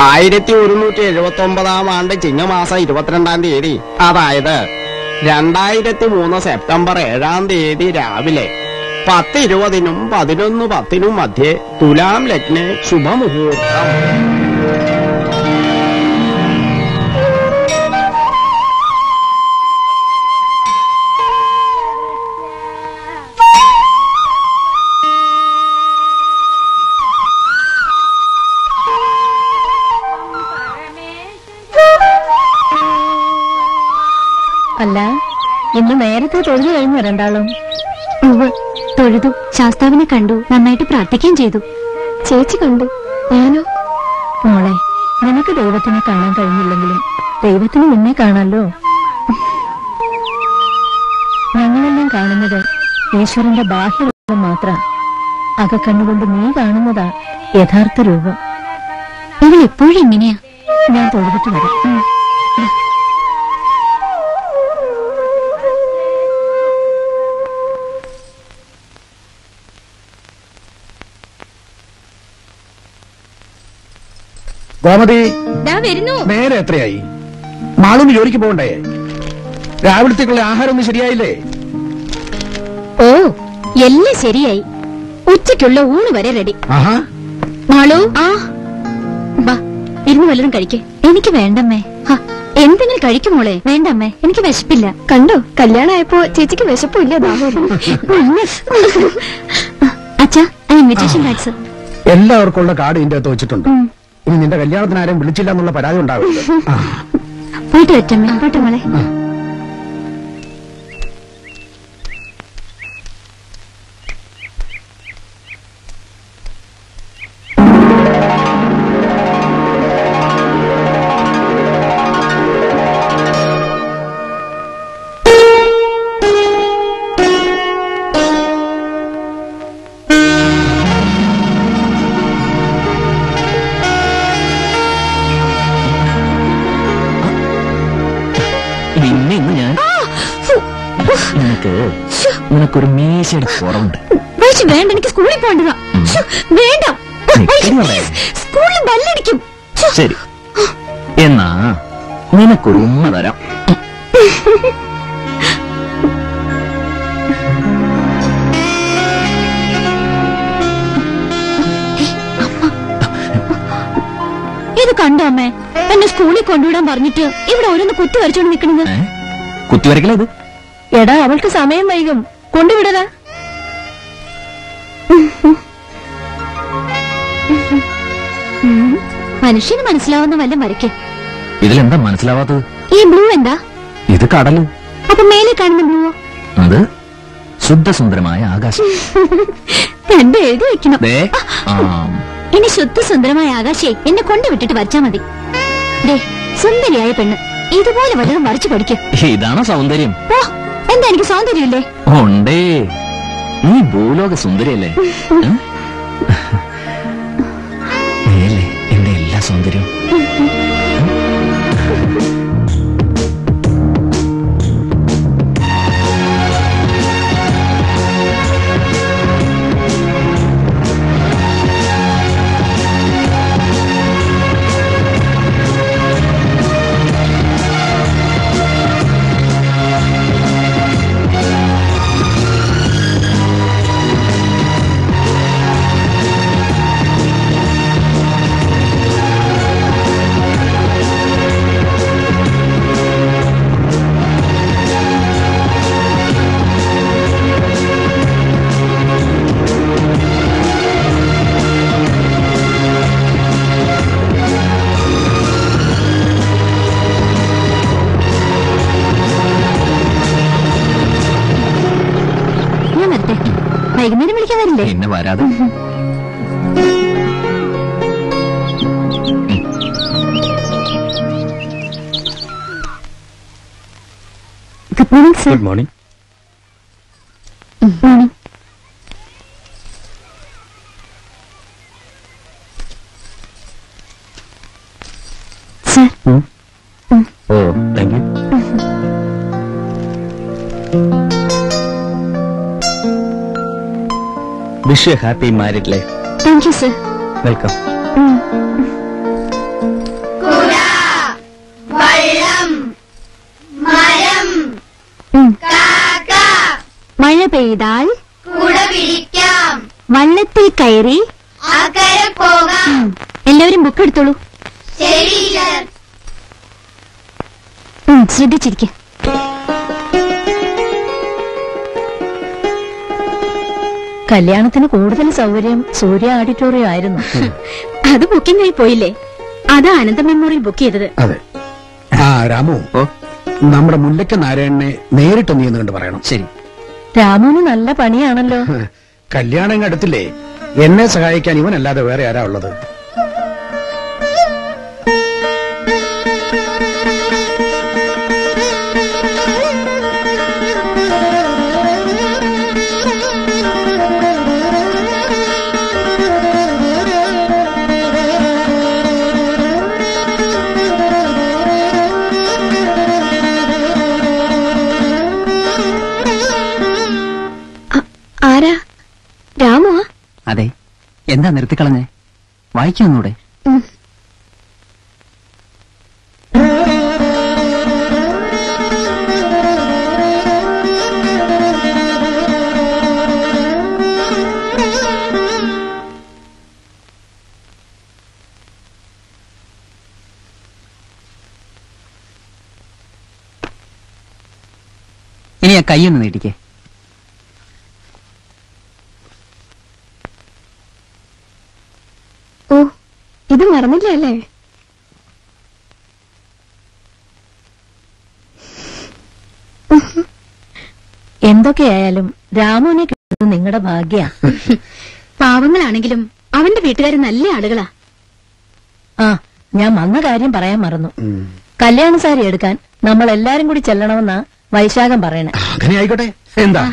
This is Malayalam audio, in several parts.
ആയിരത്തി ഒരുന്നൂറ്റി എഴുപത്തി ഒമ്പതാം ആണ്ട് ചിങ്ങമാസം ഇരുപത്തിരണ്ടാം തീയതി അതായത് രണ്ടായിരത്തി മൂന്ന് സെപ്റ്റംബർ ഏഴാം തീയതി രാവിലെ പത്ത് ഇരുപതിനും പതിനൊന്ന് പത്തിനും മധ്യേ തുലാം ലഗ്നെ ശുഭമുഹൂർത്തം അല്ല ഇന്ന് നേരത്തെ തൊഴുതു കഴിഞ്ഞു രണ്ടാളും ഉവ്വ് തൊഴുതു ശാസ്താവിനെ കണ്ടു നന്നായിട്ട് പ്രാർത്ഥിക്കുകയും ചെയ്തു ചേച്ചി കണ്ടു ഞാനോ മോളെ നിനക്ക് ദൈവത്തിനെ കാണാൻ കഴിഞ്ഞില്ലെങ്കിലും ദൈവത്തിന് നിന്നെ കാണാലോ ഞങ്ങളെല്ലാം കാണുന്നത് ഈശ്വരന്റെ ബാഹ്യരൂപം മാത്രം അകക്കണ്ണുകൊണ്ട് നീ കാണുന്നതാ യഥാർത്ഥ രൂപം ഇവൾ എപ്പോഴും ഇങ്ങനെയാ ഞാൻ തൊഴുതിട്ട് വരാം ഉം. ഗോമതി ദാ വരുന്നു നേരെ എത്രയായി മാളൂന് ജോലിക്ക് പോകണ്ടേ രാവിലത്തേക്കുള്ള ആഹാരം ഒന്നും ശരിയായില്ലേ ഓ എല്ലാം ശരിയായി ഉച്ചയ്ക്കുള്ള ഊണ് വരെ റെഡി ആഹാ മാളു ആ വാ ഇരുന്ന് വല്ലതും കഴിക്കേ എനിക്ക് വേണ്ടമ്മേ ഹ, എന്തെങ്കിലും കഴിക്കും മോളെ വേണ്ടമ്മേ എനിക്ക് വിശപ്പില്ല കണ്ടോ കല്യാണമായപ്പോ ചേച്ചിക്ക് വിശപ്പില്ല അച്ഛാ ഇൻവിറ്റേഷൻ കാർഡ്സ് എല്ലാവർക്കും ഉള്ള കാർഡ് ഇതിന്റെ അകത്ത് വെച്ചിട്ടുണ്ട് ഇനി നിന്റെ കല്യാണത്തിന് ആരും വിളിച്ചില്ല എന്നുള്ള പരാതി ഉണ്ടാവില്ല ആ. പോയിട്ട് വറ്റമ്മേ പോട്ടെ മോളെ നിന്നെ ഇന്ന് ഞാൻ നിനക്ക് നിനക്കൊരു മീശയുടെ കുറവുണ്ട് വൈശ് വേണ്ട എനിക്ക് സ്കൂളിൽ പോകേണ്ടതാ ശ്ശോ, വേണ്ട നിക്കടി അവിടെ. സ്കൂളിൽ ബല്ലടിക്കും ശ്ശോ. ശരി എന്നാ നിനക്കൊരു ഉമ്മ തരാം ഇത് കണ്ടോ അമ്മേ എന്നെ സ്കൂളിൽ കൊണ്ടുവിടാൻ പറഞ്ഞിട്ട് ഇവിടെ ഓരോന്ന് കുത്തി വരച്ചോണ്ട് നിക്കണത് ഏ? കുത്തിവരക്കല ഇത് എടാ അവൾക്ക് സമയം വൈകും കൊണ്ടുവിടടാ മനുഷ്യന് മനസ്സിലാവുന്ന വല്ല വരയ്ക്ക് ഇതിലെന്താ മനസ്സിലാവാത്തത് ഈ ബ്ലൂ എന്താ ഇത് കടല് അപ്പൊ മേലെ കാണുന്ന ബ്ലൂവോ അത് ശുദ്ധസുന്ദരമായ ആകാശം രണ്ടും എഴുതി വെക്കണം ദേ ആ ഇനി ശുദ്ധ സുന്ദരമായ ആകാശേ എന്നെ കൊണ്ടുവിട്ടിട്ട് വരച്ചാ മതി ദേ സുന്ദരിയായ പെണ്ണ് ഇതുപോലെ വല്ലതും വരച്ചു പഠിക്കും ഇതാണോ സൗന്ദര്യം ഓ എന്താ എനിക്ക് സൗന്ദര്യമില്ലേ ഉണ്ടേ നീ ഭൂലോക സുന്ദരിയല്ലേ ഏ? നീയല്ലേ എന്റെ എല്ലാ സൗന്ദര്യവും ഞാൻ വരട്ടെ വൈകുന്നേരം വിളിക്കാൻ വരില്ലേ പിന്നെ വരാതെ good morning sir good morning morning sir oh thank you wish happy married life thank you sir welcome പെയ്താൽ കുട പിടിക്കാം വള്ളത്തിൽ കയറി അക്കരെ പോകാം എല്ലാവരും ബുക്ക് എടുത്തോളൂ ശരി ടീച്ചർ ഉം, ശ്രദ്ധിച്ചിരിക്കെ കല്യാണത്തിന് കൂടുതൽ സൗകര്യം സൂര്യ ഓഡിറ്റോറിയം ആയിരുന്നു അത് ബുക്കിംഗ് ആയി പോയില്ലേ അത് അനന്ത മെമ്മോറിയൽ ബുക്ക് ചെയ്തത് അതെ ആ രാമു നമ്മുടെ മുല്ലയ്ക്ക നാരായണനെ നേരിട്ട് നീ കണ്ട് പറയണം ശരി രാമുവിന് നല്ല പണിയാണല്ലോ കല്യാണം ഇങ്ങ് അടുത്തില്ലേ എന്നെ സഹായിക്കാൻ ഇവനല്ലാതെ വേറെ ആരാ ഉള്ളത് ആരാ രാമോ അതെ എന്താ നിർത്തിക്കളഞ്ഞേ വായിക്കൊന്നൂടെ ഇനി ആ കൈയൊന്ന് നീട്ടിക്കേ ഓ ഇത് മറന്നില്ല അല്ലേ എന്തൊക്കെയായാലും രാമുവിനെ കിട്ടുന്നത് നിങ്ങളുടെ ഭാഗ്യ പാവങ്ങളാണെങ്കിലും അവന്റെ വീട്ടുകാർ നല്ല ആളുകളാ ആ ഞാൻ വന്ന കാര്യം പറയാൻ മറന്നു ഉം. കല്യാണ സാരി എടുക്കാൻ നമ്മൾ എല്ലാരും കൂടി ചെല്ലണമെന്നാ വൈശാഖം പറയണേ അങ്ങനെ ആയിക്കോട്ടെ എന്താ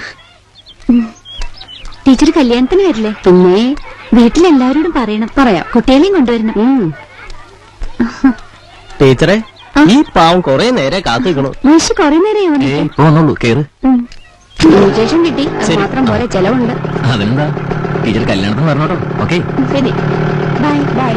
ടീച്ചർ കല്യാണത്തിന് വരില്ലേ പിന്നെ വീട്ടിലെല്ലാവരോടും പറയണം പറയാം കുട്ടികളെയും കൊണ്ടുവരണം ടീച്ചറെ ഈ പാവം കൊറേ നേരെ കാത്തിക്കണു മനുഷ്യ കൊറേ നേരം ഏയ് പോന്നുള്ളൂ കേറ് വിശേഷം കിട്ടി അത് മാത്രം പോലെ ചെലവുണ്ട് അതെന്താ ടീച്ചർ കല്യാണത്തിന് പറഞ്ഞോട്ടോ ഓക്കെ ശരി ബൈ ബൈ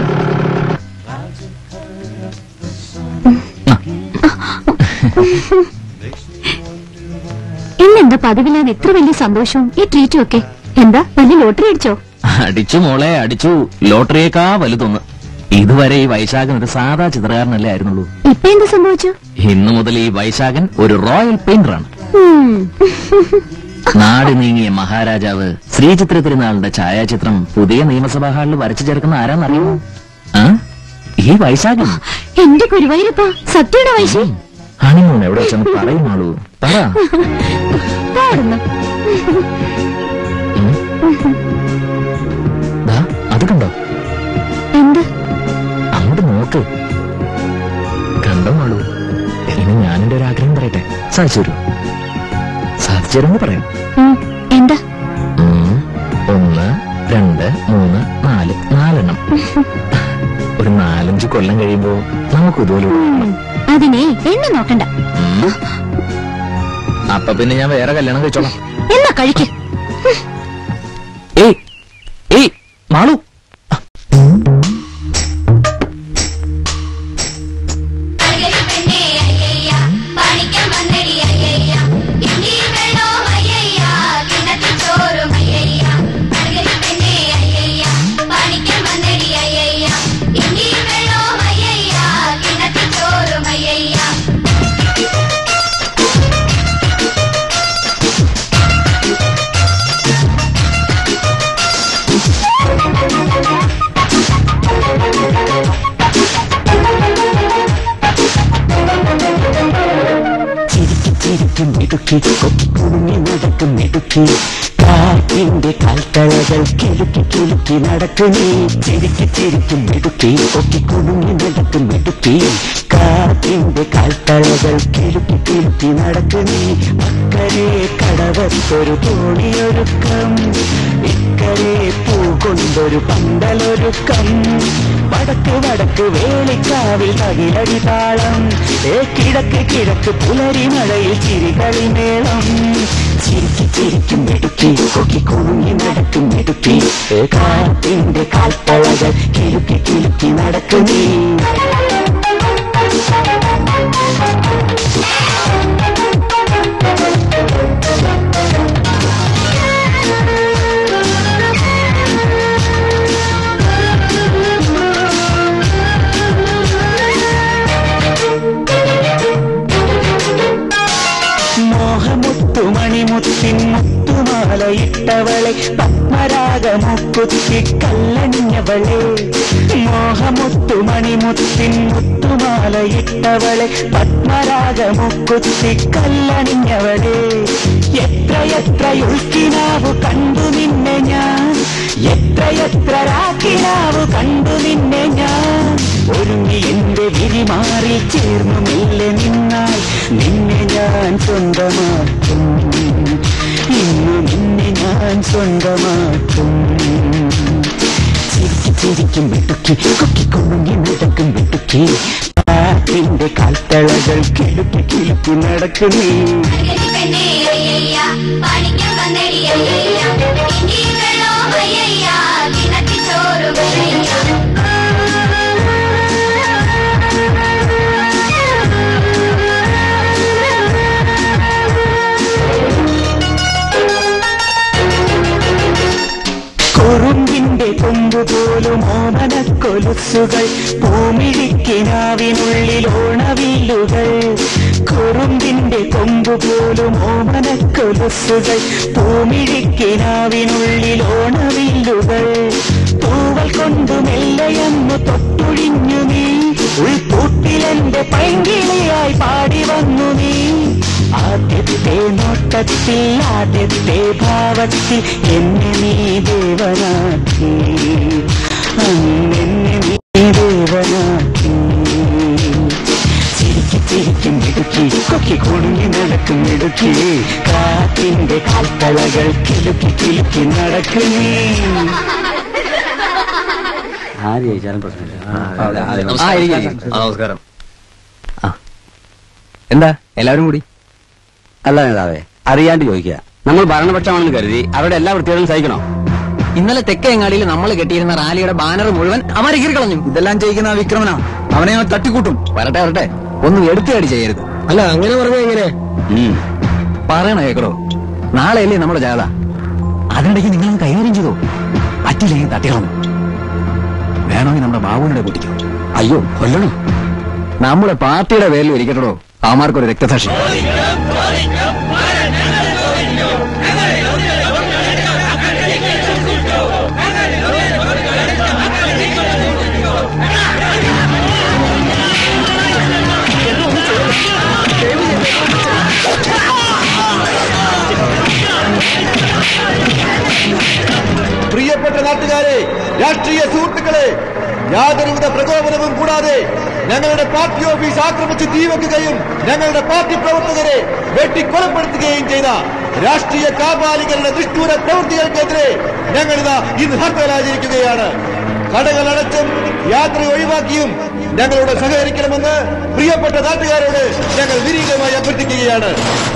ഇന്നെന്താ പതിവില്ലാതെ എത്ര വലിയ സന്തോഷവും ഈ ട്രീറ്റും ഒക്കെ എന്താ വലിയ ലോട്ടറി അടിച്ചോ അടിച്ചു മോളെ അടിച്ചു ലോട്ടറിയേക്കാ വലുതൊന്ന് ഇതുവരെ ഈ വൈശാഖൻ ഒരു സാധാ ചിത്രകാരനല്ലേ ആയിരുന്നുള്ളൂ ഇപ്പൊ എന്ത് സംഭവിച്ചു ഇന്നു മുതൽ ഈ വൈശാഖൻ ഒരു റോയൽ പെയിന്ററാണ് ഉം. നാട് നീങ്ങിയ മഹാരാജാവ് ശ്രീചിത്ര തിരുനാളിന്റെ ഛായാചിത്രം പുതിയ നിയമസഭാ ഹാളിൽ വരച്ചു ചേർക്കുന്ന ആരാന്നറിയുമോ ആ ഈ വൈശാഖൻ എന്റെ ഗുരുവായൂരപ്പ സത്യയുടെ വൈശി ഹണിമൂൺ എവിടെ വെച്ചെന്ന് പറയുന്നുള്ളൂ പറ പാടുന്നു ഉം. ദാ, അത് കണ്ടോ എന്ത് അങ്ങോട്ട് നോക്ക് കണ്ടോ മാളൂ ഇനി ഞാനെന്റെ ഒരു ആഗ്രഹം പറയട്ടെ സാധിച്ചു തരൂ സാധിച്ചു തരുമെന്ന് പറയാം ഉം, എന്താ ഉം. ഒന്ന് രണ്ട് മൂന്ന് നാല് നാലെണ്ണം ഒരു നാലഞ്ച് കൊല്ലം കഴിയുമ്പോ നമുക്ക് ഇതുപോലെ ഉം, അതിനെ എണ്ണ നോക്കണ്ട ഉം. അപ്പൊ പിന്നെ ഞാൻ വേറെ കല്യാണം കഴിച്ചോളാം എന്നാ കഴിക്ക് ഏയ് ഏയ് മാളു അഴകരി പെണ്ണേ അയ്യയ്യ പണിക്കാൻ വന്നടി അയ്യയ്യ ഇനി വെള്ളോ അയ്യയ്യ കിണറ്റിൽ ചോറും അയ്യയ്യ അഴകരി പെണ്ണേ അയ്യയ്യ പണിക്കാൻ വന്നടി അയ്യയ്യ ഇനി വെള്ളോ അയ്യയ്യ കിണറ്റിൽ ചോറും അയ്യയ്യ ചിരിക്ക് ചിരിക്കും മിടുക്കി കുഞ്ഞി നടക്കും മിടുക്കി കാറ്റിന്റെ കാൽത്തളകൾ കിലുക്കി കിലുക്കി നടക്കുന്നേ ചിരിക്ക് ചിരിക്കും മിടുക്കി ഒക്കി കുടുങ്ങി നടക്കും മിടുക്കി കാറ്റിന്റെ കാൽത്തളകൾ കിലുക്കി കിലുക്കി നടക്കുന്നേ അക്കരെ കടവത്തൊരു തോണിയൊരുക്കം ഇക്കരെ പൂ കൊണ്ടൊരു പന്തലൊരുക്കം വടക്ക് വടക്ക് വേലിക്കാവിൽ തകിലടി താളം ഏ കിഴക്ക് കിഴക്ക് പുലരി മഴയിൽ ചിരികളി മേളം ചിരിക്ക് ചിരിക്കും മെടുക്കി കൊക്കി കുണുങ്ങി നടക്കും മെടുക്കി ഏ കാറ്റിന്റെ കാൽത്തളകൾ കിലുക്കി കിലുക്കി നടക്കുന്നേ മുത്തുമാലയിട്ടവളെ പത്മരാഗമുക്കുത്തി കല്ലണിഞ്ഞവളെ മോഹമുത്തുമണിമുത്തിൻ മുത്തുമാലയിട്ടവളെ പത്മരാഗമുക്കുത്തി കല്ലണിഞ്ഞവളെ എത്രയെത്ര ഉൾക്കിനാവു കണ്ടു നിന്നെ ഞാൻ എത്രയെത്ര രാക്കിനാവു കണ്ടു നിന്നെ ഞാൻ ഒരുങ്ങി എന്റെ വിരിമാറി ചേർന്നു മെല്ലെ നിന്നാൽ നിന്നെ ഞാൻ സ്വന്തമാക്കും ഇന്ന് നിന്നെ ഞാൻ സ്വന്തമാക്കും ചിരിക്ക് ചിരിക്കും വെട്ടുക്കി കൊക്കിക്കൊണ്ടുങ്ങി നടക്കും വെട്ടുക്കി കാറ്റിന്റെ കാൽത്തളകൾ കിളുക്കി കിളുക്കി നടക്കുന്നേ പെണ്ണേ അയ്യയ്യ പണിക്കം വന്നടി അയ്യയ്യ ഇനി വെള്ളോ അയ്യയ്യ കിണറ്റി ചോറും അയ്യയ്യ കുറുമ്പിന്റെ കൊമ്പ് പോലും ഓമന കൊലുസുകൾ പൂമിഴിക്കിനാവിനുള്ളിൽ ഓണവില്ലുകൾ കുറുമ്പിന്റെ കൊമ്പ് പോലും ഓമന കൊലുസുകൾ പൂമിഴിക്കിനാവിനുള്ളിൽ ഓണവില്ലുകൾ തൂവൽ കൊണ്ടു മെല്ലയന്നു തൊട്ടുഴിഞ്ഞു നീ ഉൾക്കൂട്ടിലെന്റെ പൈങ്കിളിയായി പാടി വന്നു നീ ആദ്യത്തെ നോട്ടത്തിൽ ആദ്യത്തെ ഭാവത്തിൽ എന്നെ നീ ദേവനാക്കി അന്നെന്നെ നീ ദേവനാക്കി ചിരിക്കി ചിരിക്കും ഇടുക്കി കൊക്കി കുടുങ്ങി നടക്കും ഇടുക്കി കാറ്റിന്റെ കാൽത്തളകൾ കിലുക്കി കിലുക്കി നടക്കുന്നേ ആര് ചോദിച്ചാലും പ്രശ്നമില്ല ആ, ഇരിക്ക്, ഇരിക്ക്. നമസ്കാരം എന്താ എല്ലാവരും കൂടി അല്ല നേതാവേ അറിയാണ്ട് ചോദിക്കുക നമ്മൾ ഭരണപക്ഷമാണെന്ന് കരുതി അവരുടെ എല്ലാ വൃത്തികളും സഹിക്കണോ ഇന്നലെ തെക്കേങ്ങാടിയിൽ നമ്മൾ കെട്ടിയിരുന്ന റാലിയുടെ ബാനർ മുഴുവൻ അവരെ കീറിക്കളഞ്ഞു ഇതെല്ലാം ചെയ്യിക്കുന്ന ആ വിക്രമനാ അവനെ ഞാൻ തട്ടിക്കൂട്ടും വരട്ടെ വരട്ടെ ഒന്നും എടുത്തുകാടി ചെയ്യരുത് അല്ല അങ്ങനെ പറഞ്ഞ എങ്ങനെ പറയണ കേക്കറോ നാളെയല്ലേ നമ്മുടെ ജാഥ അതിനിടയ്ക്ക് നിങ്ങളൊന്ന് കൈകാര്യം ചെയ്തോ പറ്റില്ലെങ്കിൽ തട്ടിക്കളഞ്ഞു വേണമെങ്കിൽ നമ്മുടെ ബാബുവിനെ പൊട്ടിക്കും അയ്യോ കൊല്ലണോ നമ്മുടെ പാർട്ടിയുടെ പേരിൽ ഇരിക്കട്ടോ അവന്മാർക്കൊരു രക്തസാക്ഷി പ്രിയപ്പെട്ട നാട്ടുകാരെ രാഷ്ട്രീയ സുഹൃത്തുക്കളെ യാതൊരുവിധ പ്രകോപനവും കൂടാതെ ഞങ്ങളുടെ പാർട്ടി ഓഫീസ് ആക്രമിച്ച് തീവെക്കുകയും ഞങ്ങളുടെ പാർട്ടി പ്രവർത്തകരെ വെട്ടിക്കൊലപ്പെടുത്തുകയും ചെയ്ത രാഷ്ട്രീയ കാപാലികളുടെ നിഷ്ഠൂര പ്രവൃത്തികൾക്കെതിരെ ഞങ്ങളിതാ ഇന്ന് ഹർത്താൽ ആചരിക്കുകയാണ് കടകൾ അടച്ചും യാത്ര ഒഴിവാക്കിയും ഞങ്ങളോട് സഹകരിക്കണമെന്ന് പ്രിയപ്പെട്ട നാട്ടുകാരോട് ഞങ്ങൾ വിനീതമായി അഭ്യർത്ഥിക്കുകയാണ്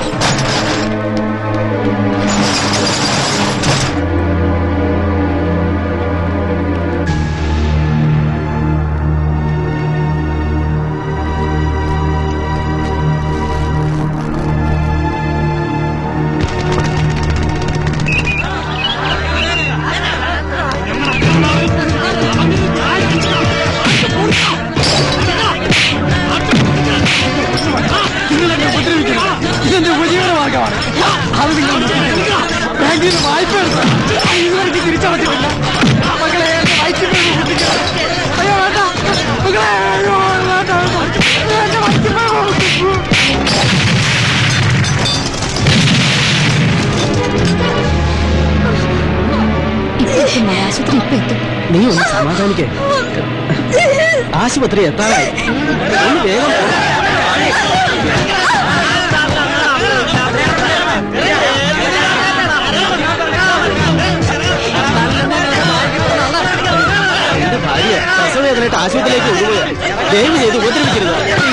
ഇതെന്റെ ഉപജീവനമാർഗമാണ് അത് നിങ്ങൾ ബാങ്കിൽ നിന്ന് വായ്പ എടുത്ത് ഇതുവരെ തിരിച്ചടച്ചിട്ടില്ല മകളെ എന്റെ വയറ്റിപ്പേര് കുത്തിക്കണം. അയ്യോ വേണ്ട മകളെ അയ്യോ വേണ്ട വേണ്ട. എന്റെ വയറ്റിപ്പേര് കുത്തിക്കൂ. ആശുപത്രി ഇപ്പൊ എത്തും നീ ഒന്ന് സമാധാനിക്കേ ആശുപത്രി എത്താറായി ഒന്ന് വേഗം പോ. എന്റെ ഭാര്യ പ്രസവവേദനയായിട്ട് ആശുപത്രിയിലേക്ക് കൊണ്ടുപോയി ദയവ് ചെയ്ത് ഉപദ്രവിക്കരുത്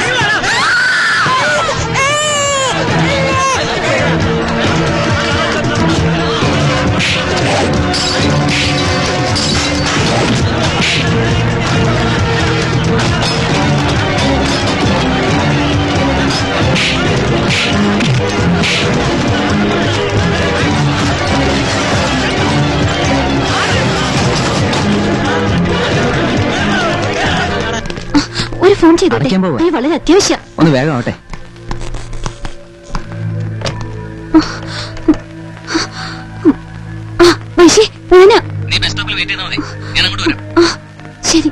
ഒരു ഫോൺ ചെയ്തോട്ടെ അടയ്ക്കാൻ പോവാ. അയ്യോ, വളരെ അത്യാവശ്യം ഒന്ന് വേഗം ആവട്ടെ സ്റ്റേഷനിൽ വെയിറ്റ് ചെയ്താൽ മതി ഞാൻ അങ്ങോട്ട് വരാം ശരി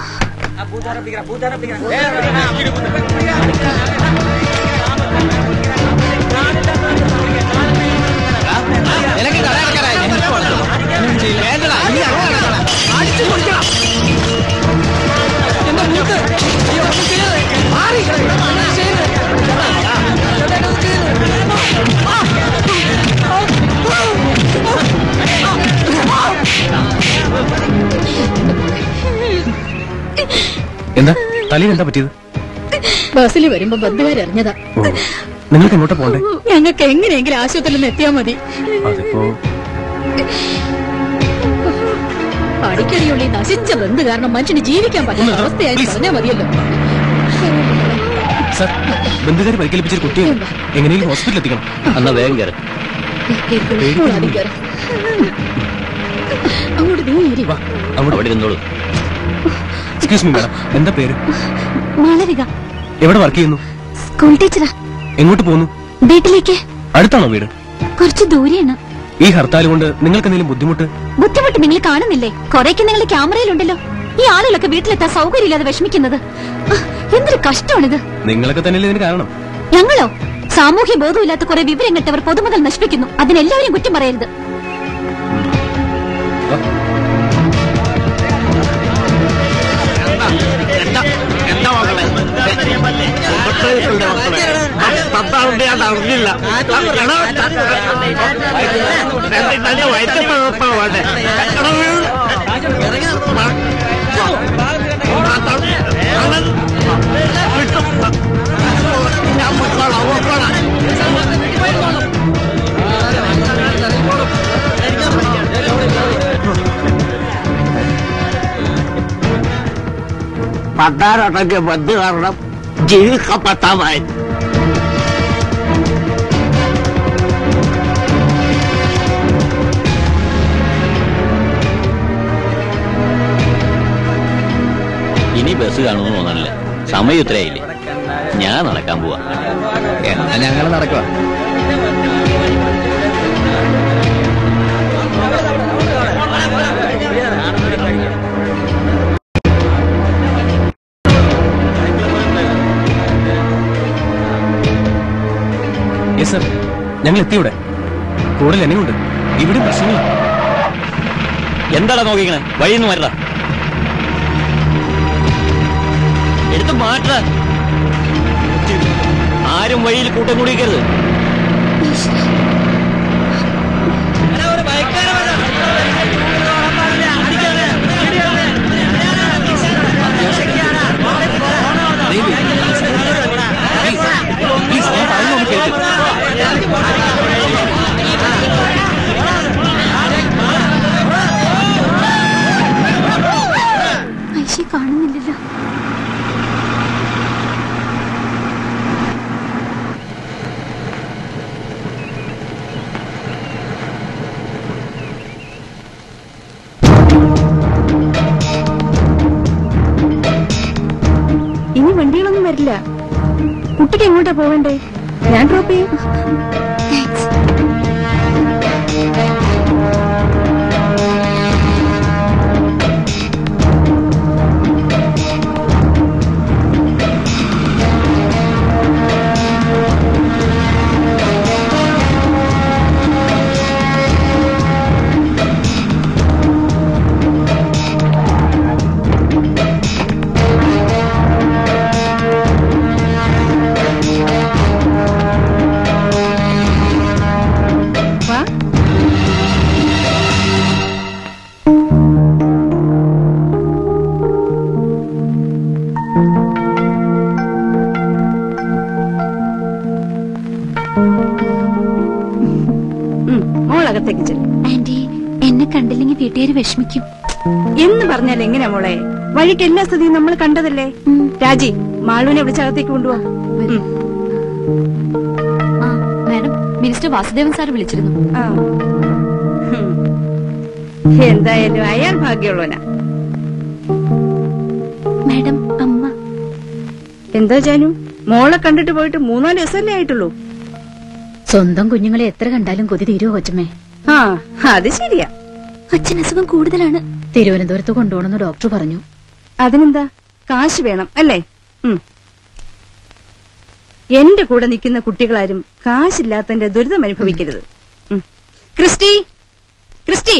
എന്താ തലയിൽ എന്താ പറ്റിയത് ബസ്സിൽ വരുമ്പോ ബന്ധുകാരറിഞ്ഞതാ ഓ നിങ്ങൾക്ക് എങ്ങോട്ടാ പോണ്ടേ ഞങ്ങൾക്ക് എങ്ങനെയെങ്കിലും ആശുപത്രിയിൽ നിന്ന് എത്തിയാ മതി അതിപ്പോ അടിക്കടിയുള്ള ഈ നശിച്ച ബന്ധു കാരണം മനുഷ്യന് ജീവിക്കാൻ പറ്റുന്ന അവസ്ഥയായി പറഞ്ഞാ മതിയല്ലോ സർ ബന്ധുകാർ പരിക്കേൽപ്പിച്ചൊരു കുട്ടിയെ എങ്ങനെയും ഹോസ്പിറ്റലിൽ എത്തിക്കണം എന്നാ വേഗം കയറി ഓ, ആദ്യം കേറ്. അങ്ങോട്ട് നീ വാ അങ്ങോട്ട് അവിടെ ഇരുന്നോളൂ എക്സ്ക്യൂസ് മീ മാഡം എന്താ പേര് മാളവിക എവിടെ വർക്ക് ചെയ്യുന്നു സ്കൂൾ ടീച്ചറാ എങ്ങോട്ട് പോകുന്നു വീട്ടിലേക്ക് അടുത്താണോ വീട് കുറച്ച് ദൂരെയാണ് ഈ ഹർത്താൽ കൊണ്ട് നിങ്ങൾക്ക് എന്തെങ്കിലും ബുദ്ധിമുട്ട് ബുദ്ധിമുട്ട് നിങ്ങൾ കാണുന്നില്ലേ കുറേക്ക് നിങ്ങൾ ക്യാമറയിലുണ്ടല്ലോ ഈ ആളുകളൊക്കെ വീട്ടിലെത്താൻ സൗകര്യമില്ലാതെ വിഷമിക്കുന്നത് ആ, എന്തൊരു കഷ്ടമാണിത് നിങ്ങളൊക്കെ തന്നെയല്ലേ ഇതിന് കാരണം ഞങ്ങളോ സാമൂഹ്യ ബോധമില്ലാത്ത കുറെ വിവരം കിട്ടവർ പൊതുമുതൽ നശിപ്പിക്കുന്നു അതിനെല്ലാവരും കുറ്റം പറയരുത് എന്താ മക്കളെ മക്കളെ പത്താളുണ്ട് ഞാൻ അറിഞ്ഞില്ല തന്നെ വയറ്റപ്പോഴേ ഞാൻ മക്കളാ മക്കളാ പണ്ടാരൊട്ടൊക്കെ ബന്ധു കാരണം ജീവിക്കപ്പെട്ടതായി ഇനി ബസ് കാണുമെന്ന് തോന്നണില്ല സമയം ഇത്രയായില്ലേ ഞാൻ നടക്കാൻ പോവാ എന്നാ ഞങ്ങൾ നടക്കുക യെസ് സർ ഞങ്ങൾ എത്തിയുടെ കൂടുതൽ എന്നെയുണ്ട് ഇവിടെ പ്രശ്നമില്ല എന്താടാ നോക്കിക്കണേ വഴിന്ന് വരടാ എടുത്ത് മാറ്റ ആരും വഴിയിൽ കൂട്ടം കൂടിക്കരുത് പ്ലീസ് ഞാൻ പറയുന്നൊന്ന് കേൾക്ക് ഐശി കാണുന്നില്ലല്ലോ ഇനി വണ്ടികളൊന്നും വരില്ല കുട്ടിക്ക് എങ്ങോട്ടാ പോവണ്ടേ ഞാൻ ഡ്രോപ്പ് ചെയ്യും താങ്ക്സ് വാ മോളകത്തേക്ക് ചെല്ലും ആന്റി എന്നെ കണ്ടില്ലെങ്കിൽ വീട്ടുകാർ വിഷമിക്കും എന്ന് പറഞ്ഞാൽ എങ്ങനെയാ മോളെ വഴിക്ക് എല്ലാ സ്ഥിതിയും നമ്മൾ കണ്ടതല്ലേ രാജി മാളുവിനെ വിളിച്ചകത്തേക്ക് കൊണ്ടുപോവാ ആ മാഡം മിനിസ്റ്റർ വാസുദേവൻ സാർ വിളിച്ചിരുന്നു ആ. ഹും. എന്തായാലും അയാൾ ഭാഗ്യമുള്ളവനാ മാഡം അമ്മ എന്താ ജാനു മോളെ കണ്ടിട്ട് പോയിട്ട് മൂന്നാല് ദിവസമല്ലേ ആയിട്ടുള്ളൂ സ്വന്തം കുഞ്ഞുങ്ങളെ എത്ര കണ്ടാലും കൊതി തീരുവോ കൊച്ചമ്മേ ആ അത് ശരിയാ അച്ഛൻ അസുഖം കൂടുതലാണ് തിരുവനന്തപുരത്ത് കൊണ്ടുപോകണമെന്ന് ഡോക്ടർ പറഞ്ഞു അതിനെന്താ കാശ് വേണം അല്ലേ ഉം. എന്റെ കൂടെ നിൽക്കുന്ന കുട്ടികളാരും കാശില്ലാത്തതിന്റെ ദുരിതം അനുഭവിക്കരുത് ഉം. ക്രിസ്റ്റി ക്രിസ്റ്റി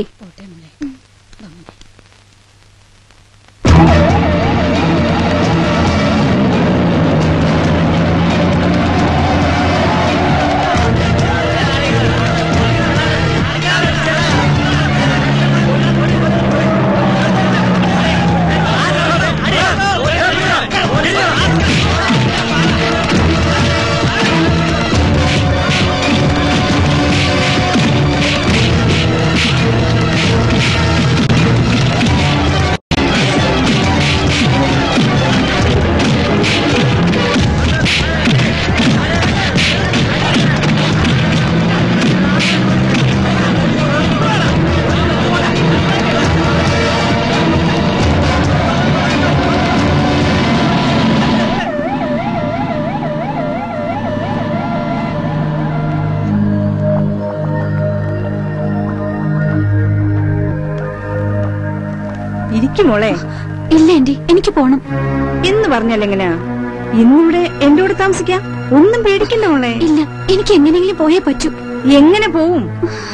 ഇരിക്കും മോളെ ഇല്ല ആന്റി എനിക്ക് പോണം എന്ന് പറഞ്ഞാൽ എങ്ങനെയാ ഇന്നിവിടെ എന്റെ കൂടെ താമസിക്കാം ഒന്നും പേടിക്കണ്ട മോളെ ഇല്ല എനിക്ക് എങ്ങനെയെങ്കിലും പോയേ പറ്റൂ എങ്ങനെ പോവും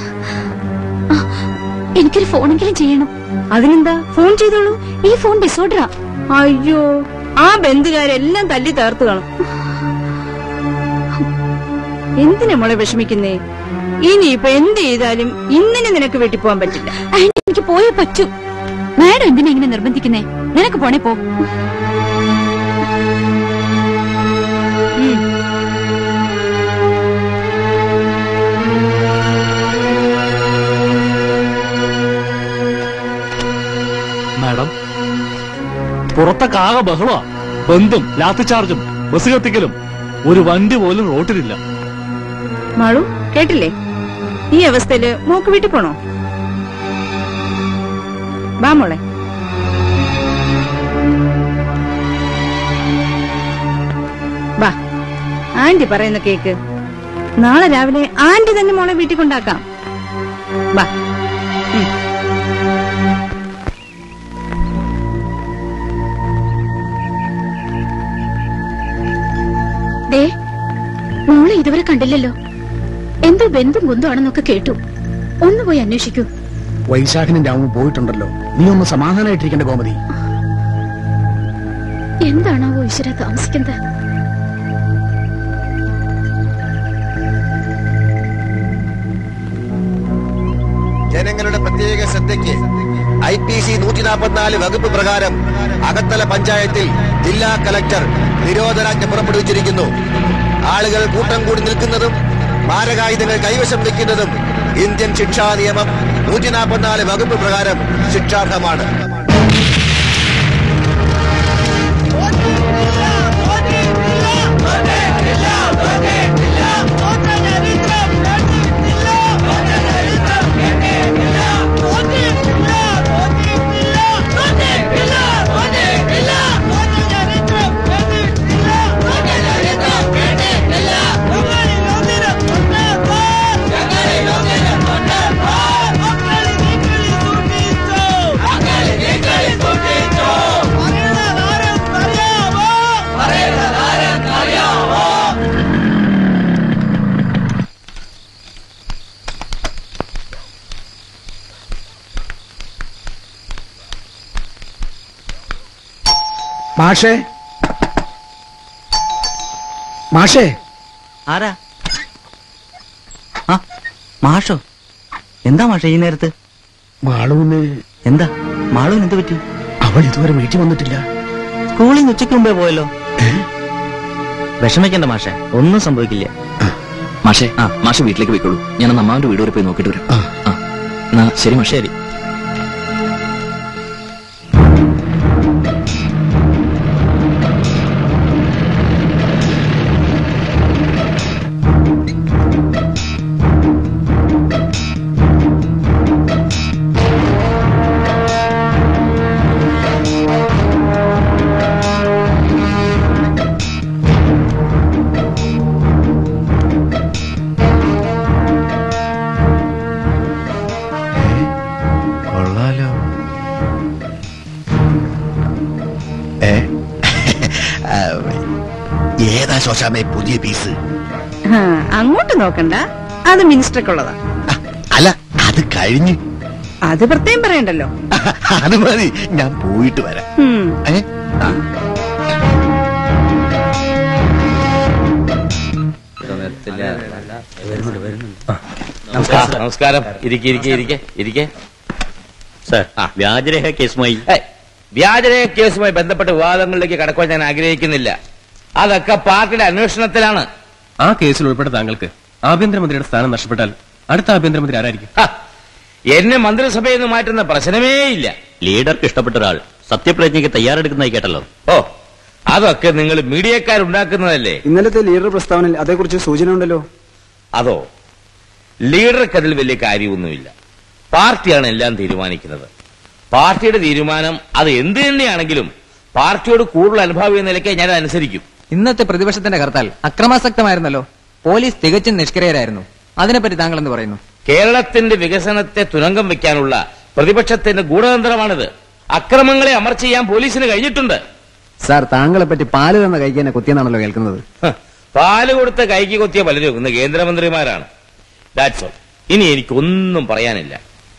എനിക്കൊരു ഫോണെങ്കിലും ചെയ്യണം അതിനെന്താ ഫോൺ ചെയ്തോളൂ ഈ ഫോൺ ഡിസോർഡറാ അയ്യോ ആ ബന്ധുകാരെല്ലാം തല്ലി തേർത്ത് കാണും എന്തിനാ മോളെ വിഷമിക്കുന്നേ ഇനിയിപ്പൊ എന്ത് ചെയ്താലും ഇന്നിനെ നിനക്ക് വീട്ടിൽ പോകാൻ പറ്റില്ല ആന്റി എനിക്ക് പോയേ പറ്റൂ മാഡം എന്തിനാ ഇങ്ങനെ നിർബന്ധിക്കുന്നേ നിനക്ക് പോണേ പോ ഉം. മാഡം പുറത്തൊക്കെ ആകെ ബഹളമാ ബന്ധും ലാത്തി ചാർജും ബസ് കത്തിക്കലും ഒരു വണ്ടി പോലും റോട്ടിലില്ല മാളു കേട്ടില്ലേ ഈ അവസ്ഥയില് മോക്ക് വീട്ടിൽ പോണോ വാ മോളെ വാ ആന്റി പറയുന്ന കേക്ക് നാളെ രാവിലെ ആന്റി തന്നെ മോളെ വീട്ടിൽ കൊണ്ടാക്കാം വാ ഉം. ദേ മോളെ ഇതുവരെ കണ്ടില്ലല്ലോ എന്തോ ബന്ധും കുന്തുവാണെന്നൊക്കെ കേട്ടു ഒന്ന് പോയി അന്വേഷിക്കൂ വൈശാഖനും രാമും പോയിട്ടുണ്ടല്ലോ നീ ഒന്ന് സമാധാനമായിട്ടിരിക്കേണ്ട ഗോമതി എന്താണാവോ ഈശ്വര താമസിക്കുന്നത് ജനങ്ങളുടെ പ്രത്യേക ശ്രദ്ധയ്ക്ക് ഐ പി സി നൂറ്റി നാൽപ്പത്തിനാല് വകുപ്പ് പ്രകാരം അകത്തല പഞ്ചായത്തിൽ ജില്ലാ കലക്ടർ നിരോധനാജ്ഞ പുറപ്പെടുവിച്ചിരിക്കുന്നു ആളുകൾ കൂട്ടം കൂടി നിൽക്കുന്നതും മാരകായുധങ്ങൾ കൈവശം വെക്കുന്നതും ഇന്ത്യൻ ശിക്ഷാ നിയമം നൂറ്റി നാൽപ്പത്തിനാല് വകുപ്പ് പ്രകാരം ശിക്ഷാർഹമാണ് മാഷേ മാഷേ ആരാ ആ മാഷോ എന്താ മാഷ ഈ നേരത്ത് മാളുവിന് എന്താ മാളുവിന് എന്ത് പറ്റി അവൾ ഇതുവരെ വീട്ടിൽ വന്നിട്ടില്ല സ്കൂളിൽ നിന്ന് ഉച്ചയ്ക്ക് മുമ്പേ പോയല്ലോ വിഷമിക്കണ്ട മാഷെ ഒന്നും സംഭവിക്കില്ല മാഷേ ആ മാഷ് വീട്ടിലേക്ക് പോയിക്കോളൂ ഞാൻ ഒന്ന് അമ്മാവിന്റെ വീട് വരെ പോയി നോക്കിട്ട് വരാം ആ. ആ എന്നാ ശരി മാഷേ ശരി ശോശാമേ പുതിയ പീസ് ആ, അങ്ങോട്ട് നോക്കണ്ട അത് മിനിസ്റ്റർക്കുള്ളതാ അല്ല അത് കഴിഞ്ഞ് അത് പ്രത്യേകം പറയണ്ടല്ലോ അത് മതി ഞാൻ പോയിട്ട് വരാം ഉം. ഏ? ആ. നമസ്കാരം നമസ്കാരം ഇരിക്കെ ഇരിക്കെ ഇരിക്കെ ഇരിക്കെ സർ വ്യാജരേഖ കേസുമായി ഏയ്, വ്യാജരേഖ കേസുമായി ബന്ധപ്പെട്ട വിവാദങ്ങളിലേക്ക് കടക്കുവാൻ ഞാൻ ആഗ്രഹിക്കുന്നില്ല അതൊക്കെ പാർട്ടിയുടെ അന്വേഷണത്തിലാണ് ആ കേസിൽ ഉൾപ്പെട്ട താങ്കൾക്ക് ആഭ്യന്തരമന്ത്രിയുടെ സ്ഥാനം നഷ്ടപ്പെട്ടാൽ അടുത്ത ആഭ്യന്തരമന്ത്രി ആരായിരിക്കും ഹ, എന്നെ മന്ത്രിസഭയിൽ നിന്ന് മാറ്റുന്ന പ്രശ്നമേ ഇല്ല ലീഡർക്ക് ഇഷ്ടപ്പെട്ട ഒരാൾ സത്യപ്രതിജ്ഞയ്ക്ക് തയ്യാറെടുക്കുന്നതായി കേട്ടല്ലോ ഓ അതൊക്കെ നിങ്ങൾ മീഡിയക്കാരുണ്ടാക്കുന്നതല്ലേ ഇന്നലത്തെ ലീഡർ പ്രസ്താവനയിൽ അതേക്കുറിച്ച് സൂചന ഉണ്ടല്ലോ അതോ ലീഡർക്ക് അതിൽ വലിയ കാര്യമൊന്നുമില്ല പാർട്ടിയാണ് എല്ലാം തീരുമാനിക്കുന്നത് പാർട്ടിയുടെ തീരുമാനം അത് എന്ത് തന്നെയാണെങ്കിലും പാർട്ടിയോട് കൂടുതൽ അനുഭാവി എന്ന നിലയ്ക്ക് ഞാൻ അനുസരിക്കും ഇന്നത്തെ പ്രതിപക്ഷത്തിന്റെ ഹർത്താൽ അക്രമാസക്തമായിരുന്നല്ലോ പോലീസ് തികച്ചും നിഷ്ക്രിയരായിരുന്നു അതിനെപ്പറ്റി താങ്കൾ എന്ത് പറയുന്നു കേരളത്തിന്റെ വികസനത്തെ തുരങ്കം വെക്കാനുള്ള പ്രതിപക്ഷത്തിന്റെ ഗൂഢതന്ത്രമാണിത് അക്രമങ്ങളെ അമർച്ച ചെയ്യാൻ പോലീസിന് കഴിഞ്ഞിട്ടുണ്ട് സാർ താങ്കളെ പറ്റി പാല് തന്ന കൈക്ക് തന്നെ കുത്തിയെന്നാണല്ലോ കേൾക്കുന്നത് ഹ്, പാല് കൊടുത്ത കൈക്ക് കൊത്തിയ പലരും ഇന്ന് കേന്ദ്രമന്ത്രിമാരാണ് ദാറ്റ്സ് ഓൾ ഇനി എനിക്കൊന്നും പറയാനില്ല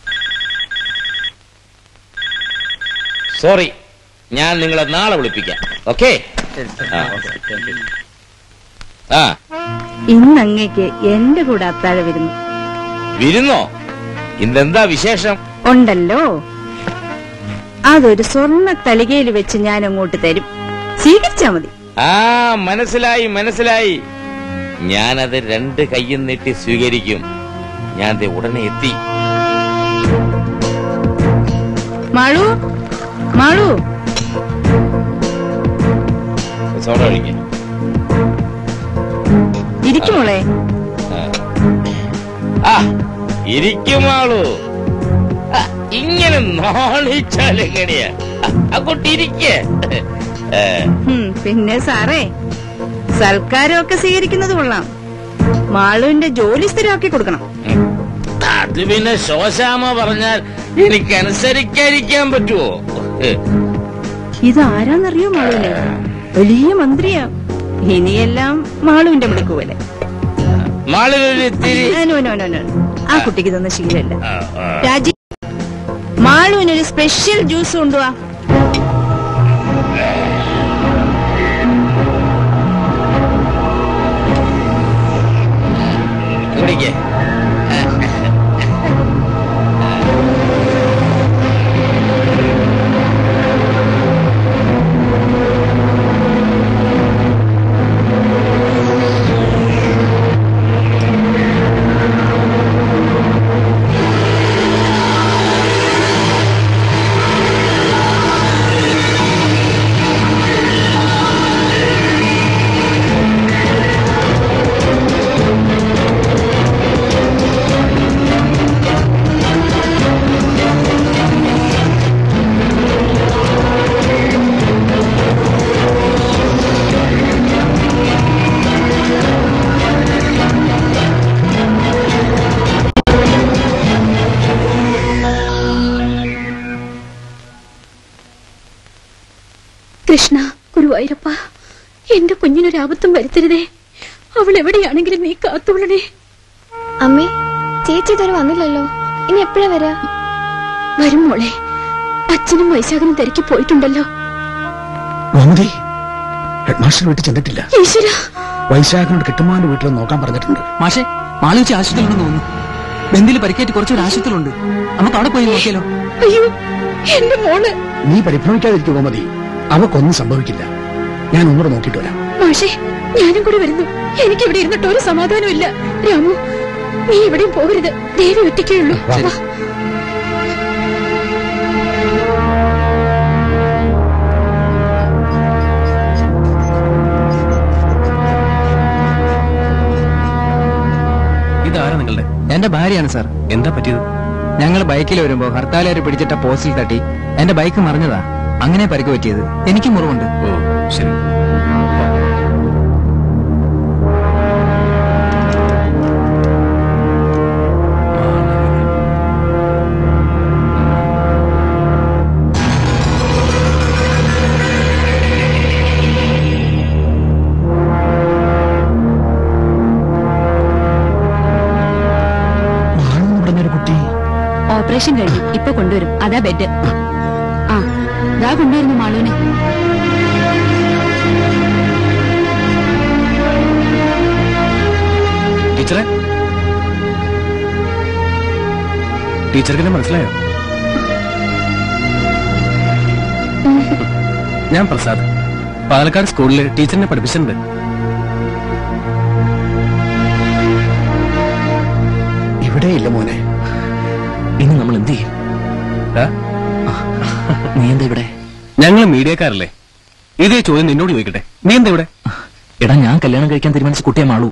സോറി ഞാൻ നിങ്ങളെ നാളെ വിളിപ്പിക്കാം ഓക്കെ ആ ഇന്ന് അങ്ങേക്ക് എന്റെ കൂടെ അത്താഴ വരുന്നു വിരുന്നോ ഇന്നെന്താ വിശേഷം ഉണ്ടല്ലോ അതൊരു സ്വർണ്ണ തളികയിൽ വെച്ച് ഞാൻ അങ്ങോട്ട് തരും സ്വീകരിച്ചാ മതി ആ മനസ്സിലായി മനസ്സിലായി ഞാനത് രണ്ട് കയ്യും നീട്ടി സ്വീകരിക്കും ഞാൻ ദേ ഉടനെ എത്തി മാളു മാളു സോഡ ഒഴിക്ക്. ഇരിക്കുമോളെ ആ ഇരിക്കുമാളൂ ആ, ഇങ്ങനെ നാണിച്ചാല് എങ്ങനെയാ ആ, അങ്ങോട്ട് ഇരിക്കേ ഹും, പിന്നെ സാറേ സൽക്കാരമൊക്കെ സ്വീകരിക്കുന്നത് കൊള്ളാം മാളുവിന്റെ ജോലി സ്ഥിരമാക്കി കൊടുക്കണം അത് പിന്നെ ശോശാമ പറഞ്ഞാൽ എനിക്ക് അനുസരിക്കാതിരിക്കാൻ പറ്റുമോ ഏ, ഇത് ആരാന്നറിയോ മാളുവിനെ വലിയ മന്ത്രിയാ ഇനിയെല്ലാം മാളുവിന്റെ മിടുക്ക് പോലെ മാളിലൊരു ഇത്തിരി ആ, നോ, നോ, നോ, നോ. ആ കുട്ടിക്ക് ഇതൊന്നും ശീലമില്ല രാജി മാളുവിനൊരു സ്പെഷ്യൽ ജ്യൂസ് കൊണ്ടുവാ കുടിക്കേ കൃഷ്ണ ഗുരുവായൂരപ്പ എന്റെ കുഞ്ഞിനൊരാപത്തും വരുത്തരുതേ അവൾ എവിടെയാണെങ്കിലും നീ കാത്തോളണേ അമ്മേ ചേച്ചി ഇതുവരെ വന്നില്ലല്ലോ ഇനി എപ്പോഴാ വരാ വരും മോളെ അച്ഛനും വൈശാഖനും തിരക്കി പോയിട്ടുണ്ടല്ലോ മമതി ഹെഡ്മാസ്റ്റർ വീട്ടിൽ ചെന്നിട്ടില്ല ഈശ്വര വൈശാഖനോട് കിട്ടുമാന്റെ വീട്ടിൽ നോക്കാൻ പറഞ്ഞിട്ടുണ്ട് മാഷെ മാളുവെച്ച് ആശുപത്രിയിലുണ്ടെന്ന് തോന്നുന്നു ബന്ധിൽ പരിക്കേറ്റ് കുറച്ചൊരു ആശുപത്രിയിലുണ്ട് നമുക്ക് അവിടെ പോയി നോക്കിയാലോ അയ്യോ എന്റെ മോള് നീ പരിഭ്രമിക്കാതിരിക്കുക ഗോമതി അവക്കൊന്നും സംഭവിക്കില്ല ഞാൻ ഒന്നുകൂടെ നോക്കിയിട്ട് വരാം മാഷെ ഞാനും കൂടി വരുന്നു എനിക്ക് ഇവിടെ ഇരുന്നിട്ട് ഒരു സമാധാനവും ഇല്ല രാമു നീ എവിടെയും പോകരുത് ദേവി ഒറ്റയ്ക്കേ ഉള്ളൂ വാ. വാ. ഇതാരാ നിങ്ങളുടെ എന്റെ ഭാര്യയാണ് സാർ എന്താ പറ്റിയത് ഞങ്ങൾ ബൈക്കിൽ വരുമ്പോ ഹർത്താലുകാർ പിടിച്ചിട്ട പോസ്റ്റിൽ തട്ടി എന്റെ ബൈക്ക് മറിഞ്ഞതാ അങ്ങനെ പരിക്ക് പറ്റിയത് എനിക്ക് മുറിവുണ്ട് ഓ ശരി ഓപ്പറേഷൻ കഴിഞ്ഞു ഇപ്പൊ കൊണ്ടുവരും അതാ ബെഡ് ആ ദാ കൊണ്ടുവരുന്നു മാളൂനെ ടീച്ചറെ ടീച്ചർക്ക് എന്നെ മനസ്സിലായോ ഞാൻ പ്രസാദ് പാലക്കാട് സ്കൂളിൽ ടീച്ചറിനെ പഠിപ്പിച്ചിട്ടുണ്ട് ഇവിടെയില്ല മോനെ ഇനി നമ്മൾ എന്ത് ചെയ്യും നീ എന്താ ഇവിടെ ഞങ്ങൾ മീഡിയക്കാരല്ലേ ഇതേ ചോദ്യം നിന്നോട് ചോദിക്കട്ടെ നീ എന്താ ഇവിടെ എടാ ഞാൻ കല്യാണം കഴിക്കാൻ തീരുമാനിച്ച കുട്ടിയെ മാളൂ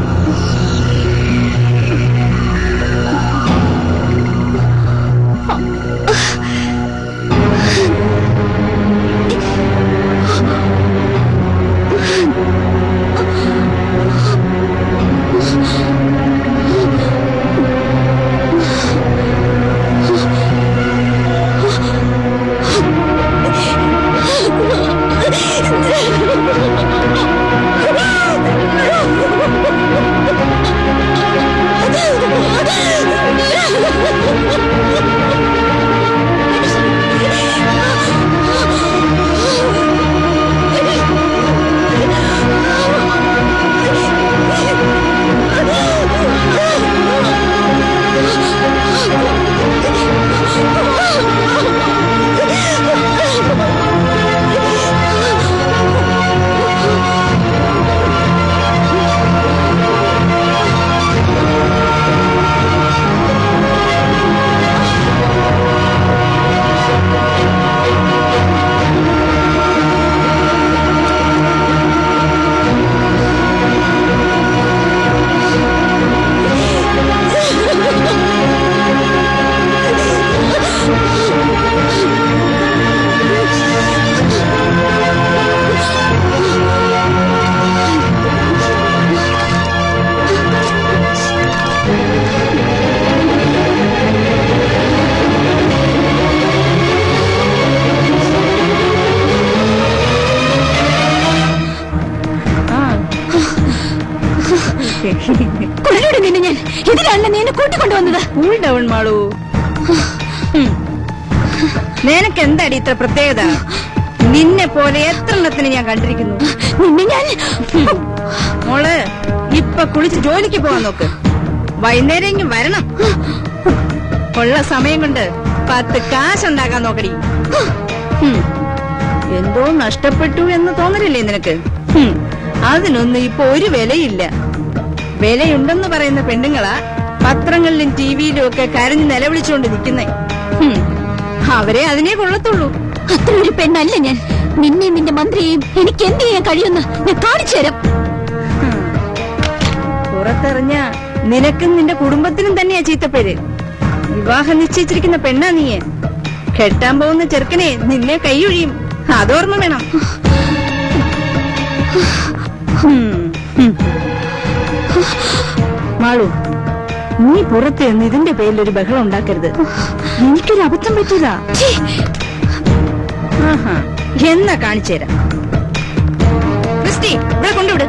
കൊല്ലൂടെ നിന്നെ ഞാൻ ഇതിലാണല്ലോ നീ എന്നെ കൂട്ടിക്കൊണ്ടുവന്നത് കൂൾ ഡൗൺ മാളു ഉം. നിനക്ക് എന്താടി ഇത്ര പ്രത്യേകത നിന്നെ പോലെ എത്ര എണ്ണത്തിന് ഞാൻ കണ്ടിരിക്കുന്നു നിന്നെ ഞാൻ ഉം. മോള് ഇപ്പൊ കുളിച്ച് ജോലിക്ക് പോവാൻ നോക്ക് വൈകുന്നേരം ഇങ്ങ് വരണം ഉള്ള സമയം കൊണ്ട് പത്ത് കാശുണ്ടാക്കാൻ നോക്കടി ഉം. എന്തോ നഷ്ടപ്പെട്ടു എന്ന് തോന്നലില്ലേ നിനക്ക് ഉം. അതിനൊന്നും ഇപ്പൊ ഒരു വിലയില്ല വിലയുണ്ടെന്ന് പറയുന്ന പെണ്ണുങ്ങളാ പത്രങ്ങളിലും ടിവിയിലും ഒക്കെ കരഞ്ഞ് നിലവിളിച്ചുകൊണ്ട് നിൽക്കുന്നേ ഉം. അവരെ അതിനെ കൊള്ളത്തുള്ളൂ അത്ര ഒരു പെണ്ണല്ല ഞാൻ നിന്നെയും നിന്റെ മന്ത്രിയെയും എനിക്ക് എന്ത് ചെയ്യാൻ കഴിയുമെന്ന് ഞാൻ കാണിച്ചു തരാം പുറത്തെറിഞ്ഞ നിനക്കും നിന്റെ കുടുംബത്തിനും തന്നെയാ ചീത്തപ്പേര് വിവാഹം നിശ്ചയിച്ചിരിക്കുന്ന പെണ്ണാ നീയെ കെട്ടാൻ പോകുന്ന ചെറുക്കനെ നിന്നെ കൈയൊഴിയും അതോർമ്മ വേണം ഹും, ഹും. മാളു നീ പുറത്ത് നിന്ന് ഇതിന്റെ പേരിൽ ഒരു ബഹളം ഉണ്ടാക്കരുത് എനിക്കൊരു അബദ്ധം പറ്റിയതാ ആഹാ എന്നാ കാണിച്ചു തരാം ക്രിസ്റ്റി ഇവിടെ കൊണ്ടുവിട്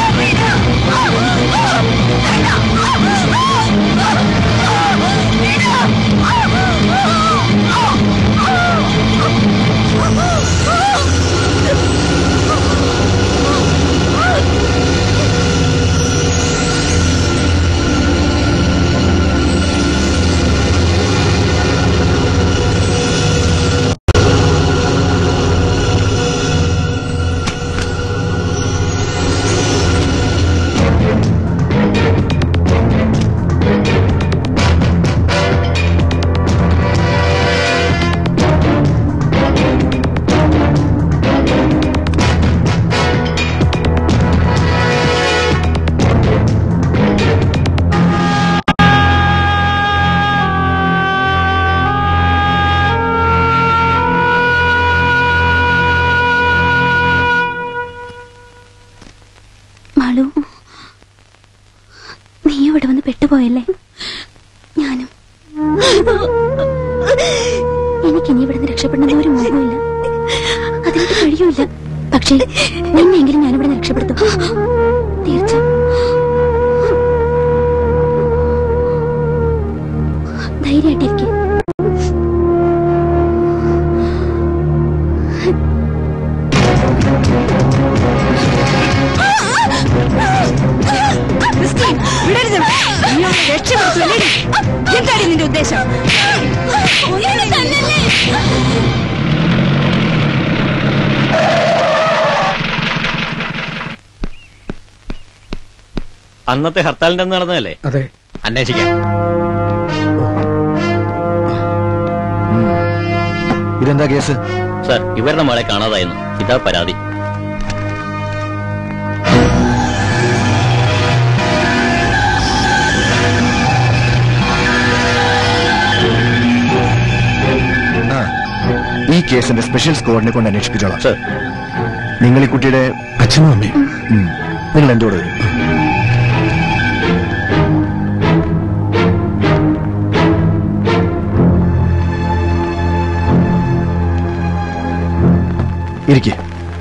Ah! പോയല്ലേ ഞാനും എനിക്കിനി ഇവിടുന്ന് രക്ഷപ്പെടണമെന്ന് ഒരു മോഹമില്ല അതിനെനിക്ക് കഴിയൂല പക്ഷേ നിന്നെങ്കിലും ഞാൻ ഇവിടെ രക്ഷപ്പെടുത്തും തീർച്ച ധൈര്യമായിട്ടിരിക്കെ ക്രിസ്റ്റി, വിടരുത്. നീ അവനെ രക്ഷപ്പെടുത്തുമല്ലേ? എന്താണ് നിന്റെ ഉദ്ദേശം അന്നത്തെ ഹർത്താലിന്റെ അന്ന് നടന്നതല്ലേ അതെ അന്വേഷിക്കാം ഇതെന്താ കേസ് സർ ഇവരുടെ മകളെ കാണാതായിരുന്നു ഇതാ പരാതി ആ ഈ കേസിന്റെ സ്പെഷ്യൽ സ്ക്വാഡിനെ കൊണ്ട് അന്വേഷിപ്പിച്ചോളാം നിങ്ങൾ ഈ കുട്ടിയുടെ അച്ഛനും അമ്മയും ഉം. നിങ്ങൾ എന്റെ കൂടെ വരും ഇരിക്കെ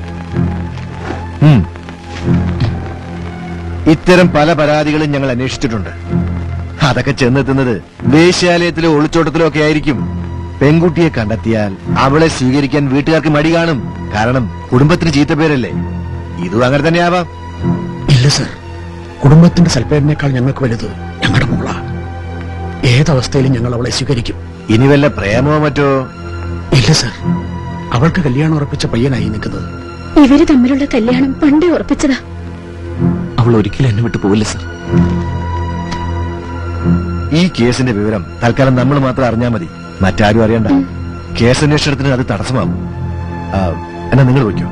ഇത്തരം പല പരാതികളും ഞങ്ങൾ അന്വേഷിച്ചിട്ടുണ്ട് അതൊക്കെ ചെന്നെത്തുന്നത് വേശ്യാലയത്തിലോ ഒളിച്ചോട്ടത്തിലോ ഒക്കെ ആയിരിക്കും പെൺകുട്ടിയെ കണ്ടെത്തിയാൽ അവളെ സ്വീകരിക്കാൻ വീട്ടുകാർക്ക് മടി കാണും കാരണം കുടുംബത്തിന് ചീത്തപ്പേരല്ലേ ഇതും അങ്ങനെ തന്നെ ആവാം ഇല്ല സർ കുടുംബത്തിന്റെ സൽപ്പേരിനേക്കാൾ ഞങ്ങൾക്ക് വലുത് ഞങ്ങളുടെ മോള ഏതവസ്ഥയിലും ഞങ്ങൾ അവളെ സ്വീകരിക്കും ഇനി വല്ല പ്രേമോ മറ്റോ ഇല്ല സർ അവൾക്ക് കല്യാണം ഉറപ്പിച്ച പയ്യനായി നിൽക്കുന്നത് ഇവര് തമ്മിലുള്ള കല്യാണം പണ്ടേ ഉറപ്പിച്ചതാ അവൾ ഒരിക്കലും എന്നെ വിട്ടു പോവില്ല സർ ഈ കേസിന്റെ വിവരം തൽക്കാലം നമ്മൾ മാത്രം അറിഞ്ഞാൽ മതി മറ്റാരും അറിയണ്ട കേസ് അന്വേഷണത്തിന് അത് തടസ്സമാവും ആ, എന്നാ നിങ്ങൾ വയ്ക്കോ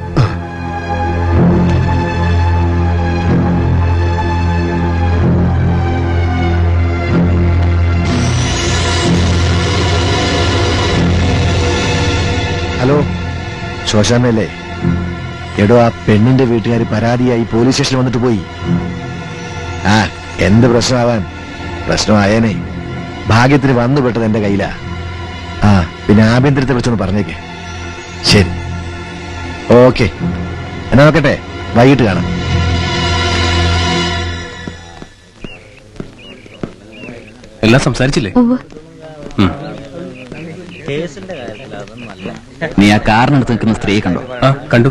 ഹലോ ശോശാമ്മയല്ലേ എടോ ആ പെണ്ണിന്റെ വീട്ടുകാർ പരാതിയായി പോലീസ് സ്റ്റേഷനിൽ വന്നിട്ട് പോയി ആ എന്ത് പ്രശ്നമാവാൻ പ്രശ്നമായേനെ ഭാഗ്യത്തിന് വന്നു പെട്ടത് എന്റെ കയ്യിലാ ആ പിന്നെ ആഭ്യന്തരത്തെ വിളിച്ചൊന്ന് പറഞ്ഞേക്ക് ശരി ഓക്കെ എന്നാ നോക്കട്ടെ വൈകിട്ട് കാണാം എല്ലാം സംസാരിച്ചില്ലേ ഉം. നീ ആ കാറിനടുത്ത് നിൽക്കുന്ന സ്ത്രീയെ കണ്ടോ ആ കണ്ടു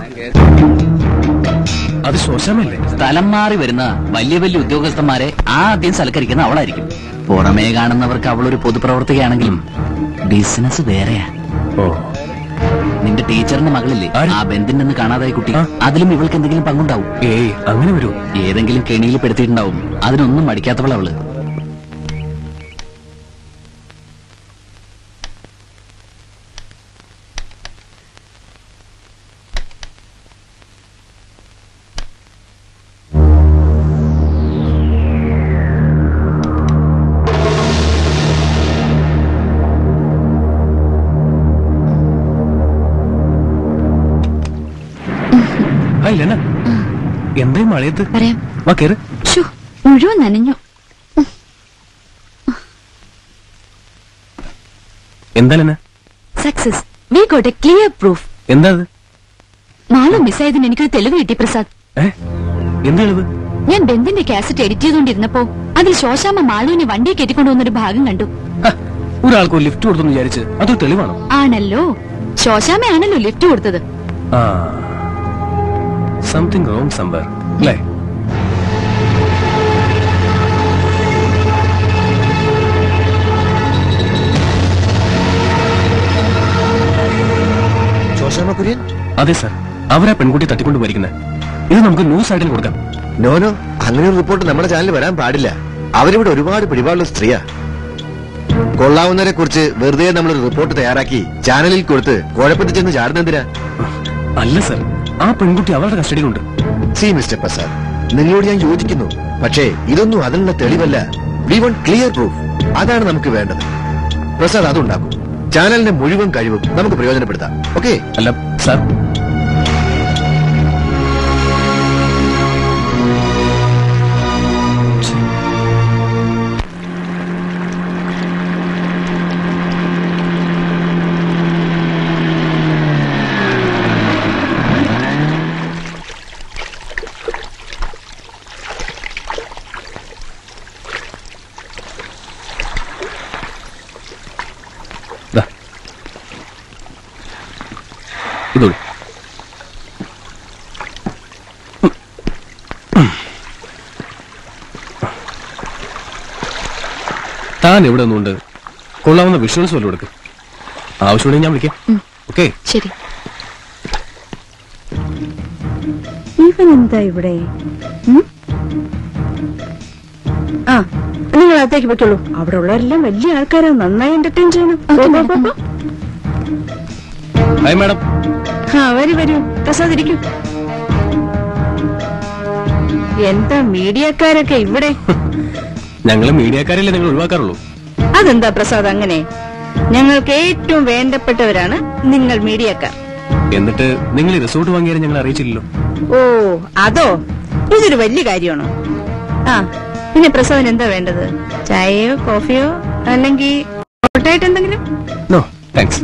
അത് ശോശാമല്ലേ സ്ഥലം മാറി വരുന്ന വലിയ വലിയ ഉദ്യോഗസ്ഥന്മാരെ ആദ്യം സൽക്കരിക്കുന്ന അവളായിരിക്കും പുറമേ കാണുന്നവർക്ക് അവളൊരു പൊതുപ്രവർത്തകയാണെങ്കിലും ബിസിനസ് വേറെയാ ഓ നിന്റെ ടീച്ചറിന്റെ മകളില്ലേ ആ ബന്ധിന്റെ നിന്ന് കാണാതായ കുട്ടി അതിലും ഇവൾക്ക് എന്തെങ്കിലും പങ്കുണ്ടാവും ഏയ് അങ്ങനെ വരൂ ഏതെങ്കിലും കെണിയിൽ പെടുത്തിയിട്ടുണ്ടാവും അതിനൊന്നും മടിക്കാത്തവൾ അവള് ആ ഇല്ലെന്നാ എന്തായി മഴയത്ത് പറയാം വാ കേറ് ശ്ശോ, മുഴുവൻ നനഞ്ഞു എന്താ success we got a clear proof എന്താ അത് മാളു മിസ്സായതിന് എനിക്കൊരു തെളിവ് കിട്ടി പ്രസാദ് ഏ എന്താണിത് ഞാൻ ബെന്തിന്റെ കാസറ്റ് എഡിറ്റ് ചെയ്തുകൊണ്ടിരുന്നപ്പോ അതിൽ ശോശാമ്മ മാളുവിനെ വണ്ടിയെ കെട്ടിക്കൊണ്ടുവന്നൊരു ഭാഗം കണ്ടു ഒരാൾക്ക് ഒരു ലിഫ്റ്റ് കൊടുത്തെന്ന് വിചാരിച്ച് അതൊരു തെളിവാണോ ആണല്ലോ ശോശാമ്മയാണല്ലോ ലിഫ്റ്റ് കൊടുത്തത് ആ സംതിങ് റോങ് സംബർ അല്ലേ ശോശാമ്മ കുര്യൻ അതെ സർ അവരാ പെൺകുട്ടി തട്ടിക്കൊണ്ട് വരിക്കുന്നത് ഇത് നമുക്ക് ന്യൂസ് ആയിട്ടിൽ കൊടുക്കാം നോനോ അങ്ങനെ ഒരു റിപ്പോർട്ട് നമ്മുടെ ചാനലിൽ വരാൻ പാടില്ല അവരിവിടെ ഒരുപാട് പിടിപാടുള്ള സ്ത്രീയാ കൊള്ളാവുന്നവരെ കുറിച്ച് വെറുതെ നമ്മളൊരു റിപ്പോർട്ട് തയ്യാറാക്കി ചാനലിൽ കൊടുത്ത് കുഴപ്പത്തിൽ ചെന്ന് ചാടുന്നെന്തിനാ അല്ല സർ ആ പെൺകുട്ടി അവരുടെ കസ്റ്റഡിയിലുണ്ട് സി മിസ്റ്റർ പ്രസാദ് നിങ്ങളോട് ഞാൻ യോജിക്കുന്നു പക്ഷേ ഇതൊന്നും അതിനുള്ള തെളിവല്ല വി വൺ ക്ലിയർ പ്രൂഫ് അതാണ് നമുക്ക് വേണ്ടത് പ്രസാദ് അതുണ്ടാക്കും ചാനലിന്റെ മുഴുവൻ കഴിവും നമുക്ക് പ്രയോജനപ്പെടുത്താം ഓക്കെ അല്ല സർ ഇതോളി താൻ ഇവിടെ നിന്നുകൊണ്ട് കൊള്ളാവുന്ന വിഷ്വൽസ് വല്ലതും എടുക്കും ആവശ്യമുണ്ടെങ്കിൽ ഞാൻ വിളിക്കാം ഓക്കെ ശരി ഇവൻ എന്താ ഇവിടെ ഉം? ആ നിങ്ങൾ അകത്തേക്ക് വെക്കുള്ളൂ അവിടെ ഉള്ളവരെല്ലാം വലിയ ആൾക്കാരാ നന്നായി എന്റർടൈൻ ചെയ്യണം പോ, പോ, പോ, പോ. ഹായ് മാഡം ആ വരൂ വരൂ പ്രസാദ് ഇരിക്കൂ എന്താ മീഡിയക്കാരൊക്കെ ഇവിടെ ഞങ്ങൾ മീഡിയക്കാരല്ലേ നിങ്ങൾ ഒഴിവാക്കാറുള്ളൂ അതെന്താ പ്രസാദ് അങ്ങനെ ഞങ്ങൾക്ക് ഏറ്റവും വേണ്ടപ്പെട്ടവരാണ് നിങ്ങൾ മീഡിയക്കാർ എന്നിട്ട് നിങ്ങൾ ഈ റിസോർട്ട് വാങ്ങിയാലും ഞങ്ങൾ അറിയിച്ചില്ലല്ലോ ഓ അതോ ഇതൊരു വലിയ കാര്യമാണോ ആ പിന്നെ പ്രസാദിന് എന്താ വേണ്ടത് ചായയോ കോഫിയോ അല്ലെങ്കിൽ ഹോട്ടായിട്ട് എന്തെങ്കിലും നോ താങ്ക്സ്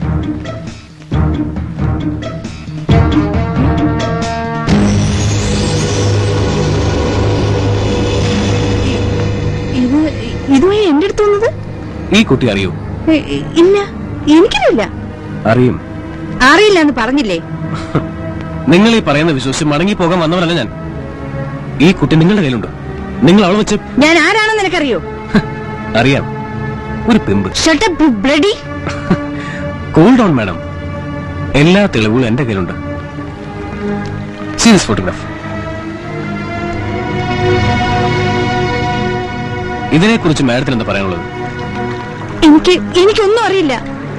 ഇത് ഇതുമായി എന്റെ അടുത്ത് വന്നത് ഈ കുട്ടി അറിയോ ഏ, ഇല്ല എനിക്കിതില്ല അറിയും അറിയില്ല എന്ന് പറഞ്ഞില്ലേ നിങ്ങൾ ഈ പറയുന്ന വിശ്വസിച്ച് മടങ്ങി പോകാൻ വന്നവനല്ല ഞാൻ ഈ കുട്ടി നിങ്ങളുടെ കയ്യിലുണ്ട് നിങ്ങൾ അവളെ വെച്ച് ഞാൻ ആരാണെന്ന് നിനക്കറിയോ അറിയാം ഒരു pimp shut up bloody cool down madam എല്ലാ തെളിവുകളും എന്റെ കയ്യിലുണ്ട് സീരിയസ് ഫോട്ടോഗ്രാഫ് ഇതിനെക്കുറിച്ച് മാഡത്തിന് എന്താ പറയാനുള്ളത് എനിക്ക് എനിക്കൊന്നും അറിയില്ല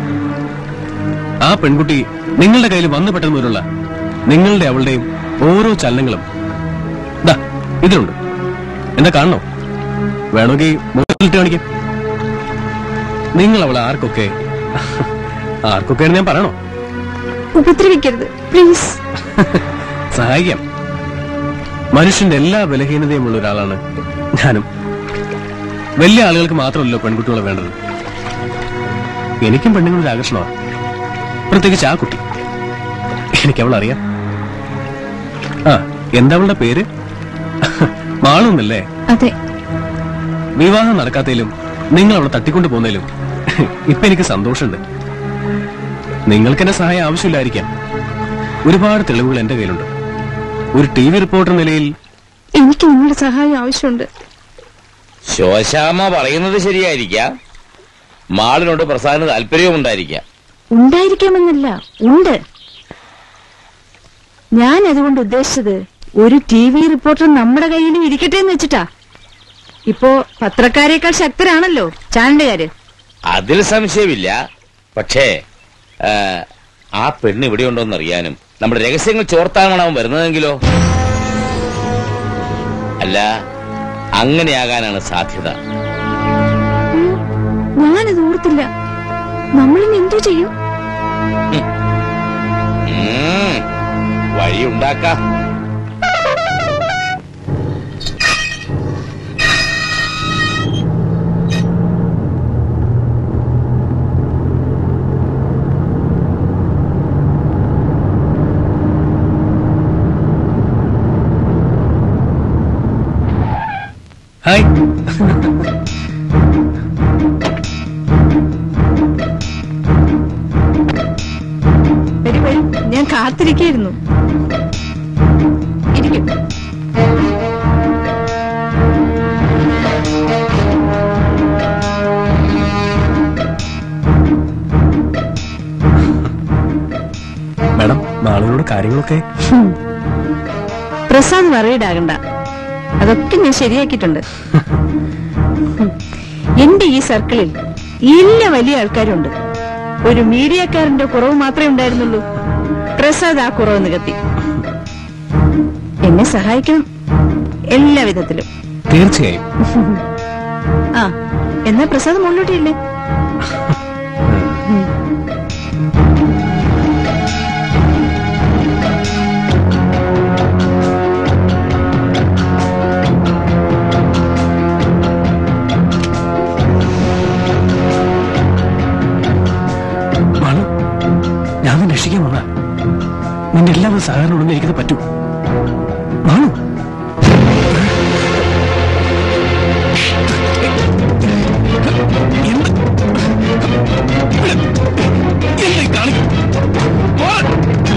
ആ പെൺകുട്ടി നിങ്ങളുടെ കയ്യിൽ വന്നു പെട്ടെന്ന് പോലുള്ള നിങ്ങളുടെ അവളുടെയും ഓരോ ചലനങ്ങളും ദാ ഇതിലുണ്ട് എന്താ കാണണോ വേണമെങ്കിൽ മുകളിലിട്ട് കാണിക്കാം നിങ്ങൾ അവളെ ആർക്കൊക്കെ ആർക്കൊക്കെയാണ് ഞാൻ പറയണോ ഉപദ്രവിക്കരുത് പ്ലീസ് സഹായിക്കാം മനുഷ്യന്റെ എല്ലാ ബലഹീനതയുമുള്ള ഒരാളാണ് ഞാനും വലിയ ആളുകൾക്ക് മാത്രമല്ലോ പെൺകുട്ടികളെ വേണ്ടത് എനിക്കും പെണ്ണുങ്ങളുടെ ആകർഷണമാണ് പ്രത്യേകിച്ച് ആ കുട്ടി എനിക്ക് അവൾ അറിയാം ആ എന്താ അവളുടെ പേര് മാളൊന്നല്ലേ അതെ വിവാഹം നടക്കാത്തതിലും നിങ്ങൾ അവളെ തട്ടിക്കൊണ്ടു പോകുന്നതിലും ഇപ്പൊ എനിക്ക് സന്തോഷമുണ്ട് നിങ്ങൾക്ക് എന്റെ സഹായം ആവശ്യമില്ലായിരിക്കാം ഒരുപാട് തെളിവുകൾ എന്റെ കയ്യിലുണ്ട് ഒരു ടി വി റിപ്പോർട്ടർ നിലയിൽ എനിക്ക് നിങ്ങളുടെ സഹായം ആവശ്യമുണ്ട് ശോശാമ്മ പറയുന്നത് ശരിയായിരിക്കാം മാളിനോട് പ്രസാദിന് താല്പര്യവും ഉണ്ടായിരിക്കാം ഉണ്ടായിരിക്കാമെന്നല്ല ഉണ്ട് ഞാൻ അതുകൊണ്ട് ഉദ്ദേശിച്ചത് ഒരു ടി വി റിപ്പോർട്ടർ നമ്മുടെ കയ്യിൽ ഇരിക്കട്ടെ എന്ന് വെച്ചിട്ടാ ഇപ്പോ പത്രക്കാരേക്കാൾ ശക്തരാണല്ലോ ചാനലുകാര് അതിൽ സംശയമില്ല പക്ഷേ ആ, ആ പെണ്ണ് ഇവിടെ ഉണ്ടോന്ന് അറിയാനും നമ്മുടെ രഹസ്യങ്ങൾ ചോർത്താനാണ് അവൻ വരുന്നതെങ്കിലോ അല്ല അങ്ങനെയാകാനാണ് സാധ്യത ഞാനത് ഓർത്തില്ല നമ്മളിന്ന് എന്തോ ചെയ്യും ഉം, വഴിയുണ്ടാക്കാം ഹായ് വരൂ വരൂ ഞാൻ കാത്തിരിക്കായിരുന്നു ഇരിക്കും മാഡം മാളിനോട് കാര്യങ്ങളൊക്കെ ഹും. പ്രസാദ് വറീഡ് ആകണ്ട അതൊക്കെ ഞാൻ ശരിയാക്കിയിട്ടുണ്ട് ഹും. എന്റെ ഈ സർക്കിളിൽ എല്ലാ വലിയ ആൾക്കാരുണ്ട് ഒരു മീഡിയക്കാരന്റെ കുറവ് മാത്രമേ ഉണ്ടായിരുന്നുള്ളൂ പ്രസാദ് ആ കുറവ് നികത്തി എന്നെ സഹായിക്കണം എല്ലാ വിധത്തിലും തീർച്ചയായും ആ എന്നാ പ്രസാദ് മുന്നോട്ടില്ലേ മാളു ഞാൻ നിന്നെ രക്ഷിക്കാൻ വന്ന നിന്റെ എല്ലാവരും സഹകരണം ഉണ്ടെന്ന് എനിക്കത് പറ്റൂ മാളു എന്ത്? എന്താ ഈ കാണിക്കുന്നത്?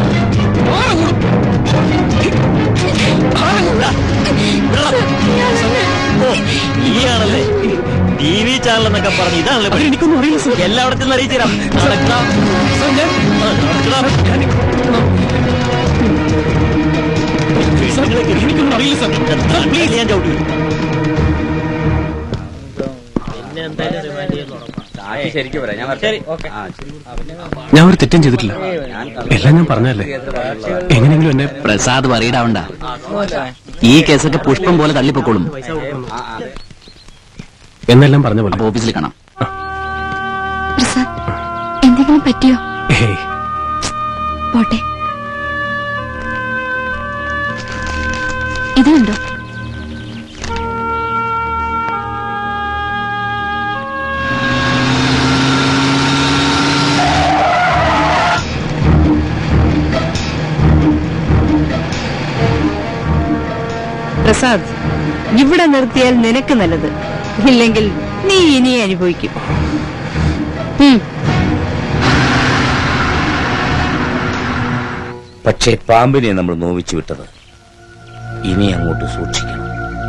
പോലീസ് എല്ലായിടത്തും അറിയിച്ചുതരാം നടക്കാം പ്ലീസ് ഞാൻ ചവിട്ടി ശരിക്കും പറയാം ഞാൻ ശരി, ഞാൻ ഒരു തെറ്റും ചെയ്തിട്ടില്ല എല്ലാം ഞാൻ പറഞ്ഞല്ലേ എങ്ങനെയെങ്കിലും എന്നെ പ്രസാദ് പറയിടാവണ്ട ഈ കേസൊക്കെ പുഷ്പം പോലെ തള്ളിപ്പൊക്കോളും എന്നെല്ലാം പറഞ്ഞ പോലെ ഓഫീസിൽ കാണാം പ്രസാദ് എന്തെങ്കിലും പറ്റിയോ ഏയ് പോട്ടെ ഇത് കണ്ടോ പ്രസാദ് ഇവിടെ നിർത്തിയാൽ നിനക്ക് നല്ലത് ഇല്ലെങ്കിൽ നീ ഇനി അനുഭവിക്കും ഉം. പക്ഷേ പാമ്പിനെ നമ്മൾ നോവിച്ചു വിട്ടത് ഇനി അങ്ങോട്ട് സൂക്ഷിക്കണം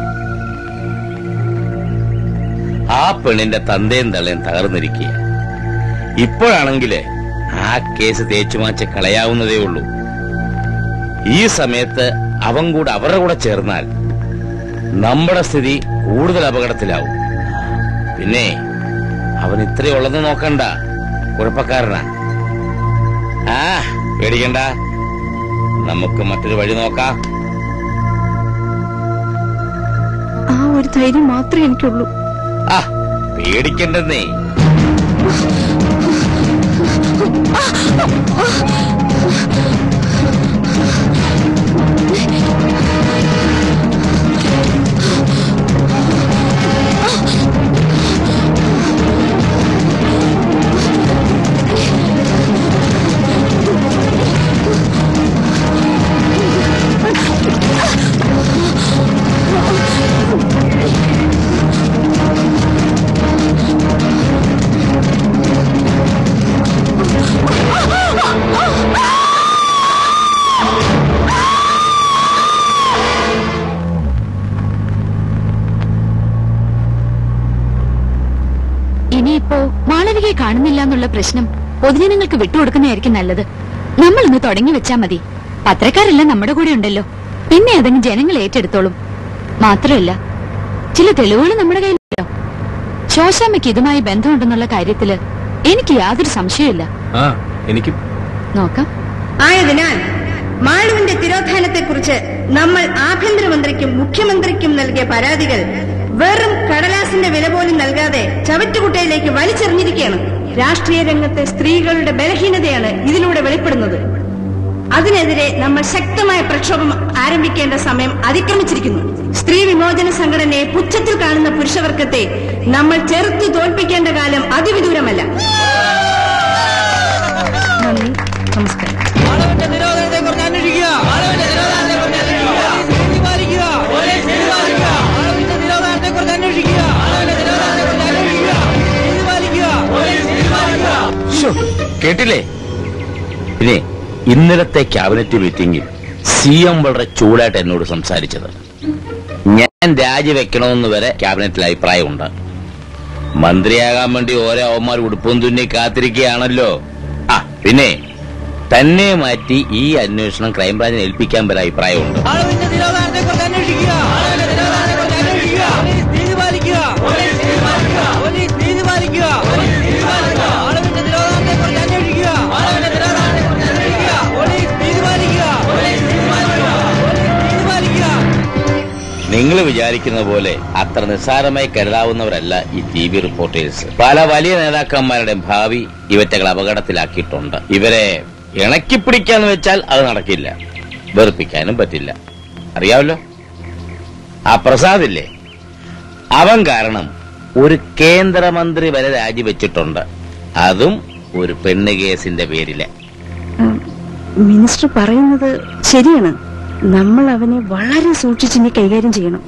ആ പെണ്ണിന്റെ തന്തയും തള്ളയും തകർന്നിരിക്കുക ഇപ്പോഴാണെങ്കില് ആ കേസ് തേച്ചുമാച്ച് കളയാവുന്നതേ ഉള്ളൂ ഈ സമയത്ത് അവൻ കൂടെ അവരുടെ കൂടെ ചേർന്നാൽ നമ്മുടെ സ്ഥിതി കൂടുതൽ അപകടത്തിലാവും പിന്നെ അവൻ ഇത്രയുള്ളതെന്ന് നോക്കണ്ട കുഴപ്പക്കാരനാ ആ പേടിക്കണ്ട നമുക്ക് മറ്റൊരു വഴി നോക്കാം ആ ഒരു ധൈര്യം മാത്രമേ എനിക്കുള്ളൂ ആ പേടിക്കണ്ടെന്നേ ഇനിയിപ്പോ മാളവികയെ കാണുന്നില്ല എന്നുള്ള പ്രശ്നം പൊതുജനങ്ങൾക്ക് വിട്ടുകൊടുക്കുന്നതായിരിക്കും നല്ലത് നമ്മൾ ഇന്ന് തുടങ്ങി വെച്ചാ മതി പത്രക്കാരെല്ലാം നമ്മുടെ കൂടെ ഉണ്ടല്ലോ പിന്നെ അതങ്ങ് ജനങ്ങൾ ഏറ്റെടുത്തോളും മാത്രമല്ല ചില തെളിവുകൾ നമ്മുടെ കയ്യിലുണ്ടല്ലോ ശോശാമ്മയ്ക്ക് ഇതുമായി ബന്ധമുണ്ടെന്നുള്ള കാര്യത്തില് എനിക്ക് യാതൊരു സംശയമില്ല ആ എനിക്കും നോക്കാം ആയതിനാൽ മാളുവിന്റെ തിരോധാനത്തെക്കുറിച്ച് നമ്മൾ ആഭ്യന്തരമന്ത്രിക്കും മുഖ്യമന്ത്രിക്കും നൽകിയ പരാതികൾ വെറും കടലാസിന്റെ വില പോലും നൽകാതെ ചവറ്റുകുട്ടയിലേക്ക് വലിച്ചെറിഞ്ഞിരിക്കുകയാണ് രാഷ്ട്രീയ രംഗത്തെ സ്ത്രീകളുടെ ബലഹീനതയാണ് ഇതിലൂടെ വെളിപ്പെടുന്നത് അതിനെതിരെ നമ്മൾ ശക്തമായ പ്രക്ഷോഭം ആരംഭിക്കേണ്ട സമയം അതിക്രമിച്ചിരിക്കുന്നു സ്ത്രീ വിമോചന സംഘടനയെ പുച്ഛത്തിൽ കാണുന്ന പുരുഷവർഗത്തെ നമ്മൾ ചെറുത്തു തോൽപ്പിക്കേണ്ട കാലം അതിവിദൂരമല്ല നന്ദി നമസ്കാരം നിരോധനത്തെക്കുറിച്ച് അന്വേഷിക്കുക നീതി പാലിക്കുക നീതി പാലിക്കുക ആളവിന്റെ നിരോധനത്തെക്കുറിച്ച് അന്വേഷിക്കുക നീതി പാലിക്കുക നീതി പാലിക്കുക ശ്ശോ, കേട്ടില്ലേ പിന്നെ ഇന്നലത്തെ ക്യാബിനറ്റ് മീറ്റിംഗിൽ സി എം വളരെ ചൂടായിട്ട് എന്നോട് സംസാരിച്ചത് ഞാൻ രാജിവെക്കണമെന്ന് വരെ ക്യാബിനറ്റിൽ അഭിപ്രായമുണ്ട് മന്ത്രിയാകാൻ വേണ്ടി ഓരോ അവന്മാർ ഉടുപ്പും തുന്നി കാത്തിരിക്കുകയാണല്ലോ ആ പിന്നെ തന്നെ മാറ്റി ഈ അന്വേഷണം ക്രൈംബ്രാഞ്ചിനെ ഏൽപ്പിക്കാൻ വരെ അഭിപ്രായമുണ്ട് ആളവിന്റെ നിരോധനത്തെക്കുറിച്ച് അന്വേഷിക്കുക നിരോധനത്തെക്കുറിച്ച് അന്വേഷിക്കുക നീതി പാലിക്കുക നീതി പാലിക്കുക പോലീസ് നീതി പാലിക്കുക നീതി പാലിക്കുക ആളവിന്റെ നിരോധനത്തെക്കുറിച്ച് അന്വേഷിക്കുക ആളവിന്റെ നിരോധനത്തെക്കുറിച്ച് അന്വേഷിക്കുക പോലീസ് നീതി പാലിക്കുക നീതി പാലിക്കുക നീതി പാലിക്കുക നിങ്ങൾ വിചാരിക്കുന്ന പോലെ അത്ര നിസ്സാരമായി കരുതാവുന്നവരല്ല ഈ ടി വി റിപ്പോർട്ടേഴ്സ് പല വലിയ നേതാക്കന്മാരുടെ ഭാവി ഇവറ്റകൾ അപകടത്തിലാക്കിയിട്ടുണ്ട് ഇവരെ ഇണക്കി പിടിക്കാന്ന് വെച്ചാൽ അത് നടക്കില്ല വെറുപ്പിക്കാനും പറ്റില്ല അറിയാമല്ലോ ആ പ്രസാദില്ലേ അവൻ കാരണം ഒരു കേന്ദ്രമന്ത്രി വരെ രാജിവെച്ചിട്ടുണ്ട് അതും ഒരു പെണ്ണ് കേസിന്റെ പേരില് മിനിസ്റ്റർ പറയുന്നത് ശരിയാണ് നമ്മൾ അവനെ വളരെ സൂക്ഷിച്ചിനി കൈകാര്യം ചെയ്യണം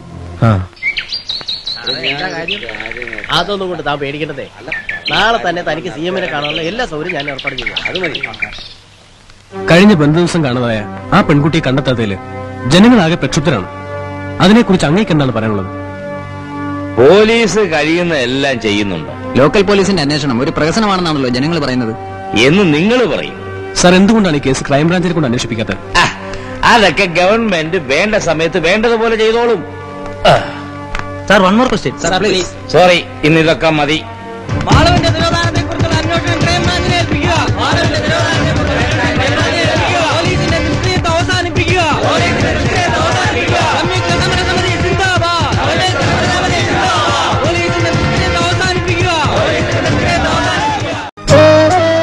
അതൊന്നും കൊണ്ട് താൻ പേടിക്കേണ്ടതേ നാളെ തന്നെ തനിക്ക് സി എമ്മിനെ കാണാനുള്ള എല്ലാ സൗകര്യം ഞാൻ ഏർപ്പാട് ചെയ്യാം അത് മതി കഴിഞ്ഞ ബന്ധുദിവസം കാണുന്നതായ ആ പെൺകുട്ടിയെ കണ്ടെത്താത്തതില് ജനങ്ങളാകെ പ്രക്ഷുബ്ധരാണ് അതിനെക്കുറിച്ച് അങ്ങേക്ക് എന്താണ് പറയാനുള്ളത് പോലീസ് കഴിയുന്ന എല്ലാം ചെയ്യുന്നുണ്ട് ലോക്കൽ പോലീസിന്റെ അന്വേഷണം ഒരു പ്രഹസനമാണെന്നാണല്ലോ ജനങ്ങൾ പറയുന്നത് എന്ന് നിങ്ങൾ പറയും സാർ എന്തുകൊണ്ടാണ് ഈ കേസ് ക്രൈംബ്രാഞ്ചിനെ കൊണ്ട് അന്വേഷിപ്പിക്കാത്തത് അതൊക്കെ ഗവൺമെന്റ് വേണ്ട സമയത്ത് വേണ്ടതുപോലെ ചെയ്തോളും sir one more question sir please sorry ഇന്ന് ഇതൊക്കെ മതി മാളവിന്റെ തിരോധാനത്തെക്കുറിച്ചുള്ള അന്വേഷണം ക്രൈംബ്രാഞ്ചിനെ ഏൽപ്പിക്കുക മാളവിന്റെ തിരോധാനത്തെക്കുറിച്ചുള്ള ക്രൈംബ്രാഞ്ചിനെ ഏൽപ്പിക്കുക പോലീസിന്റെ നിഷ്ക്രിയത്വം അവസാനിപ്പിക്കുക പോലീസിന്റെ നിഷ്ക്രിയത്വം അവസാനിപ്പിക്കുക സംയുക്ത സമരസമിതി സിന്ദാബാദ് പോലീസ് സമരസമിതി സിന്ദാബാദ് പോലീസിന്റെ നിഷ്ക്രിയത്വം അവസാനിപ്പിക്കുക പോലീസിന്റെ നിഷ്ക്രിയത്വം അവസാനിപ്പിക്കുക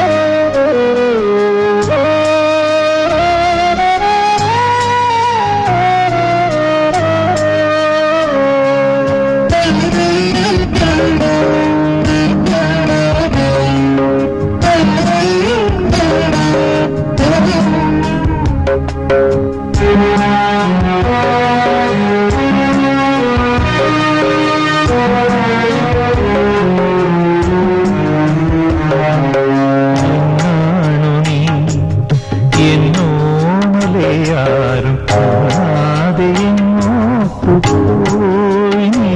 എന്നോമലയാരും കാണാതെ എങ്ങോട്ടു പോയി നീ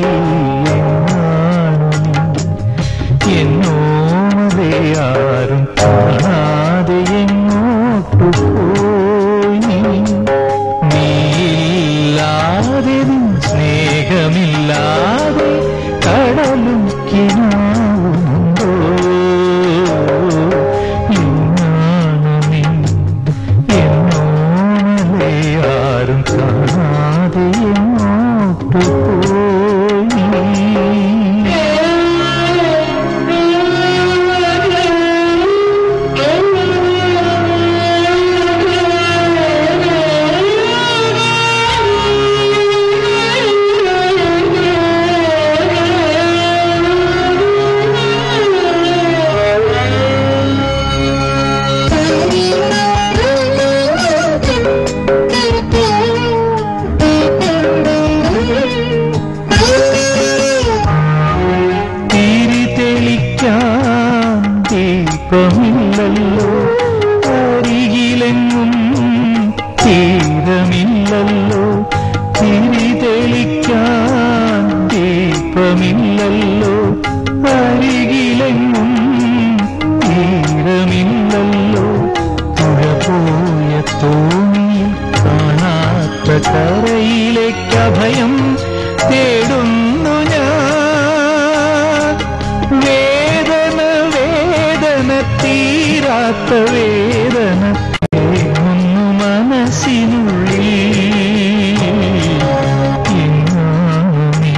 എന്നോമലയാരും കാണാതെ എങ്ങോട്ടു പോയി നീ നീയില്ലാതെ നിൻ സ്നേഹമില്ലാതെ കടലും കിനാവുന്നുണ്ടോ ഇന്നാണ് നീ എന്നോമലയാരും കാണാതെ എങ്ങോട്ടു തിരി തെളിക്കാൻ ദീപമില്ലല്ലോ അരികിലെങ്ങും തീരമില്ലല്ലോ തിരി തെളിക്കാൻ ദീപമില്ലല്ലോ അരികിലെങ്ങും തീരമില്ലല്ലോ തുഴ പോയ തോണിയിൽ കാണാത്ത കരയിലേക്ക് അഭയം തേടുന്നു ഞാൻ വേദന വേദന തീരാത്ത വേദന തേങ്ങുന്നു മനസ്സിനുള്ളിൽ എങ്ങാനും നീ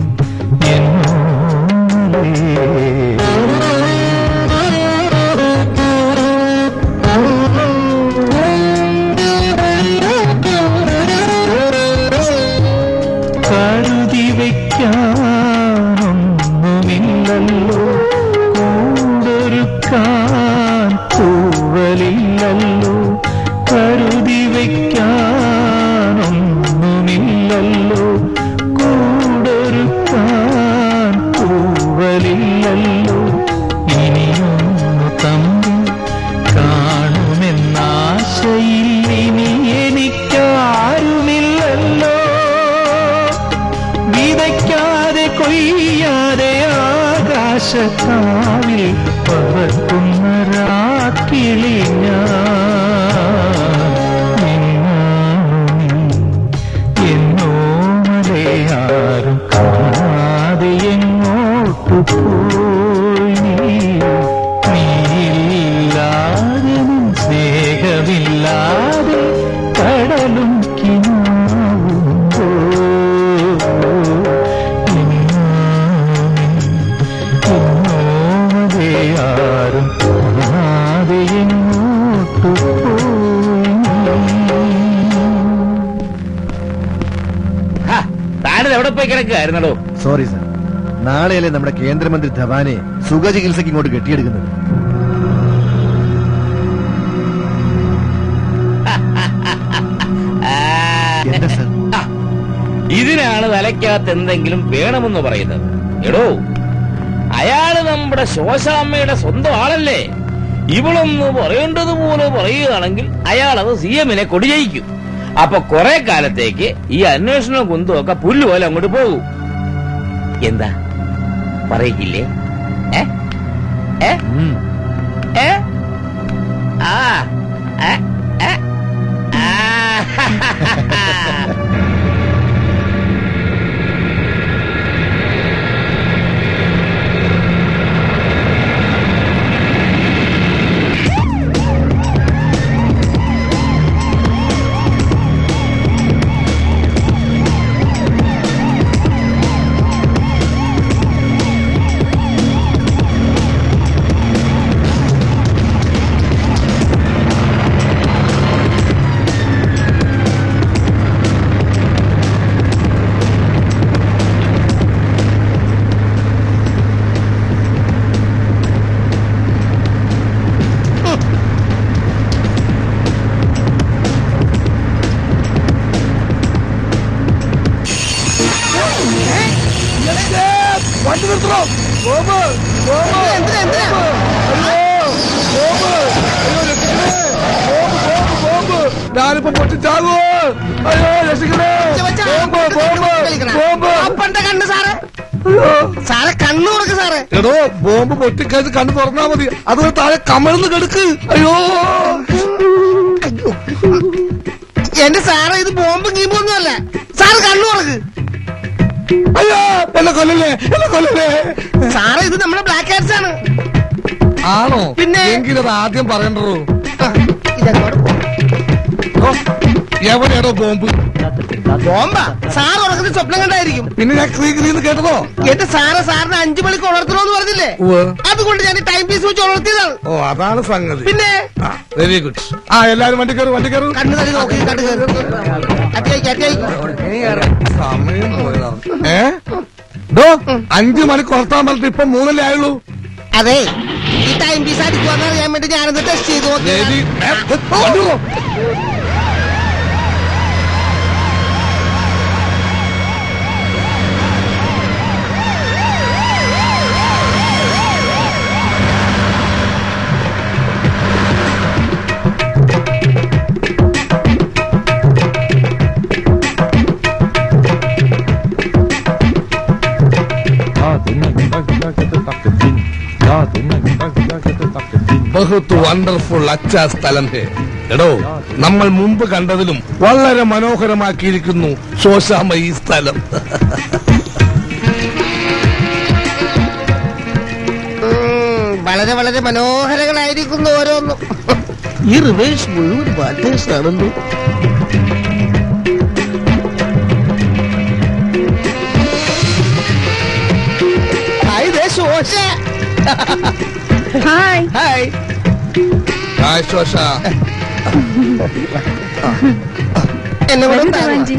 കരുതി വയ്ക്കാനൊന്നുമില്ലല്ലോ കൂടൊരുക്കാൻ തൂവലില്ലല്ലോ കരുതി വയ്ക്കാനൊന്നുമില്ലല്ലോ കൂടൊരുക്കാൻ തൂവലില്ലല്ലോ ഇനിയൊന്നു തമ്മിൽ കാണുമെന്നാശയിൽ ഇനി എനിക്കാരുമില്ലല്ലോ വിതയ്ക്കാതെ കൊയ്യാതെ ആകാശത്താവിൽ പറക്കുന്ന രാക്കിളി എന്നോമലയാരും കാണാതെ എങ്ങോട്ടു പോയി നീയില്ലാതെ നിൻ സ്നേഹമില്ലാതെ കടലും കിനാവുമ്പോ ആരും കാണാതെ എങ്ങോട്ടു താനത് എവിടെ പോയി കിടക്കുകയായിരുന്നടോ സോറി സർ നാളെയല്ലേ നമ്മുടെ കേന്ദ്രമന്ത്രി ധവാനെ സുഖചികിത്സയ്ക്ക് ഇങ്ങോട്ട് കെട്ടിയെടുക്കുന്നത് എന്താ സർ ഇതിനാണ് തലയ്ക്കകത്ത് എന്തെങ്കിലും വേണമെന്ന് പറയുന്നത് എടോ അയാള് നമ്മുടെ ശോശാമ്മയുടെ സ്വന്തം ആളല്ലേ ഇവളൊന്ന് പറയേണ്ടതുപോലെ പറയുകയാണെങ്കിൽ അയാൾ അത് സി എമ്മിനെ കൊടിജയിക്കും അപ്പൊ കുറെ കാലത്തേക്ക് ഈ അന്വേഷണം കുന്തുമൊക്കെ പുല്ലുപോലെ അങ്ങോട്ട് പോകും എന്താ പറയില്ലേ ഏ ഏ ഏ ആ ഏ ഏ ആ വണ്ടി നിർത്തണോ ബോംബ് ബോംബ് അയ്യോ ബോംബ് അയ്യോ രക്ഷിക്കണേ ബോംബ് ബോംബ് ബോംബ് ഞാനിപ്പോ പൊട്ടിച്ചാകോ അയ്യോ രക്ഷിക്കണേ ബോംബ് ബോംബ് ബോംബ് അപ്പന്റെ കണ്ണ് സാറ് അയ്യോ സാറെ കണ്ണു കൊടുക്ക് സാറേ എടോ ബോംബ് പൊട്ടിക്കഴിഞ്ഞ് കണ്ണ് തുറന്നാ മതി അതുപോലെ താഴെ കമഴ്ന്ന് കെടുക്ക് അയ്യോ എന്റെ സാറേ ഇത് ബോംബും ഗീമ്പൊന്നും അല്ല സാറ് കണ്ണു കൊടുക്ക് അയ്യോ എന്നെ കൊല്ലല്ലേ എന്നെ കൊല്ലല്ലേ സാറേ ഇത് നമ്മുടെ ബ്ലാക്ക് ഹാറ്റ്സ് ആണ് ആണോ പിന്നെ? എങ്കിലത് ആദ്യം പറയണ്ടോ എവിടെയാണോ ബോംബ് ബോംബാ സാർ ഉറക്കത്തിൽ സ്വപ്നം കണ്ടായിരിക്കും പിന്നെ ഞാൻ ക്രീ ക്രീന്ന് കേട്ടതോ എന്റെ സാറ് സാറിന് അഞ്ചു മണിക്ക് ഉണർത്തണോന്ന് പറഞ്ഞില്ലേ ഉവ്വ്. അതുകൊണ്ട് ഞാൻ ടൈം പീസ് വെച്ച് ഉണർത്തിയതാണ് ഓ അതാണ് സംഗതി പിന്നെ വെരി ഗുഡ് ആ എല്ലാരും വണ്ടി കയറും വണ്ടി കയറും കണ്ണു തള്ളി നോക്കി കണ്ടു സമയം പോയതാ ഏ ഡോ അഞ്ചു മണിക്ക് ഉറത്താൻ പറഞ്ഞിട്ട് ഇപ്പൊ മൂന്നല്ലേ ആയുള്ളൂ അതെ ഈ ടൈം പീസ് അടിക്കുവാന്ന് അറിയാൻ വേണ്ടി ഞാനത് ടെസ്റ്റ് ചെയ്ത് ദേവി, നോക്കി ഏ, വണ്ടി വിടോ. ബഹുത്ത് വണ്ടർഫുൾ അച്ഛാ സ്ഥലം ഹേ എടോ നമ്മൾ മുമ്പ് കണ്ടതിലും വളരെ മനോഹരമാക്കിയിരിക്കുന്നു ശോശാമ ഈ സ്ഥലം ഉം, വളരെ വളരെ മനോഹരങ്ങളായിരിക്കുന്നു ഓരോന്നും ഈ റിവേഴ്സ് മുഴുവൻ ബാറ്റേഴ്സ് ആണെന്നു ഹായ് ദേ Shosha hi hi hi Shosha എന്നെ കൂടെ വരൂ ഒന്ന് ദേവാൻജി.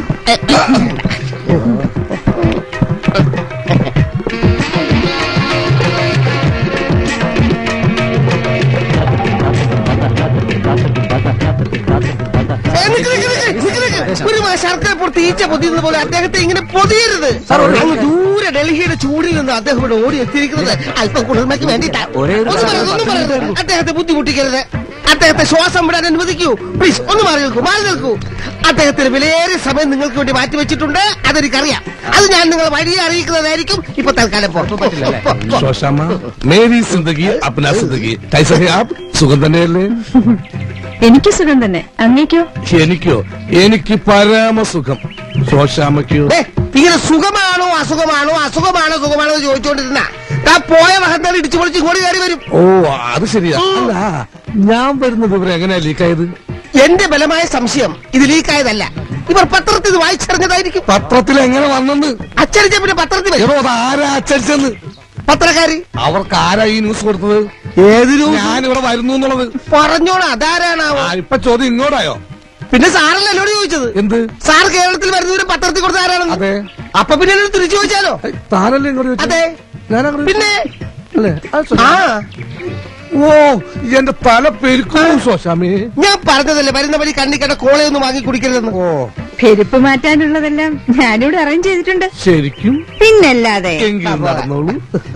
ഏ, നിക്ക്, നിക്ക്, നിക്ക്, നിക്ക്, നിക്ക്. ഒരു മ- ശർക്കര പുറത്ത് ഈച്ച പൊതിയുന്നത് പോലെ അദ്ദേഹത്തെ ഇങ്ങനെ പൊതിയരുത് അങ്ങ് ദൂരെ ഡൽഹിയുടെ ചൂടിൽ നിന്ന് അദ്ദേഹം ഇവിടെ ഓടി എത്തിയിരിക്കുന്നത് അല്പം കുളിർമയ്ക്ക് വേണ്ടിയിട്ടാ ഒന്നും പറയരുത്, ഒന്നും പറയരുത്. അദ്ദേഹത്തെ ബുദ്ധിമുട്ടിക്കരുത് അദ്ദേഹത്തെ ശ്വാസം വിടാൻ അനുവദിക്കൂ പ്ലീസ് ഒന്ന് മാറി നിൽക്കൂ മാറി നിൽക്കൂ അദ്ദേഹത്തിന് വിലയേറിയ സമയം നിങ്ങൾക്ക് വേണ്ടി മാറ്റി വെച്ചിട്ടുണ്ട് അതെനിക്കറിയാം അത് ഞാൻ നിങ്ങളെ വഴിയെ അറിയിക്കുന്നതായിരിക്കും ഇപ്പൊ തൽക്കാലം പുറത്തു പറ്റില്ല ശോശാമ്മ മേരി സിന്ദഗി അപ്നാ സിന്ദഗി കൈസ ഹേ ആപ് സുഖം തന്നെയല്ലേ എനിക്ക് സുഖം തന്നെ അങ്ങേക്കോ എനിക്കോ എനിക്ക് പരമസുഖം ശോശാമ്മയ്ക്കോ ദേ, ഇങ്ങനെ സുഖമാണോ അസുഖമാണോ അസുഖമാണോ സുഖമാണോ എന്ന് ചോദിച്ചുകൊണ്ടിരുന്ന ആ പോയ മഹന്താണ് ഇടിച്ചു പൊളിച്ച് ഇങ്ങോട്ട് കയറി വരും ഓ അത് ശരിയാ അല്ല ഞാൻ വരുന്ന വിവരം എങ്ങനെയാ ലീക്കായത് എന്റെ ബലമായ സംശയം ഇത് ലീക്കായതല്ല ഇവർ പത്രത്തിൽ ഇത് വായിച്ചറിഞ്ഞതായിരിക്കും പത്രത്തിൽ എങ്ങനെ വന്നെന്ന് അച്ചടിച്ച പിന്നെ പത്രത്തിൽ വരും. എടോ, അത് ആരാ അച്ചടിച്ചെന്ന് പത്രക്കാരി അവർക്ക് ആരാ ഈ ന്യൂസ് കൊടുത്തത് ഏത് ഞാൻ ഇവിടെ വരുന്നു എന്നുള്ളത് പറഞ്ഞോളൂ അതാരാണാവോ ആ, ഇപ്പൊ ചോദ്യം ഇങ്ങോട്ടായോ പിന്നെ സാറല്ല എന്നോട് ചോദിച്ചത് എന്ത് സാർ കേരളത്തിൽ വരുന്നവരും പത്രത്തിൽ കൊടുത്ത ആരാണെന്ന് അതെ അപ്പൊ പിന്നെ എന്നോട് തിരിച്ചു ചോദിച്ചാലോ താനല്ലേ ഇങ്ങോട്ട് ചോദിച്ചത്? അതെ ഞാനങ്ങനെ പിന്നെ അല്ലേ അത് ശരി. ആ ഓ എന്റെ തല പെരുക്കും ശോശാമി ഞാൻ പറഞ്ഞതല്ലേ വരുന്ന വഴി കണ്ണിക്കട കോളയൊന്നും വാങ്ങി കുടിക്കരുതെന്ന് ഓ പെരുപ്പ് മാറ്റാനുള്ളതെല്ലാം ഞാനിവിടെ അറേഞ്ച് ചെയ്തിട്ടുണ്ട് ശരിക്കും പിന്നല്ലാതെ എങ്കിലും നടന്നോളൂ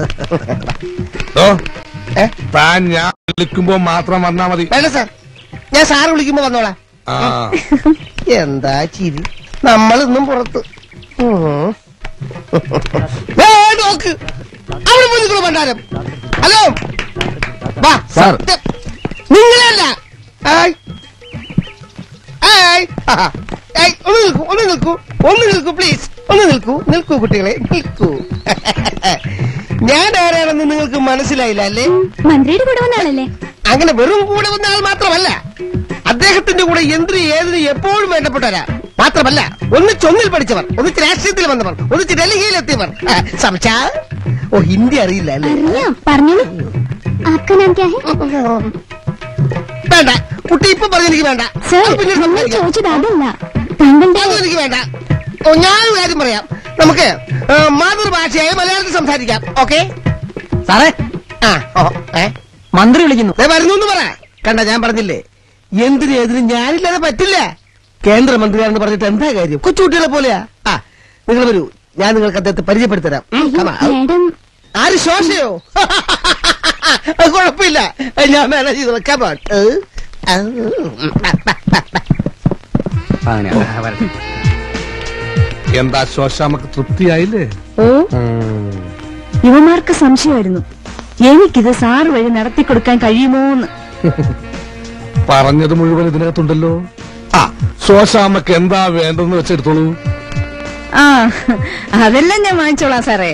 ഓ താൻ ഞാൻ വിളിക്കുമ്പോ മാത്രം വന്നാ മതി വേണ്ട സാർ ഞാൻ സാറ് വിളിക്കുമ്പോ വന്നോളാം ആ എന്താ ചിരി നമ്മൾ ഇന്നും പുറത്ത് ഉം. ദേ നോക്ക് അവിടെ പോയി നിൽക്കണോ ഭണ്ഡാരം ഹലോ വാ സാർ. ദേ, നിങ്ങളല്ല ആയ് ആയ് ആഹാ. ആയ്, ഒന്ന് നിൽക്കൂ ഒന്ന് നിൽക്കൂ ഒന്ന് നിൽക്കൂ പ്ലീസ് ഒന്ന് നിൽക്കൂ നിൽക്കൂ കുട്ടികളെ നിൽക്കൂ ഞാൻ ആരാണെന്ന് നിങ്ങൾക്ക് മനസ്സിലായില്ല അല്ലേ മന്ത്രിയുടെ കൂടെ വന്ന ആളല്ലേ അങ്ങനെ വെറും കൂടെ വന്ന ആൾ മാത്രമല്ല അദ്ദേഹത്തിന്റെ കൂടെ എന്തിന് ഏതിന് എപ്പോഴും വേണ്ടപ്പെട്ടവരാ മാത്രമല്ല ഒന്നിച്ച് ഒന്നിൽ പഠിച്ചവർ ഒന്നിച്ച് രാഷ്ട്രീയത്തിൽ വന്നവർ ഒന്നിച്ച് ഡൽഹിയിൽ എത്തിയവർ ആ, സംശ ഓ ഹിന്ദി അറിയില്ല അല്ലേ അറിയാം പറഞ്ഞോളൂ ആപ്കാ നാം ക്യാ ഹൈ വേണ്ട കുട്ടി ഇപ്പൊ പറഞ്ഞു എനിക്ക് വേണ്ട സർ അത് പിന്നീട് നിങ്ങൾ സംസാരിക്കാം. ചോദിച്ചത് അതല്ല താങ്കളുടെ അതും എനിക്ക് വേണ്ട ഓ ഞാനൊരു കാര്യം പറയാം നമുക്ക് ആ, മാതൃഭാഷയായ മലയാളത്തിൽ സംസാരിക്കാം ഓക്കെ സാറേ ആ ഓ ഏ മന്ത്രി വിളിക്കുന്നു ദേ വരുന്നു എന്ന് പറ കണ്ട ഞാൻ പറഞ്ഞില്ലേ എന്തിനും ഏതിനും ഞാനില്ലാതെ പറ്റില്ല കേന്ദ്രമന്ത്രിയാണെന്ന് പറഞ്ഞിട്ട് എന്താ കാര്യം കൊച്ചുകുട്ടികളെ പോലെയാ ആ നിങ്ങൾ വരൂ ഞാൻ നിങ്ങൾക്ക് അദ്ദേഹത്തെ പരിചയപ്പെടുത്തരാം ഉം, come on. മാഡം ആര് ശോഷയോ അത് കുഴപ്പമില്ല ഞാൻ മാനേജ് ചെയ്ത് വെക്കാൻ എന്താ ശോശാമക്ക് തൃപ്തിയായില്ലേ ഓ യുവമാർക്ക് സംശയമായിരുന്നു എനിക്കിത് സാറ് വഴി നടത്തി കൊടുക്കാൻ കഴിയുമോന്ന് പറഞ്ഞത് മുഴുവൻ ഇതിനകത്തുണ്ടല്ലോ ആ ശോശാമക്ക് എന്താ വേണ്ടെന്ന് വെച്ചെടുത്തോളൂ ആ അതെല്ലാം ഞാൻ വാങ്ങിച്ചോളാം സാറേ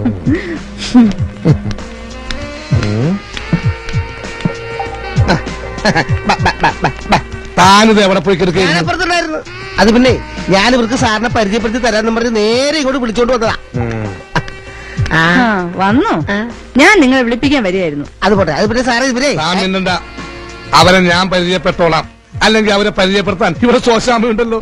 താനിത് എവിടെ പോയി കിടക്കുന്നു അപ്പുറത്തുണ്ടായിരുന്നു അത് പിന്നെ ഞാൻ ഇവർക്ക് സാറിനെ പരിചയപ്പെടുത്തി തരാന്ന് പറഞ്ഞ് നേരെ ഇങ്ങോട്ട് വിളിച്ചോണ്ട് വന്നതാ ആ വന്നോ ഞാൻ നിങ്ങളെ വിളിപ്പിക്കാൻ വരികയായിരുന്നു അത് പോട്ടെ അത് പിന്നെ സാറേ ഇവരെ താൻ മിണ്ടണ്ട അവരെ ഞാൻ പരിചയപ്പെട്ടോളാം അല്ലെങ്കിൽ അവരെ പരിചയപ്പെടുത്താൻ ഇവിടെ ശോശാമ ഉണ്ടല്ലോ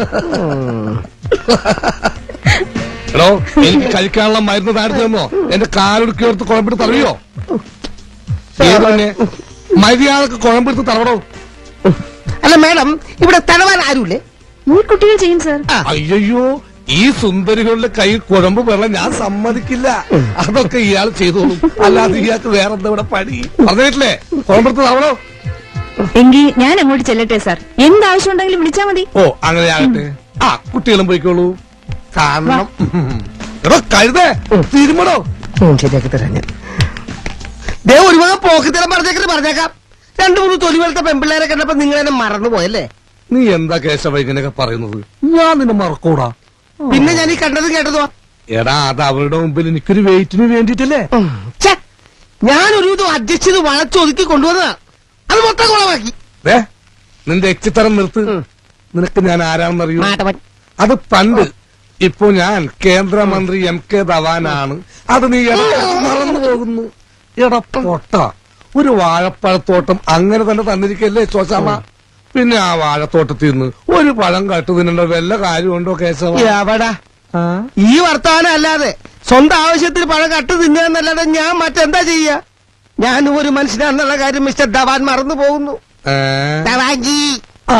എടോ എനിക്ക് കഴിക്കാനുള്ള മരുന്ന് താഴ്ത്തു തന്നോ എന്റെ കാലൊടുക്കി ഓർത്ത് കുഴമ്പിട്ട് തറയോ ഏത് തന്നെ മര്യാദക്ക് കുഴമ്പെടുത്ത് തറവടോ അല്ല മാഡം ഇവിടെ തടവാൻ ആരുമില്ലേ ഈ കുട്ടികൾ ചെയ്യും സാർ അയ്യോ ഈ സുന്ദരികളുടെ കയ്യിൽ കുഴമ്പ് വെള്ളം ഞാൻ സമ്മതിക്കില്ല അതൊക്കെ ഇയാൾ ചെയ്തോളും അല്ലാതെ ഇയാൾക്ക് വേറെ എന്താ ഇവിടെ പണി പറഞ്ഞിട്ടില്ലേ കുഴമ്പെടുത്ത് തറവടോ എങ്കിൽ ഞാൻ അങ്ങോട്ട് ചെല്ലട്ടെ സാർ എന്താവശ്യം ഉണ്ടെങ്കിലും വിളിച്ചാ മതി ഓ അങ്ങനെ ആകട്ടെ ആ കുട്ടികളും പോയിക്കോളൂ കാരണം എടോ കഴുതേ തിരുമടോ ഉം, ശരിയാക്കി തരാം ഞാൻ ദേ ഒരു വക പോക്കിത്തരം പറഞ്ഞേക്കിട്ട് പറഞ്ഞേക്കാം രണ്ടു മൂന്ന് തൊലി വെളുത്ത പെമ്പിള്ളേരെ കണ്ടപ്പോ നിങ്ങൾ എന്നെ മറന്നു പോയല്ലേ നീ എന്താ കേശവ ഇങ്ങനെയൊക്കെ പറയുന്നത് ഞാൻ നിന്നെ മറക്കൂടാ പിന്നെ ഞാൻ ഈ കണ്ടതും കേട്ടതോ എടാ അത് അവരുടെ മുമ്പിൽ എനിക്കൊരു വെയിറ്റിന് വേണ്ടിട്ടല്ലേ ഛെ, ഞാൻ ഒരു വിധം അഡ്ജസ്റ്റ് ചെയ്ത് വളച്ചൊതുക്കി കൊണ്ടുവന്നതാ അത് മൊത്തം കുളമാക്കി ദേ നിന്റെ എച്ചിത്തരം നിർത്ത് നിനക്ക് ഞാൻ ആരാണെന്നറിയൂ അത് പണ്ട് ഇപ്പൊ ഞാൻ കേന്ദ്രമന്ത്രി എം കെ ധവാനാണ് അത് നീ ഇടയ്ക്ക് മറന്നു പോകുന്നു എടാ പൊട്ട ഒരു വാഴപ്പഴത്തോട്ടം അങ്ങനെ തന്നെ തന്നിരിക്കല്ലേ ചോച്ചാമ പിന്നെ ആ വാഴത്തോട്ടത്തിൽ നിന്ന് ഒരു പഴം കട്ടു തിന്നേണ്ട വല്ല കാര്യമുണ്ടോ കേശവ എവിടാ ഈ വർത്തമാനം അല്ലാതെ സ്വന്തം ആവശ്യത്തിന് പഴം കട്ട് തിന്നുകയെന്നല്ലാതെ ഞാൻ മറ്റെന്താ ചെയ്യാ ഞാൻ ഒരു മനുഷ്യനാണെന്നുള്ള കാര്യം മിസ്റ്റർ ധവാൻ മറന്നു പോകുന്നു ഏ? ധവാൻജി ആ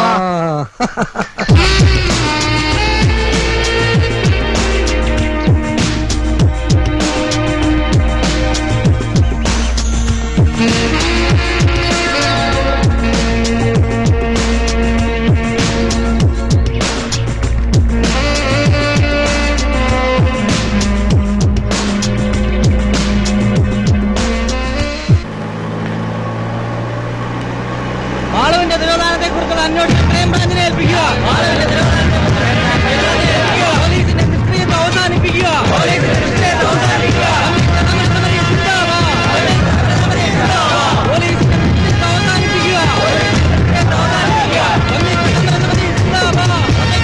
മാളവിന്റെ തിരോധാനത്തെ കുറിച്ചുള്ള അന്വേഷണം ക്രൈംബ്രാഞ്ചിനെ ഏൽപ്പിക്കുക മാളവിന്റെ തിരോധാനത്തെ പോലീസിന്റെ നിഷ്ക്രിയത്വം അവസാനിപ്പിക്കുക പോലീസിന്റെ നിഷ്ക്രിയത്വം അവസാനിപ്പിക്കുക സമരസമിതി സിന്ദാബാദ്. സമരസമിതി സിന്ദാബാദ്. പോലീസിന്റെ നിഷ്ക്രിയത്വം അവസാനിപ്പിക്കുക പോലീസിന്റെ നിഷ്ക്രിയത്വം അവസാനിപ്പിക്കുക സമരസമിതി സിന്ദാബാദ്.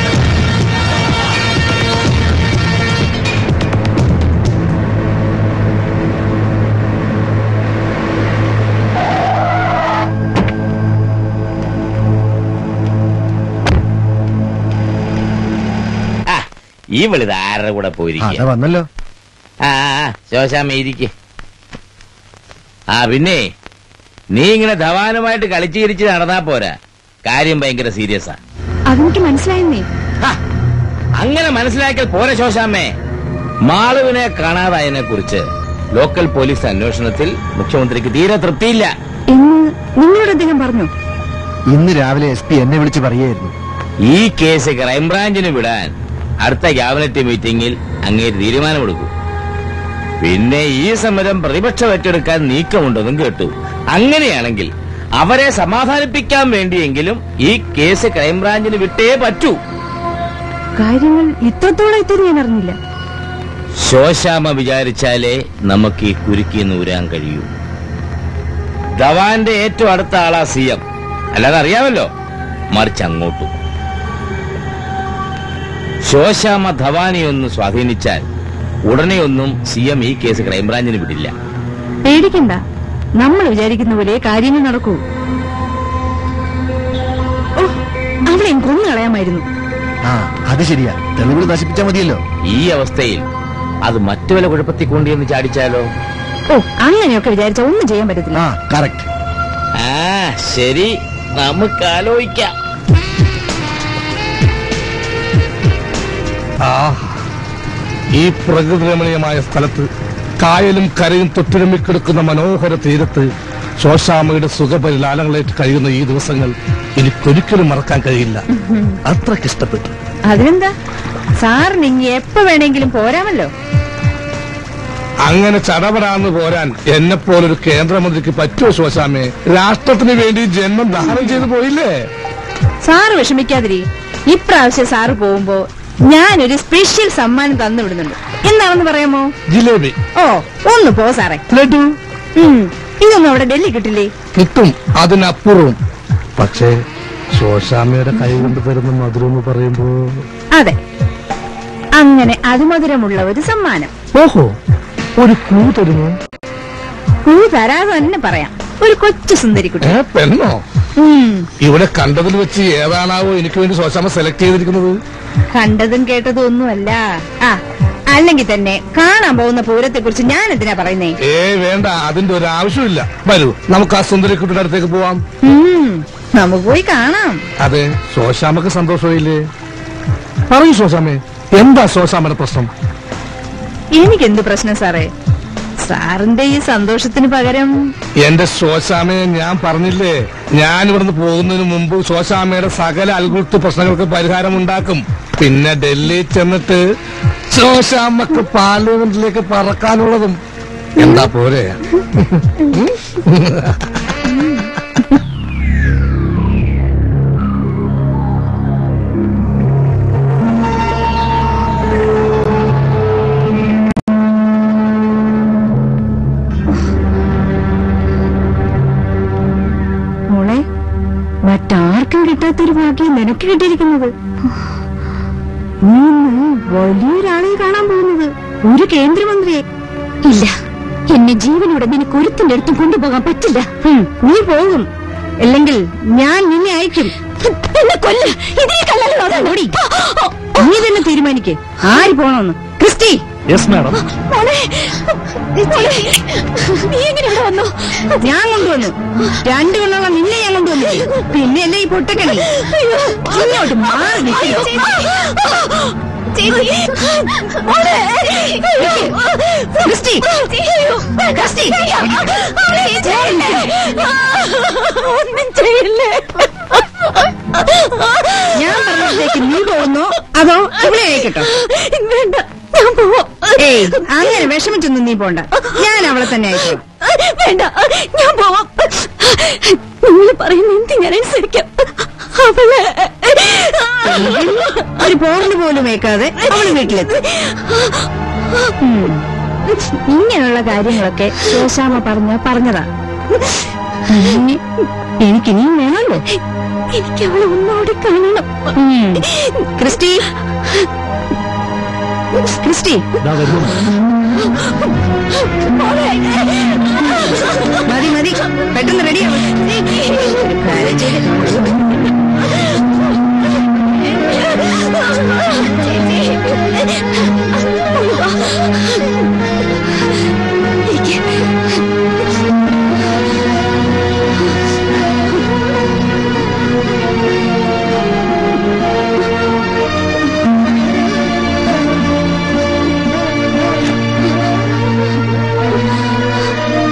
ഈ വെളിത് ആരുടെ കൂടെ പോയിരിക്കുക അതാ വന്നല്ലോ ആ ആ, ശോശാമ്മ ഇരിക്കെ ആ പിന്നെ നീ ഇങ്ങനെ ധവാനുമായിട്ട് കളിച്ചു ചിരിച്ച് നടന്നാ പോരാ കാര്യം ഭയങ്കര സീരിയസാ അതെനിക്ക് മനസ്സിലായെന്നേ അങ്ങനെ മനസ്സിലാക്കിയാൽ പോരെ ശോശാമ്മേ മാളുവിനെ കാണാതായതിനെ കുറിച്ച് ലോക്കൽ പോലീസ് അന്വേഷണത്തിൽ മുഖ്യമന്ത്രിക്ക് തീരെ തൃപ്തിയില്ല എന്ന് നിങ്ങളോട് അദ്ദേഹം പറഞ്ഞു ഇന്ന് രാവിലെ എസ് പി എന്നെ വിളിച്ച് പറയായിരുന്നു ഈ കേസ് ക്രൈംബ്രാഞ്ചിന് വിടാൻ അടുത്ത ക്യാബിനറ്റ് മീറ്റിംഗിൽ അങ്ങേര് തീരുമാനമെടുക്കൂ പിന്നെ ഈ സമരം പ്രതിപക്ഷം ഏറ്റെടുക്കാൻ നീക്കമുണ്ടെന്നും കേട്ടു അങ്ങനെയാണെങ്കിൽ അവരെ സമാധാനിപ്പിക്കാൻ വേണ്ടിയെങ്കിലും ഈ കേസ് ക്രൈംബ്രാഞ്ചിന് വിട്ടേ പറ്റൂ കാര്യങ്ങൾ ഇത്രത്തോളം എത്തി ഞാൻ അറിഞ്ഞില്ല ശോശാമ വിചാരിച്ചാലേ നമുക്ക് ഈ കുരുക്കി നൂരാൻ കഴിയൂ ധവാന്റെ ഏറ്റവും അടുത്ത ആളാ സി എം അല്ലാതെ അറിയാമല്ലോ മറിച്ച് അങ്ങോട്ടും ശോശാമ ധവാനെ ഒന്ന് സ്വാധീനിച്ചാൽ ഉടനെയൊന്നും സി എം ഈ കേസ് ക്രൈംബ്രാഞ്ചിന് വിടില്ല പേടിക്കണ്ട നമ്മൾ വിചാരിക്കുന്ന പോലെ കാര്യങ്ങൾ നടക്കൂ ഓ, അവളെ കൊന്നു കളയാമായിരുന്നു ആ അത് ശരിയാ തെളിവുകൾ നശിപ്പിച്ചാൽ മതിയല്ലോ ഈ അവസ്ഥയിൽ അത് മറ്റു വല്ല കുഴപ്പത്തിൽ കൊണ്ടുവന്ന് ചാടിച്ചാലോ ഓ അങ്ങനെയൊക്കെ വിചാരിച്ച ഒന്നും ചെയ്യാൻ പറ്റത്തില്ല കറക്റ്റ് ആ ശരി നമുക്ക് ആലോചിക്കാം ആ ഈ പ്രകൃതിരമണീയമായ സ്ഥലത്ത് കായലും കരയും തൊട്ടുരമ്മിക്കിടക്കുന്ന മനോഹര തീരത്ത് ശോശാമയുടെ സുഖപരിലാലങ്ങളേറ്റ് കഴിയുന്ന ഈ ദിവസങ്ങൾ എനിക്കൊരിക്കലും മറക്കാൻ കഴിയില്ല അത്രയ്ക്ക് ഇഷ്ടപ്പെട്ടു അതിനെന്താ സാറിന് ഇനി എപ്പോ വേണമെങ്കിലും പോരാമല്ലോ അങ്ങനെ ചടപടാന്ന് പോരാൻ എന്നെ പോലൊരു കേന്ദ്രമന്ത്രിക്ക് പറ്റുമോ ശോശാമേ രാഷ്ട്രത്തിന് വേണ്ടി ജന്മം ദാനം ചെയ്തു പോയില്ലേ സാറ് വിഷമിക്കാതിരി ഇപ്രാവശ്യം സാറ് പോകുമ്പോ ഞാനൊരു സ്പെഷ്യൽ സമ്മാനം തന്നു വിടുന്നുണ്ട് എന്താണെന്ന് പറയാമോ ജിലേബി ഓ ഒന്ന് പോ സാറേ ലഡു ഉം, ഇതൊന്നും അവിടെ ഡൽഹി കിട്ടില്ലേ കിട്ടും അതിനപ്പുറവും പക്ഷേ ശോശാമയുടെ കൈ കൊണ്ട് തരുന്ന മധുരം എന്ന് പറയുമ്പോ അതെ അങ്ങനെ അതിമധുരമുള്ള ഒരു സമ്മാനം ഓഹോ ഒരു ക്ലൂ തരുമോ പൂ തരാതെ തന്നെ പറയാം ഒരു കൊച്ചു സുന്ദരിക്കുട്ടി ഏ പെണ്ണോ ഉം, ഇവിടെ കണ്ടതിൽ വെച്ച് ഏതാണാവോ എനിക്ക് വേണ്ടി ശോശാമ സെലക്ട് ചെയ്തിരിക്കുന്നത് കണ്ടതും കേട്ടതും ഒന്നുമല്ല ആ അല്ലെങ്കിൽ തന്നെ കാണാൻ പോകുന്ന പൂരത്തെ കുറിച്ച് ഞാൻ എന്തിനാ പറയുന്നേ ഏ വേണ്ട അതിന്റെ ഒരു ആവശ്യമില്ല വരൂ നമുക്ക് ആ സുന്ദരിക്കുട്ടിയുടെ അടുത്തേക്ക് പോവാം ഉം, നമുക്ക് പോയി കാണാം അതെ ശോശാമക്ക് സന്തോഷമില്ലേ പറയൂ ശോശാമേ എന്താ ശോശാമയുടെ പ്രശ്നം എനിക്കെന്ത് പ്രശ്നം സാറേ സാറിന്റെ ഈ സന്തോഷത്തിന് പകരം എന്റെ ശോശാമയെ ഞാൻ പറഞ്ഞില്ലേ ഞാൻ ഇവിടുന്ന് പോകുന്നതിന് മുമ്പ് ശോശാമയുടെ സകല അൽഗുത്ത് പ്രശ്നങ്ങൾക്ക് പരിഹാരം ഉണ്ടാക്കും പിന്നെ ഡൽഹി ചെന്നിട്ട് ശോശാമ്മക്ക് പാർലമെന്റിലേക്ക് പറക്കാനുള്ളതും എന്താ പോരെ മോളെ മറ്റാർക്കും കിട്ടാത്തൊരു ഭാഗ്യം നിനക്ക് കിട്ടിയിരിക്കുന്നത് നീ ഇന്ന് വലിയൊരാളെ കാണാൻ പോകുന്നത് ഒരു കേന്ദ്രമന്ത്രിയെ ഇല്ല എന്നെ ജീവനോടെ നിനക്ക് ഒരുത്തിന്റെ അടുത്തും കൊണ്ടുപോകാൻ പറ്റില്ല ഉം, നീ പോകും അല്ലെങ്കിൽ ഞാൻ നിന്നെ അയക്കും എന്നെ കൊല്ല ഇതിനെ കല്ലല്ലോ ഓടി നീ തന്നെ തീരുമാനിക്കേ ആര് പോണോന്ന് ക്രിസ്റ്റി യെസ് മാഡം മോളെ മോളെ, നീ എങ്ങനെ ഇവിടെ വന്നു ഞാൻ കൊണ്ടുവന്നു രണ്ടു കൊണ്ടുള്ള നിന്നെ ഞാൻ കൊണ്ടുവന്നില്ലേ പിന്നെയല്ലേ ഈ പൊട്ടക്കണി ഇങ്ങോട്ട് മാറി നിൽക്ക്. ക്രിസ്റ്റി ക്രിസ്റ്റി ഒന്നും ചെയ്യില്ലേ ഞാൻ പറഞ്ഞിട്ടേക്ക് നീ പോകുന്നോ അതോ ഇവിടെ അയക്കട്ടോ വേണ്ട ഞാൻ പോവാം ഏയ് അങ്ങനെ വിഷമിച്ചൊന്നും നീ പോണ്ട ഞാൻ അവളെ തന്നെ അയച്ചോളാം വേണ്ട ഞാൻ പോവാം നിങ്ങൾ പറയുന്ന എന്ത് ഞാൻ അനുസരിക്കാം അവളെ ഒരു പോറിന് പോലും ഏക്കാതെ അവള് വീട്ടിലെത്തി ഉം. ഇങ്ങനെയുള്ള കാര്യങ്ങളൊക്കെ ശോശാമ പറഞ്ഞ പറഞ്ഞതാ ഇനി എനിക്കിനിയും വേണമല്ലോ എനിക്ക് അവളെ ഒന്നുകൂടി കാണണം ഉം. ക്രിസ്റ്റി ക്രിസ്റ്റി മതി മതി പെട്ടെന്ന് റെഡിയാവും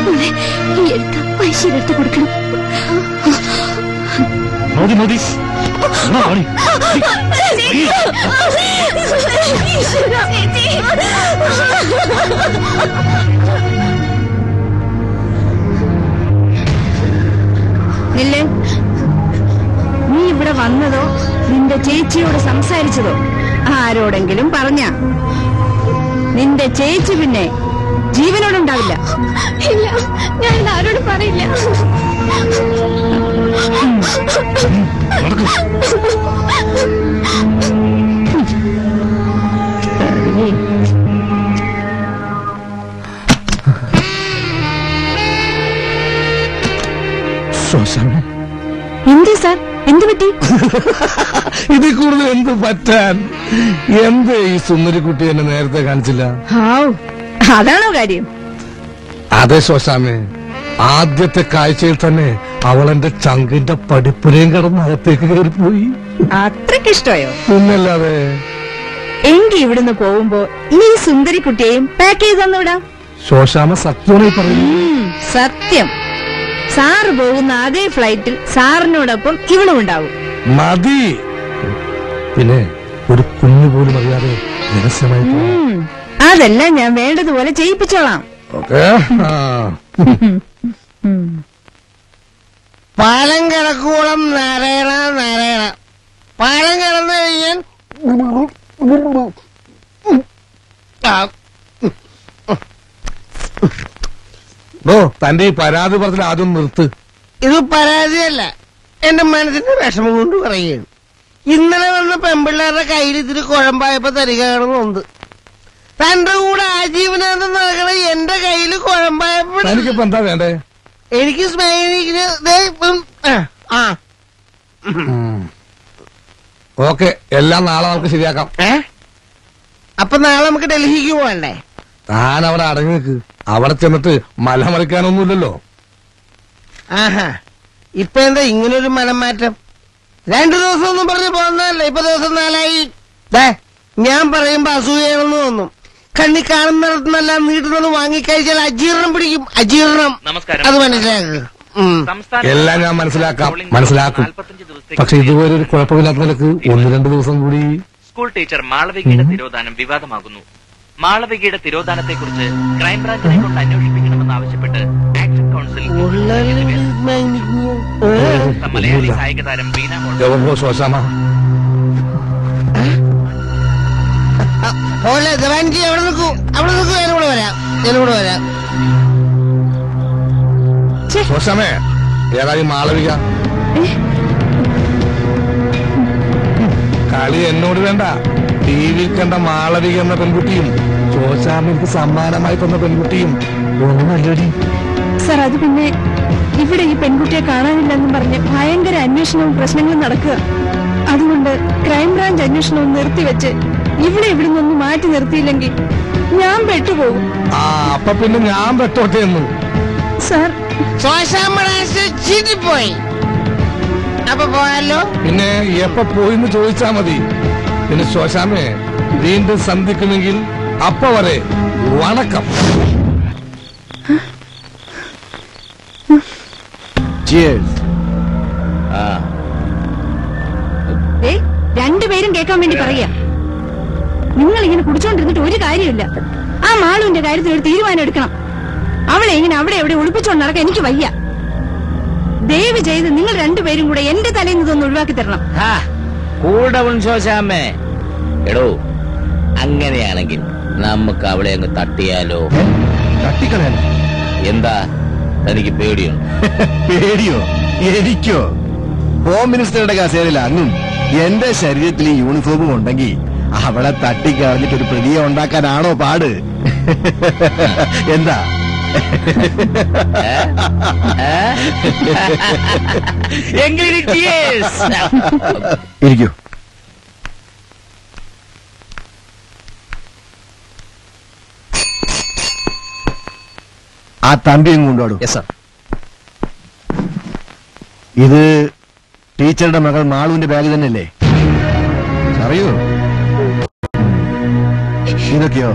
ഈ എഴുത്ത് പൈസ എടുത്ത് കൊടുക്കണം മതി മതി നില്ലേ നീ ഇവിടെ വന്നതോ നിന്റെ ചേച്ചിയോട് സംസാരിച്ചതോ ആരോടെങ്കിലും പറഞ്ഞ നിന്റെ ചേച്ചി പിന്നെ ജീവനോടുണ്ടാവില്ല ഇല്ല ഞാൻ ഇത് ആരോടും പറയില്ല ശ്വസനം എന്ത് സാർ എന്തു പറ്റി ഇതിൽ കൂടുതൽ എന്ത് പറ്റാൻ എന്ത് ഈ സുന്ദരിക്കുട്ടി എന്നെ നേരത്തെ കാണിച്ചില്ല ഹാവ് അതാണോ കാര്യം അതെ ശ്വസാമേ ആദ്യത്തെ കാഴ്ചയിൽ തന്നെ അവൾ എന്റെ ചങ്കിന്റെ പടിപ്പുരയും കടന്ന് അകത്തേക്ക് കയറിപ്പോയി അത്രയ്ക്ക് ഇഷ്ടമായോ പിന്നല്ലാതെ എങ്കി ഇവിടുന്ന് പോകുമ്പോ ഈ സുന്ദരി കുട്ടിയെയും പാക്ക് ചെയ്ത് തന്നുവിടാം ശോശാമ സത്യമായി പറയുന്നു ഉം, സത്യം സാറ് പോകുന്ന അതേ ഫ്ലൈറ്റിൽ സാറിനോടൊപ്പം ഇവളും ഉണ്ടാവും മതി പിന്നെ ഒരു കുഞ്ഞു പോലും അറിയാതെ രഹസ്യമായി പോ- ഉം, അതെല്ലാം ഞാൻ വേണ്ടതുപോലെ ചെയ്യിപ്പിച്ചോളാം ഓക്കേ ആ. പാലം കിടക്കൂളം നാരായണ നാരായണ പാലം കിടന്നു കഴിഞ്ഞാൽ ആ, ഓ തന്റെ ഈ പരാതി പറഞ്ഞ ആദ്യം നിർത്ത് ഇത് പരാതിയല്ല എന്റെ മനസ്സിന്റെ വിഷമം കൊണ്ട് പറയുകയാണ് ഇന്നലെ വന്ന പെമ്പിള്ളേരുടെ കയ്യിൽ ഇതിന് കുഴമ്പായപ്പോ തരികയാണെന്നുണ്ട് തന്റെ കൂടെ ആജീവനാന്തം നടക്കണ എന്റെ കയ്യിൽ കുഴമ്പായപ്പോ തനിക്കിപ്പോ എന്താ വേണ്ടേ എനിക്ക് സ്മൈലിങ്ങിന് ദേ ഇപ്പം, ആ, ആ ഓക്കെ എല്ലാം നാളെ നമുക്ക് ശരിയാക്കാം അപ്പൊ നാളെ നമുക്ക് ഡൽഹിക്ക് പോകണ്ടേ താൻ അവിടെ അടങ്ങി നിൽക്ക് അവിടെ ചെന്നിട്ട് മല മറിക്കാനൊന്നുമില്ലല്ലോ ആഹാ ഇപ്പൊ എന്താ ഇങ്ങനൊരു മനംമാറ്റം രണ്ടു ദിവസം ഒന്നും പറഞ്ഞു പോകുന്നതല്ല ഇപ്പൊ ദിവസം നാലായി ദേ ഞാൻ പറയുമ്പോ അസൂയാണെന്ന് തോന്നും കണ്ണി കാണുന്നിടത്തുനിന്നെല്ലാം നീട്ടുന്നത് വാങ്ങിക്കഴിച്ചാൽ അജീർണം പിടിക്കും അജീർണം അത് മനസ്സിലാക്കുക എല്ലാം ഞാൻ മനസ്സിലാക്കാം മനസ്സിലാക്കും പക്ഷെ ഇതുവരെ ഒരു കുഴപ്പമില്ലാത്ത നിലക്ക് ഒന്ന് രണ്ട് ദിവസം കൂടി സ്കൂൾ ടീച്ചർ മാളവികയുടെ തിരോധാനം വിവാദമാകുന്നു മാളവികയുടെ തിരോധാനത്തെക്കുറിച്ച് ക്രൈംബ്രാഞ്ചിനെ കൊണ്ട് അന്വേഷിപ്പിക്കണമെന്ന് ആവശ്യപ്പെട്ട് ആക്ഷൻ കൗൺസിൽ മലയാളി കായിക താരം ബീന മോൾ ഓഹോ ശോശാമ പോലെ ദവാൻജി അവിടെ നിൽക്കൂ അവിടെ നിൽക്കൂ ഞാനിവിടെ വരാം ഞാനിവിടെ വരാം ശോശാമേ ഏതായി മാളവിക കളി എന്നോട് വേണ്ട ടി വിയിൽ കണ്ട മാളവിക എന്ന പെൺകുട്ടിയും ശോശാമയ്ക്ക് സമ്മാനമായി തന്ന പെൺകുട്ടിയും ഒന്നല്ലടി സാർ അത് പിന്നെ ഇവിടെ ഈ പെൺകുട്ടിയെ കാണാനില്ലെന്നും പറഞ്ഞ് ഭയങ്കര അന്വേഷണവും പ്രശ്നങ്ങളും നടക്കുക അതുകൊണ്ട് ക്രൈംബ്രാഞ്ച് അന്വേഷണവും നിർത്തിവെച്ച് ഇവിടെ ഇവിടെ നിന്ന് മാറ്റി നിർത്തിയില്ലെങ്കിൽ ഞാൻ പെട്ടുപോകും ആ അപ്പൊ പിന്നെ ഞാൻ പെട്ടോട്ടെ എന്ന് സാർ ചീറ്റിപ്പോയി അപ്പൊ പോയാലോ പിന്നെ എപ്പ പോയിന്ന് ചോദിച്ചാ മതി പിന്നെ ശോശാമേ വീണ്ടും സന്ധിക്കുമെങ്കിൽ അപ്പ വരെ വണക്കം ഏ രണ്ടുപേരും കേൾക്കാൻ വേണ്ടി പറയാ നിങ്ങൾ ഇങ്ങനെ കുടിച്ചോണ്ടിരുന്നിട്ട് ഒരു കാര്യമില്ല ആ മാളുവിന്റെ കാര്യത്തിൽ ഒരു തീരുമാനം എടുക്കണം അവളെ ഇങ്ങനെ അവിടെ എവിടെ ഒളിപ്പിച്ചോണ്ട് നടക്കാൻ എനിക്ക് വയ്യ ദയവ് ചെയ്ത് നിങ്ങൾ രണ്ടുപേരും കൂടെ എന്റെ തലയിൽ നിന്ന് ഇതൊന്ന് ഒഴിവാക്കി തരണം കൂടെ ശോശാമ്മേ എടോ അങ്ങനെയാണെങ്കിൽ നമുക്ക് അവളെ അങ്ങ് തട്ടിയാലോ തട്ടിക്കളയാനോ എന്താ തനിക്ക് പേടിയുണ്ട് പേടിയോ എനിക്കോ ഹോം മിനിസ്റ്ററുടെ കസേരയിൽ അങ്ങും എന്റെ ശരീരത്തിൽ ഈ യൂണിഫോമും ഉണ്ടെങ്കിൽ അവളെ തട്ടിക്കളഞ്ഞിട്ട് ഒരു പ്രതിയെ ഉണ്ടാക്കാനാണോ പാട് എന്താ എങ്കിലും cheers. ഇരിക്കൂ ആ തമ്പിയും കൊണ്ടുപോടും ഇത് ടീച്ചറുടെ മകൾ മാളുവിന്റെ ബാഗ് തന്നെയല്ലേ അറിയോ ഇതൊക്കെയോ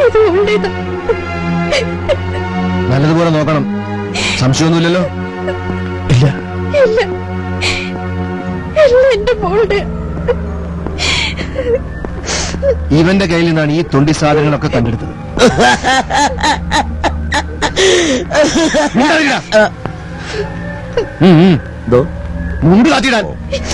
ഇത് മോളുടേതാ നല്ലതുപോലെ നോക്കണം സംശയമൊന്നുമില്ലല്ലോ ഇല്ല എല്ലാം എന്റെ മോളുടെ ഇവന്റെ കയ്യിൽ നിന്നാണ് ഈ തൊണ്ടി സാധനങ്ങളൊക്കെ കണ്ടെടുത്തത് മിണ്ടാതിരിക്കടാ. ഉം, ഉം. മുണ്ട് കാത്തിടാൻ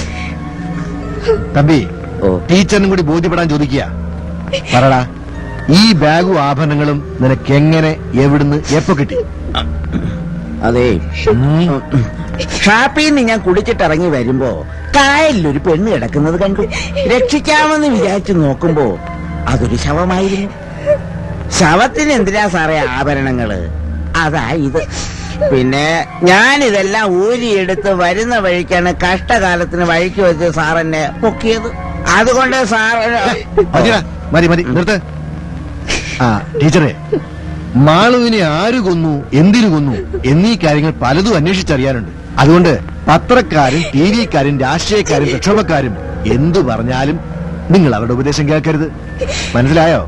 തമ്പി ടീച്ചറിനും കൂടി ബോധ്യപ്പെടാൻ ചോദിക്കുക പറടാ ഈ ബാഗും ആഭരണങ്ങളും നിനക്ക് എങ്ങനെ എവിടുന്ന് എപ്പോ കിട്ടി അതെ ഷാപ്പിൽ നിന്ന് ഞാൻ കുടിച്ചിട്ട് ഇറങ്ങി വരുമ്പോ കായലിലൊരു പെണ്ണ് കിടക്കുന്നത് കണ്ടു രക്ഷിക്കാമെന്ന് വിചാരിച്ചു നോക്കുമ്പോ അതൊരു ശവമായിരുന്നു ശവത്തിന് എന്തിനാ സാറേ ആഭരണങ്ങള് അതാ ഇത് പിന്നെ ഞാൻ ഇതെല്ലാം ഊരിയെടുത്ത് വരുന്ന വഴിക്കാണ് കഷ്ടകാലത്തിന് വഴിക്ക് വെച്ച് സാറെന്നെ പൊക്കിയത് അതുകൊണ്ട് സാർ മതിടാ, മതി മതി നിർത്ത് ആ ടീച്ചറെ മാളുവിനെ ആര് കൊന്നു എന്തിനു കൊന്നു എന്നീ കാര്യങ്ങൾ പലതും അന്വേഷിച്ചറിയാനുണ്ട് അതുകൊണ്ട് പത്രക്കാരും ടി വിക്കാരും രാഷ്ട്രീയക്കാരും പ്രക്ഷോഭക്കാരും എന്തു പറഞ്ഞാലും നിങ്ങൾ അവരുടെ ഉപദേശം കേൾക്കരുത് മനസ്സിലായോ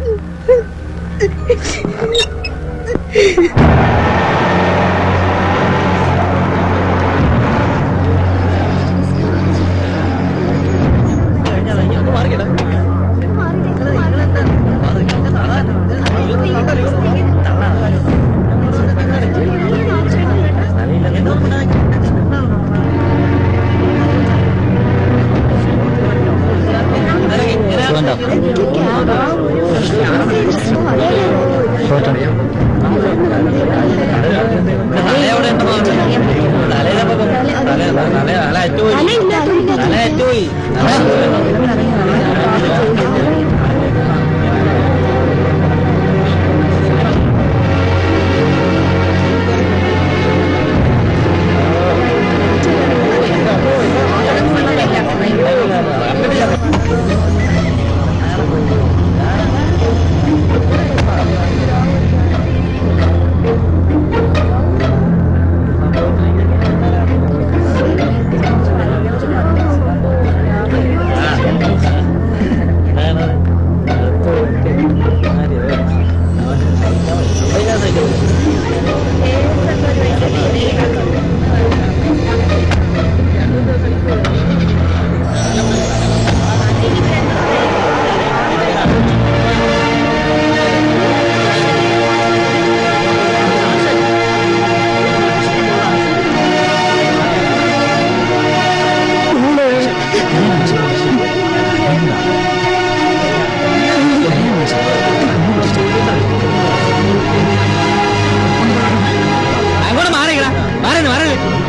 അങ്ങോട്ട് മാറിക്കടാ മാറി മാറി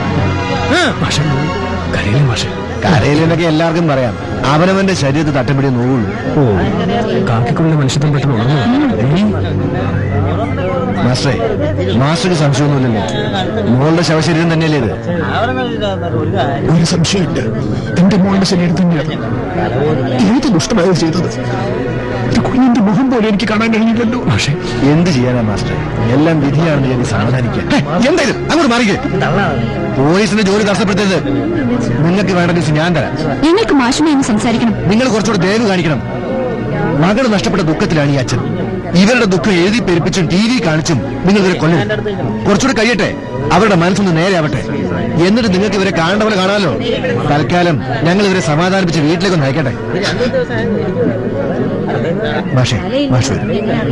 കരയിലെന്നൊക്കെ എല്ലാവർക്കും പറയാം അവനവന്റെ ശരീരത്തിൽ തട്ടപ്പിടി നോവുള്ളൂ കാക്കിക്കുള്ള മനുഷ്യത്വം പെട്ടെന്ന് ഉണർന്നു മാസ്റ്ററെ മാസ്റ്റർക്ക് സംശയമൊന്നുമില്ലല്ലോ മോളുടെ ശവശരീരം തന്നെയല്ലേ ഇത് ഒരു സംശയമില്ല എന്റെ മോളുടെ ശരീരം തന്നെയാണ് ഏത് ദുഷ്ടമായത് ചെയ്തത് ഒരു കുഞ്ഞിന്റെ മുഖം പോലെ എനിക്ക് കാണാൻ കഴിയില്ലല്ലോ പക്ഷേ എന്ത് ചെയ്യാനാ മാസ്റ്റർ എല്ലാം വിധിയാണെന്ന് കരുതി സമാധാനിക്കാൻ എന്തായാലും അങ്ങോട്ട് മാറിക്കേ പോലീസിന്റെ ജോലി തടസ്സപ്പെടുത്തരുത് നിങ്ങൾക്ക് വേണ്ട ദിവസം ഞാൻ തരാം ഞങ്ങൾക്ക് മാഷുമായി ഒന്ന് സംസാരിക്കണം നിങ്ങൾ കുറച്ചുകൂടെ ദയവ് കാണിക്കണം മകൾ നഷ്ടപ്പെട്ട ദുഃഖത്തിലാണ് ഈ അച്ഛൻ ഇവരുടെ ദുഃഖം എഴുതി പെരുപ്പിച്ചും ടി വി കാണിച്ചും നിങ്ങൾ ഇവരെ കൊല്ലും കുറച്ചുകൂടെ കഴിയട്ടെ അവരുടെ മനസ്സൊന്ന് നേരെയാവട്ടെ എന്നിട്ട് നിങ്ങൾക്ക് ഇവരെ കാണേണ്ട പോലെ കാണാമല്ലോ തൽക്കാലം ഞങ്ങൾ ഇവരെ സമാധാനിപ്പിച്ച് വീട്ടിലേക്കൊന്ന് അയക്കട്ടെ മാഷേ മാഷ് വരൂ.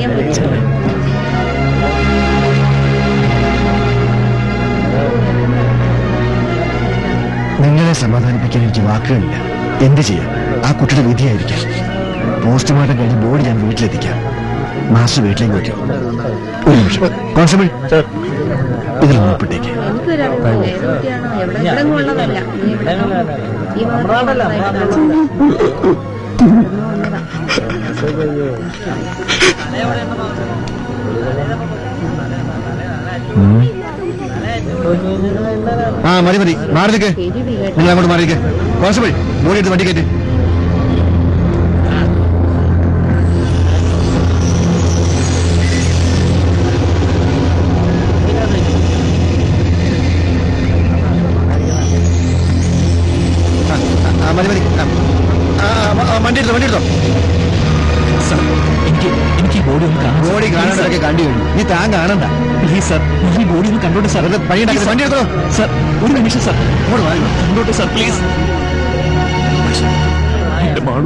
നിങ്ങളെ സമാധാനിപ്പിക്കാൻ എനിക്ക് വാക്കുകളില്ല എന്ത് ചെയ്യാം ആ കുട്ടിയുടെ വിധിയായിരിക്കാം പോസ്റ്റ്മോർട്ടം കഴിഞ്ഞ് ബോഡി ഞാൻ വീട്ടിലെത്തിക്കാം മാസ്റ്റർ വീട്ടിലേക്ക് വയ്ക്കും ഒരു നിമിഷം കോൺസ്റ്റബിൾ ഇതിൽ നോപ്പിട്ടേക്ക് ആ മതി മതി മാറി നിൽക്ക് നിങ്ങൾ അങ്ങോട്ട് മാറി നിൽക്ക് കോൺസ്റ്റബിൾ ബോഡി എടുത്ത് വണ്ടി കയറ്റി ആ, മതി മതി ആ. ആ, ആ, ആ, വണ്ടി എടുത്തോ വണ്ടി എടുത്തോ എനിക്ക് എനിക്ക് ബോഡി ഒന്ന് കാണാൻ ബോഡി കാണാനൊക്കെ കണ്ടു കഴിഞ്ഞു നീ താൻ കാണണ്ട പ്ലീസ് സാർ ഈ ബോഡി ഒന്ന് കണ്ടോട്ടെ സാർ പണി ഉണ്ടാക്കരുത്. വണ്ടി എടുത്തോ. സാർ ഒരു നിമിഷം സാർ കണ്ടോട്ടെ സാർ പ്ലീസ് എന്റെ മാളു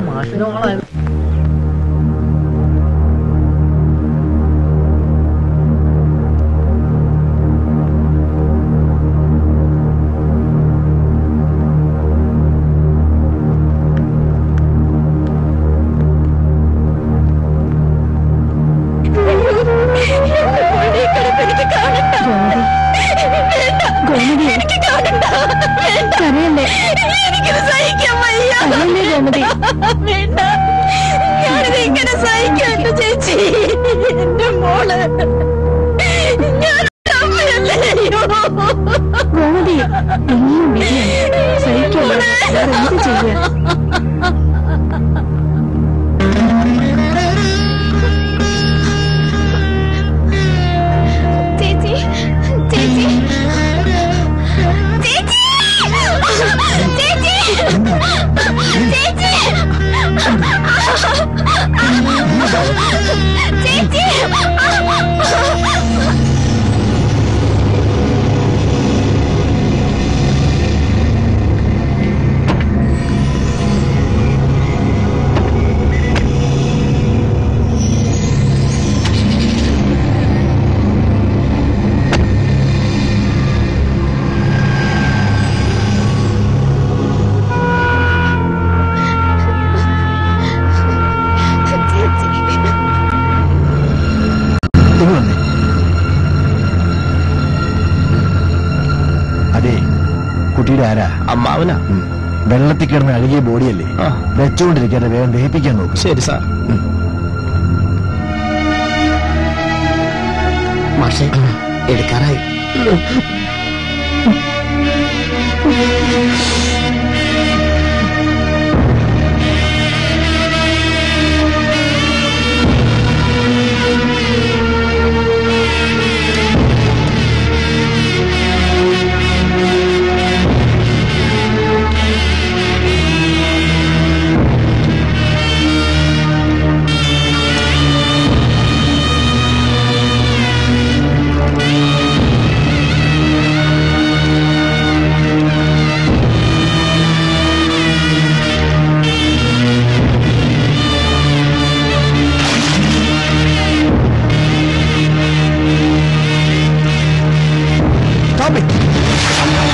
കരയല്ലേ എനിക്കിത് സഹിക്കാൻ വയ്യ കരയല്ലേ ഗോമതി വേണ്ട ഞാനിത് ഇങ്ങനെ സഹിക്കണ്ട ചേച്ചി എന്റെ മോള് ഞാൻ അമ്മയല്ലേ അയ്യോ ഗോമതി എല്ലാം വിധിയാണ് സഹിക്കല്ലേ വേറെ എന്ത് ചെയ്യാ ചേച്ചി ചേച്ചി ചേച്ചി ചേച്ചി ചേച്ചി ചേച്ചി ഇങ്ങ് വന്നേ. അതെ കുട്ടിയുടെ ആരാ അമ്മാവനാ വെള്ളത്തിൽ കിടന്ന് അഴുകിയ ബോഡിയല്ലേ വെച്ചുകൊണ്ടിരിക്കാതെ വേഗം ദഹിപ്പിക്കാൻ നോക്കും ശരി സാർ മാഷെ എടുക്കാറായി Stop it!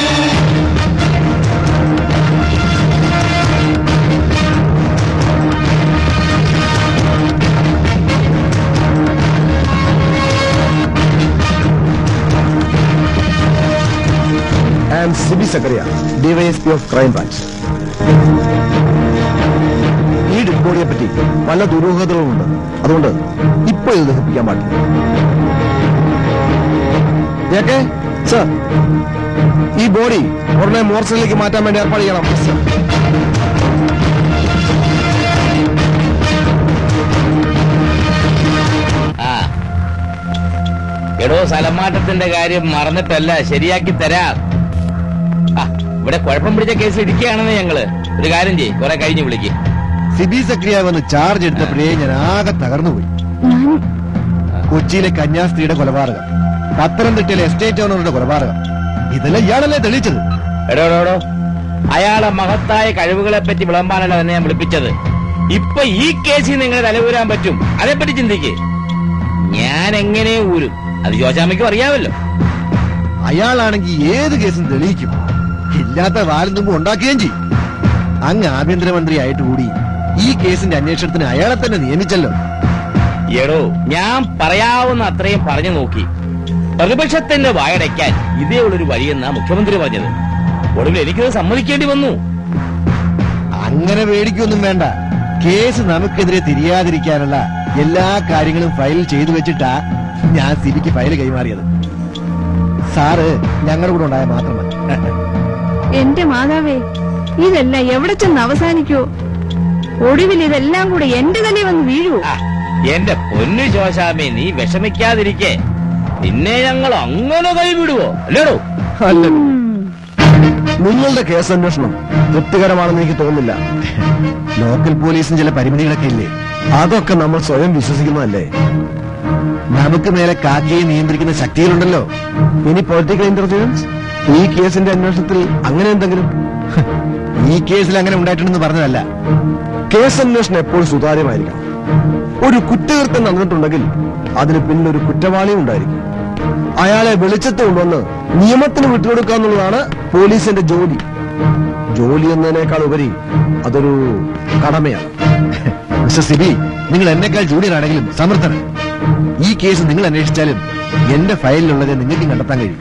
I am Sibi Sakaria, DYSP of Crime Branch. ഈ ഡെഡ് ബോഡിയെ പറ്റി പല ദുരൂഹതകളുമുണ്ട് അതുകൊണ്ട് ഇപ്പൊ ഇത് ദഹിപ്പിക്കാൻ പാടില്ല ജേക്കെ സർ ഈ ബോഡി ഉടനെ മോർച്ചറിലേക്ക് മാറ്റാൻ വേണ്ടി ഏർപ്പാട് ചെയ്യണം സർ ആ എടോ സ്ഥലമാറ്റത്തിന്റെ കാര്യം മറന്നിട്ടല്ല ശരിയാക്കി തരാം ആ ഇവിടെ കുഴപ്പം പിടിച്ച കേസ് ഇരിക്കുകയാണെന്ന് ഞങ്ങള് ഒരു കാര്യം ചെയ്യ് കുറെ കഴിഞ്ഞ് വിളിക്ക് സിബി സക്രിയ വന്ന് ചാർജ് എടുത്തപ്പോഴേ ഞാൻ ആകെ തകർന്നുപോയി കൊച്ചിയിലെ കന്യാസ്ത്രീയുടെ കൊലപാതകം പത്തനംതിട്ടയിലെ എസ്റ്റേറ്റ് ഓണറുടെ കൊലപാതകം ഇതെല്ലാം ഇയാളല്ലേ തെളിയിച്ചത് എടോ എടോ, എടോ അയാളെ മഹത്തായ കഴിവുകളെ പറ്റി വിളമ്പാനല്ല തന്നെ ഞാൻ വിളിപ്പിച്ചത് ഇപ്പൊ ഈ കേസിൽ നിങ്ങൾ തലവൂരാൻ പറ്റും അതേപ്പറ്റി ചിന്തിക്ക് ഞാൻ എങ്ങനെ ഊരും അത് ജോശാമ്മയ്ക്കും അറിയാമല്ലോ അയാളാണെങ്കിൽ ഏത് കേസും തെളിയിക്കും ഇല്ലാത്ത വാലും തുമ്പ് ഉണ്ടാക്കുകയും ചെയ്യും അങ്ങ് ആഭ്യന്തരമന്ത്രിയായിട്ട് കൂടി ഈ കേസിന്റെ അന്വേഷണത്തിന് അയാളെ തന്നെ നിയമിച്ചല്ലോ എടോ ഞാൻ പറയാവുന്ന അത്രയും പറഞ്ഞു നോക്കി പ്രതിപക്ഷത്തിന്റെ വായടയ്ക്കാൻ ഇതേ ഉള്ളൊരു വഴിയെന്നാ മുഖ്യമന്ത്രി പറഞ്ഞത് ഒടുവിൽ എനിക്കത് സമ്മതിക്കേണ്ടി വന്നു അങ്ങനെ പേടിക്കൊന്നും വേണ്ട കേസ് നമുക്കെതിരെ തിരിയാതിരിക്കാനുള്ള എല്ലാ കാര്യങ്ങളും ഫയൽ ചെയ്തു വെച്ചിട്ടാ ഞാൻ സിബിക്ക് ഫയൽ കൈമാറിയത് സാറ് ഞങ്ങളുടെ കൂടെ ഉണ്ടായ മാത്രം മതി എന്റെ മാതാവേ ഇതെല്ലാം എവിടെ ചെന്ന് അവസാനിക്കോ ഒടുവിൽ ഇതെല്ലാം കൂടെ എന്റെ തന്നെ വന്ന് വീഴുവോ എന്റെ പൊന്നു ശോശാമേ നീ വിഷമിക്കാതിരിക്കെ പിന്നെ ഞങ്ങൾ അങ്ങനെ കൈവിടുവോ അല്ലേടോ അല്ല നിങ്ങളുടെ കേസ് അന്വേഷണം തൃപ്തികരമാണെന്ന് എനിക്ക് തോന്നുന്നില്ല ലോക്കൽ പോലീസിന് ചില പരിമിതികളൊക്കെ ഇല്ലേ അതൊക്കെ നമ്മൾ സ്വയം വിശ്വസിക്കുന്നതല്ലേ നമുക്ക് മേലെ കാക്കയെ നിയന്ത്രിക്കുന്ന ശക്തികളുണ്ടല്ലോ ഇനി പൊളിറ്റിക്കൽ ഇന്റലിജൻസ് ഈ കേസിന്റെ അന്വേഷണത്തിൽ അങ്ങനെ എന്തെങ്കിലും ഈ കേസിൽ അങ്ങനെ ഉണ്ടായിട്ടുണ്ടെന്ന് പറഞ്ഞതല്ല കേസ് അന്വേഷണം എപ്പോഴും സുതാര്യമായിരിക്കണം ഒരു കുറ്റകൃത്യം നടന്നിട്ടുണ്ടെങ്കിൽ അതിന് പിന്നിൽ ഒരു കുറ്റവാളിയും ഉണ്ടായിരിക്കും അയാളെ വെളിച്ചത്ത് കൊണ്ടുവന്ന് നിയമത്തിന് വിട്ടുകൊടുക്കുക എന്നുള്ളതാണ് പോലീസിന്റെ ജോലി ജോലി എന്നതിനേക്കാൾ ഉപരി അതൊരു കടമയാണ് മിസ്റ്റർ സിബി നിങ്ങൾ എന്നെക്കാൾ ജൂനിയർ ആണെങ്കിലും സമർത്ഥന ഈ കേസ് നിങ്ങൾ അന്വേഷിച്ചാലും എന്റെ ഫയലിലുള്ളത് നിങ്ങൾക്ക് കണ്ടെത്താൻ കഴിയും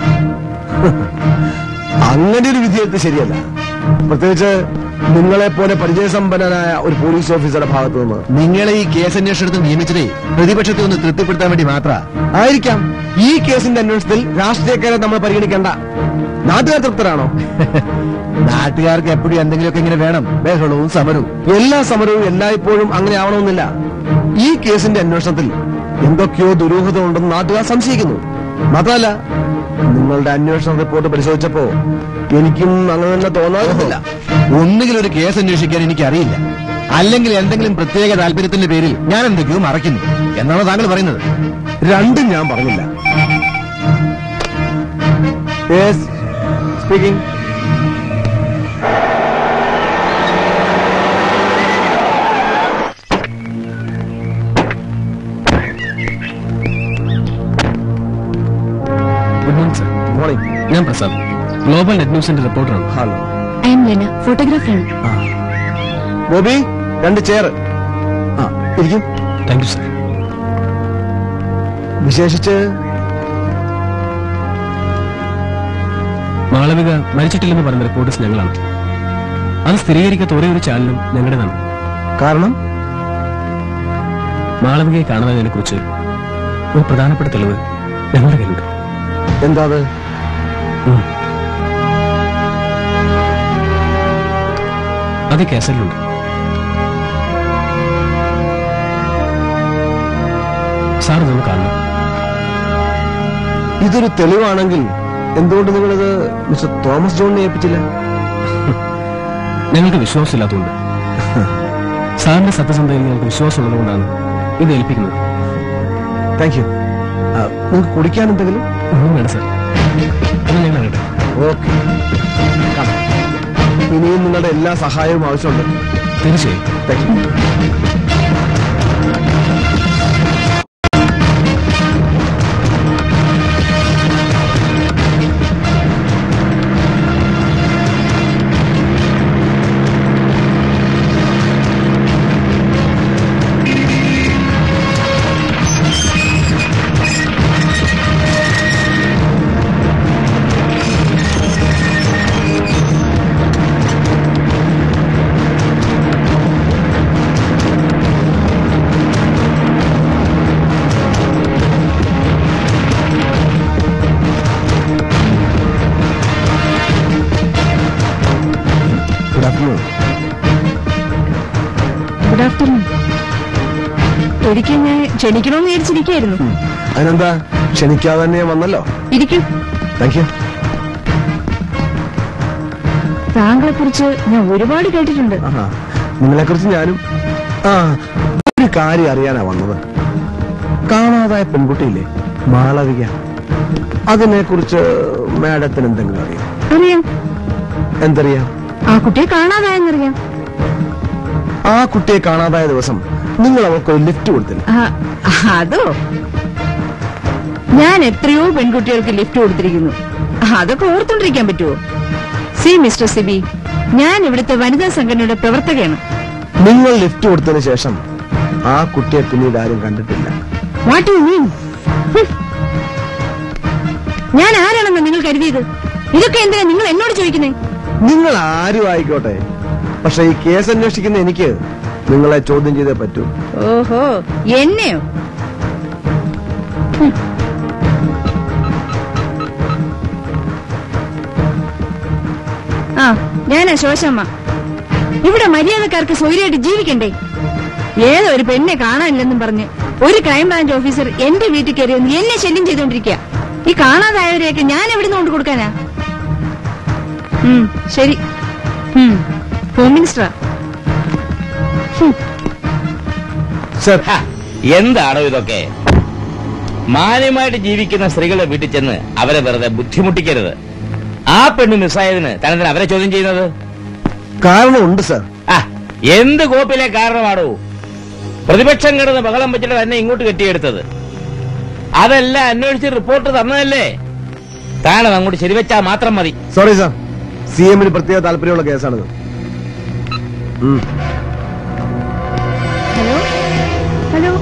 അങ്ങനെ ഒരു വിധിയെടുത്ത് ശരിയല്ല പ്രത്യേകിച്ച് നിങ്ങളെ പോലെ പരിചയസമ്പന്നനായ ഒരു പോലീസ് ഓഫീസറുടെ ഭാഗത്തു നിന്ന് നിങ്ങളെ ഈ കേസ് അന്വേഷണത്തിന് നിയമിച്ചതേ പ്രതിപക്ഷത്തെ ഒന്ന് തൃപ്തിപ്പെടുത്താൻ വേണ്ടി മാത്ര ആയിരിക്കാം ഈ കേസിന്റെ അന്വേഷണത്തിൽ രാഷ്ട്രീയക്കാരെ നമ്മൾ പരിഗണിക്കേണ്ട നാട്ടുകാർ തൃപ്തരാണോ നാട്ടുകാർക്ക് എപ്പോഴും എന്തെങ്കിലുമൊക്കെ ഇങ്ങനെ വേണം ബഹളവും സമരവും എല്ലാ സമരവും എല്ലായ്പ്പോഴും അങ്ങനെ ആവണമെന്നില്ല ഈ കേസിന്റെ അന്വേഷണത്തിൽ എന്തൊക്കെയോ ദുരൂഹത ഉണ്ടെന്ന് നാട്ടുകാർ സംശയിക്കുന്നു മാത്രമല്ല നിങ്ങളുടെ അന്വേഷണ റിപ്പോർട്ട് പരിശോധിച്ചപ്പോ എനിക്കും അങ്ങനെ തന്നെ തോന്നാറില്ല ഒന്നുകിൽ ഒരു കേസ് അന്വേഷിക്കാൻ എനിക്ക് അറിയില്ല അല്ലെങ്കിൽ എന്തെങ്കിലും പ്രത്യേക താല്പര്യത്തിന്റെ പേരിൽ ഞാൻ എന്തൊക്കെയോ മറയ്ക്കുന്നു എന്നാണ് താങ്കൾ പറയുന്നത് രണ്ടും ഞാൻ പറഞ്ഞില്ല speaking good morning sir morning ഞാൻ പ്രസാദ് ഗ്ലോബൽ നെറ്റ് ന്യൂസിന്റെ റിപ്പോർട്ടറാണ് ഹലോ ഐ എം ലെന ഫോട്ടോഗ്രാഫറാണ് ബോബി രണ്ട് ചെയർ ആ ഇരിക്കും താങ്ക് യു സർ വിശേഷിച്ച് മാളവിക മരിച്ചിട്ടില്ലെന്ന് പറയുന്ന റിപ്പോർട്ടേഴ്സ് ഞങ്ങളാണ് അത് സ്ഥിരീകരിക്കാത്ത ഒരേ ഒരു ചാനലും ഞങ്ങളുടേതാണ് കാരണം മാളവികയെ കാണുന്നതിനെ കുറിച്ച് ഒരു പ്രധാനപ്പെട്ട തെളിവ് ഞങ്ങളുടെ കയ്യിലുണ്ട് എന്താ അത് ഉം. അത് ഈ കേസറ്റിലുണ്ട് സാർ ഇതൊന്ന് കാണണം ഇതൊരു തെളിവാണെങ്കിൽ എന്തുകൊണ്ട് നിങ്ങളിത് മിസ്റ്റർ തോമസ് ജോണിനെ ഏൽപ്പിച്ചില്ല ഞങ്ങൾക്ക് വിശ്വാസമില്ലാത്തതുകൊണ്ട് സാറിന്റെ സത്യസന്ധതയിൽ ഞങ്ങൾക്ക് വിശ്വാസമുള്ളതുകൊണ്ടാണ് ഇത് ഏൽപ്പിക്കുന്നത് താങ്ക് യു നിങ്ങൾക്ക് കുടിക്കാൻ എന്തെങ്കിലും ഒന്നും വേണ്ട സാർ എന്നാൽ ഞങ്ങൾ അറിയട്ടെ ഓക്കെ ഇനിയും നിങ്ങളുടെ എല്ലാ സഹായവും ആവശ്യമുണ്ട് തീർച്ചയായും thank you good afternoon good afternoon ഒരിക്കൽ ഞാൻ ക്ഷണിക്കണമെന്ന് വിചാരിച്ചിരിക്കായിരുന്നു അതിനെന്താ ക്ഷണിക്കാതെ തന്നെ ഞാൻ വന്നല്ലോ ഇരിക്കൂ താങ്ക് യു താങ്കളെ കുറിച്ച് ഞാൻ ഒരുപാട് കേട്ടിട്ടുണ്ട് നിങ്ങളെ കുറിച്ച് ഞാനും ആ ഒരു കാര്യം അറിയാനാ വന്നത് കാണാതായ പെൺകുട്ടിയില്ലേ മാളവിക അതിനെ കുറിച്ച് മാഡത്തിന് എന്തെങ്കിലും അറിയാം അറിയാം എന്തറിയാം ആ കുട്ടിയെ കാണാതായെന്നറിയാം ആ കുട്ടിയെ കാണാതായ ദിവസം നിങ്ങൾ അവൾക്ക് ഒരു ലിഫ്റ്റ് കൊടുത്തില്ല ആ, അതോ ഞാൻ എത്രയോ പെൺകുട്ടികൾക്ക് ലിഫ്റ്റ് കൊടുത്തിരിക്കുന്നു അതൊക്കെ ഓർത്തോണ്ടിരിക്കാൻ പറ്റുമോ സി മിസ്റ്റർ സിബി ഞാൻ ഇവിടുത്തെ വനിതാ സംഘടനയുടെ പ്രവർത്തകയാണ് നിങ്ങൾ ലിഫ്റ്റ് കൊടുത്തതിന് ശേഷം ആ കുട്ടിയെ പിന്നീട് ആരും കണ്ടിട്ടില്ല വാട്ട് യു മീൻ ഞാൻ ആരാണെന്ന് നിങ്ങൾ കരുതിയത് ഇതൊക്കെ എന്തിനാ നിങ്ങൾ എന്നോട് ചോദിക്കുന്നേ നിങ്ങൾ ആരും ആയിക്കോട്ടെ പക്ഷെ ഈ കേസ് അന്വേഷിക്കുന്ന എനിക്ക് നിങ്ങളെ ചോദ്യം ചെയ്തേ പറ്റൂ ഓഹോ എന്നെയോ ഹും. ആ ഞാനാ ശോശമ്മ ഇവിടെ മര്യാദക്കാർക്ക് സ്വൈര്യമായിട്ട് ജീവിക്കണ്ടേ ഏതോ ഒരു പെണ്ണെ കാണാനില്ലെന്നും പറഞ്ഞ് ഒരു ക്രൈം ബ്രാഞ്ച് ഓഫീസർ എന്റെ വീട്ടിൽ കയറി വന്ന് എന്നെ ശല്യം ചെയ്തോണ്ടിരിക്കുക ഈ കാണാതായവരെയൊക്കെ ഞാൻ എവിടുന്ന് കൊണ്ട് കൊടുക്കാനാ ഉം, ശരി ഉം, ഹോം മിനിസ്റ്ററാ ഹും. ഹ, എന്താണോ ഇതൊക്കെ മാന്യമായിട്ട് ജീവിക്കുന്ന സ്ത്രീകളെ വീട്ടിൽ ചെന്ന് അവരെ വെറുതെ ബുദ്ധിമുട്ടിക്കരുത് ആ പെണ്ണ് മിസ്സായതിന് തനെന്തിനാ അവരെ ചോദ്യം ചെയ്യുന്നത് കാരണമുണ്ട് സർ ആ എന്ത് കോപ്പിലെ കാരണമാണോ പ്രതിപക്ഷം കിടന്ന് ബഹളം വെച്ചിട്ട് തന്നെ ഇങ്ങോട്ട് കെട്ടിയെടുത്തത് അതെല്ലാം അന്വേഷിച്ച് റിപ്പോർട്ട് തന്നതല്ലേ താനത് അങ്ങോട്ട് ശരിവെച്ചാ മാത്രം മതി സോറി സാർ സി എമ്മിന് പ്രത്യേക താല്പര്യമുള്ള കേസാണിത് ഉം. ഹലോ ഹലോ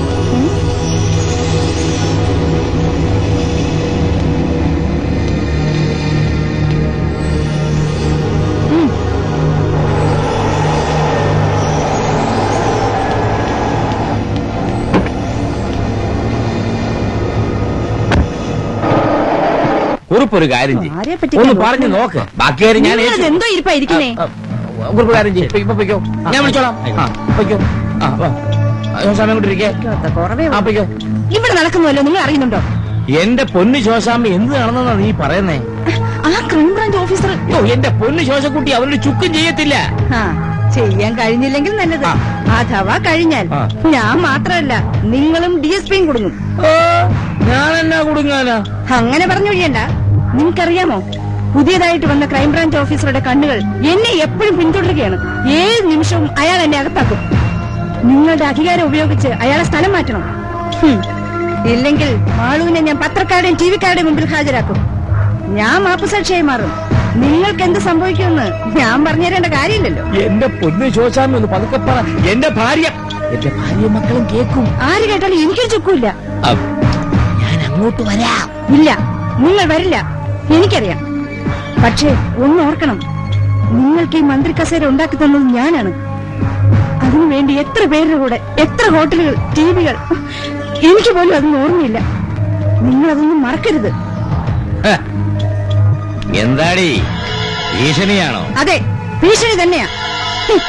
കുറിപ്പ് ഒരു കാര്യം ചെയ്യ്. ആരെ പറ്റിക്കാൻ ഒന്ന് പറഞ്ഞു നോക്ക് ബാക്കി കാര്യം ഞാൻ ഏറ്റു. എന്തോ ഇരിപ്പാ ഇരിക്കുന്നേ ആ, ആ, കുറിപ്പ് കാര്യം ചെയ്യ്. ഇപ്പൊ പൊയ്ക്കോ ഞാൻ വിളിച്ചോളാം ആ, പൊയ്ക്കോ ആ വാ. ആ, സമയം കൊണ്ടിരിക്കേ കുറവേ ആ പൊയ്ക്കോ ഇവിടെ നടക്കുന്നുവല്ലോ നിങ്ങൾ അറിയുന്നുണ്ടോ എന്റെ പൊന്നു ശോശാമ്മ എന്ത് നടന്നെന്നാ നീ പറയുന്നേ ആ ക്രൈംബ്രാഞ്ച് ഓഫീസർ ഓ എന്റെ പൊന്നു ശോശക്കുട്ടി അവരുടെ ചുക്കും ചെയ്യത്തില്ല ആ ചെയ്യാൻ കഴിഞ്ഞില്ലെങ്കിൽ നല്ലത് അഥവാ കഴിഞ്ഞാൽ ആ. ഞാൻ മാത്രമല്ല നിങ്ങളും ഡി എസ് പിയും കുടുങ്ങും ഞാൻ എന്നാ കുടുങ്ങാനാ അങ്ങനെ പറഞ്ഞൊഴിയണ്ട നിങ്ങൾക്കറിയാമോ പുതിയതായിട്ട് വന്ന ക്രൈംബ്രാഞ്ച് ഓഫീസറുടെ കണ്ണുകൾ എന്നെ എപ്പോഴും പിന്തുടരുകയാണ് ഏത് നിമിഷവും അയാൾ എന്നെ അകത്താക്കും നിങ്ങളുടെ അധികാരം ഉപയോഗിച്ച് അയാളെ സ്ഥലം മാറ്റണം ഹും. ഇല്ലെങ്കിൽ മാളുവിനെ ഞാൻ പത്രക്കാരുടെയും ടി വിക്കാരുടെയും മുമ്പിൽ ഹാജരാക്കും ഞാൻ മാപ്പുസാക്ഷിയായി മാറും നിങ്ങൾക്ക് എന്ത് സംഭവിക്കുമെന്ന് ഞാൻ പറഞ്ഞു തരേണ്ട കാര്യമില്ലല്ലോ എന്റെ പൊന്നു ശോശാമ്മ ഒന്ന് പതുക്കെ പറ എന്റെ ഭാര്യ എന്റെ ഭാര്യ മക്കളും കേൾക്കും ആര് കേട്ടാലും എനിക്കൊരു ചുക്കുമില്ല ആ, ഞാൻ അങ്ങോട്ട് വരാം ഇല്ല നിങ്ങൾ വരില്ല എനിക്കറിയാം പക്ഷേ ഒന്ന് ഓർക്കണം നിങ്ങൾക്ക് ഈ മന്ത്രി കസേര ഉണ്ടാക്കി തന്നത് ഞാനാണ് അതിനുവേണ്ടി എത്ര പേരുടെ കൂടെ എത്ര ഹോട്ടലുകൾ ടി വികൾ എനിക്ക് പോലും അതൊന്നും ഓർമ്മയില്ല നിങ്ങൾ അതൊന്നും മറക്കരുത് ഹ. എന്താടി ഭീഷണിയാണോ അതെ ഭീഷണി തന്നെയാ ഹും.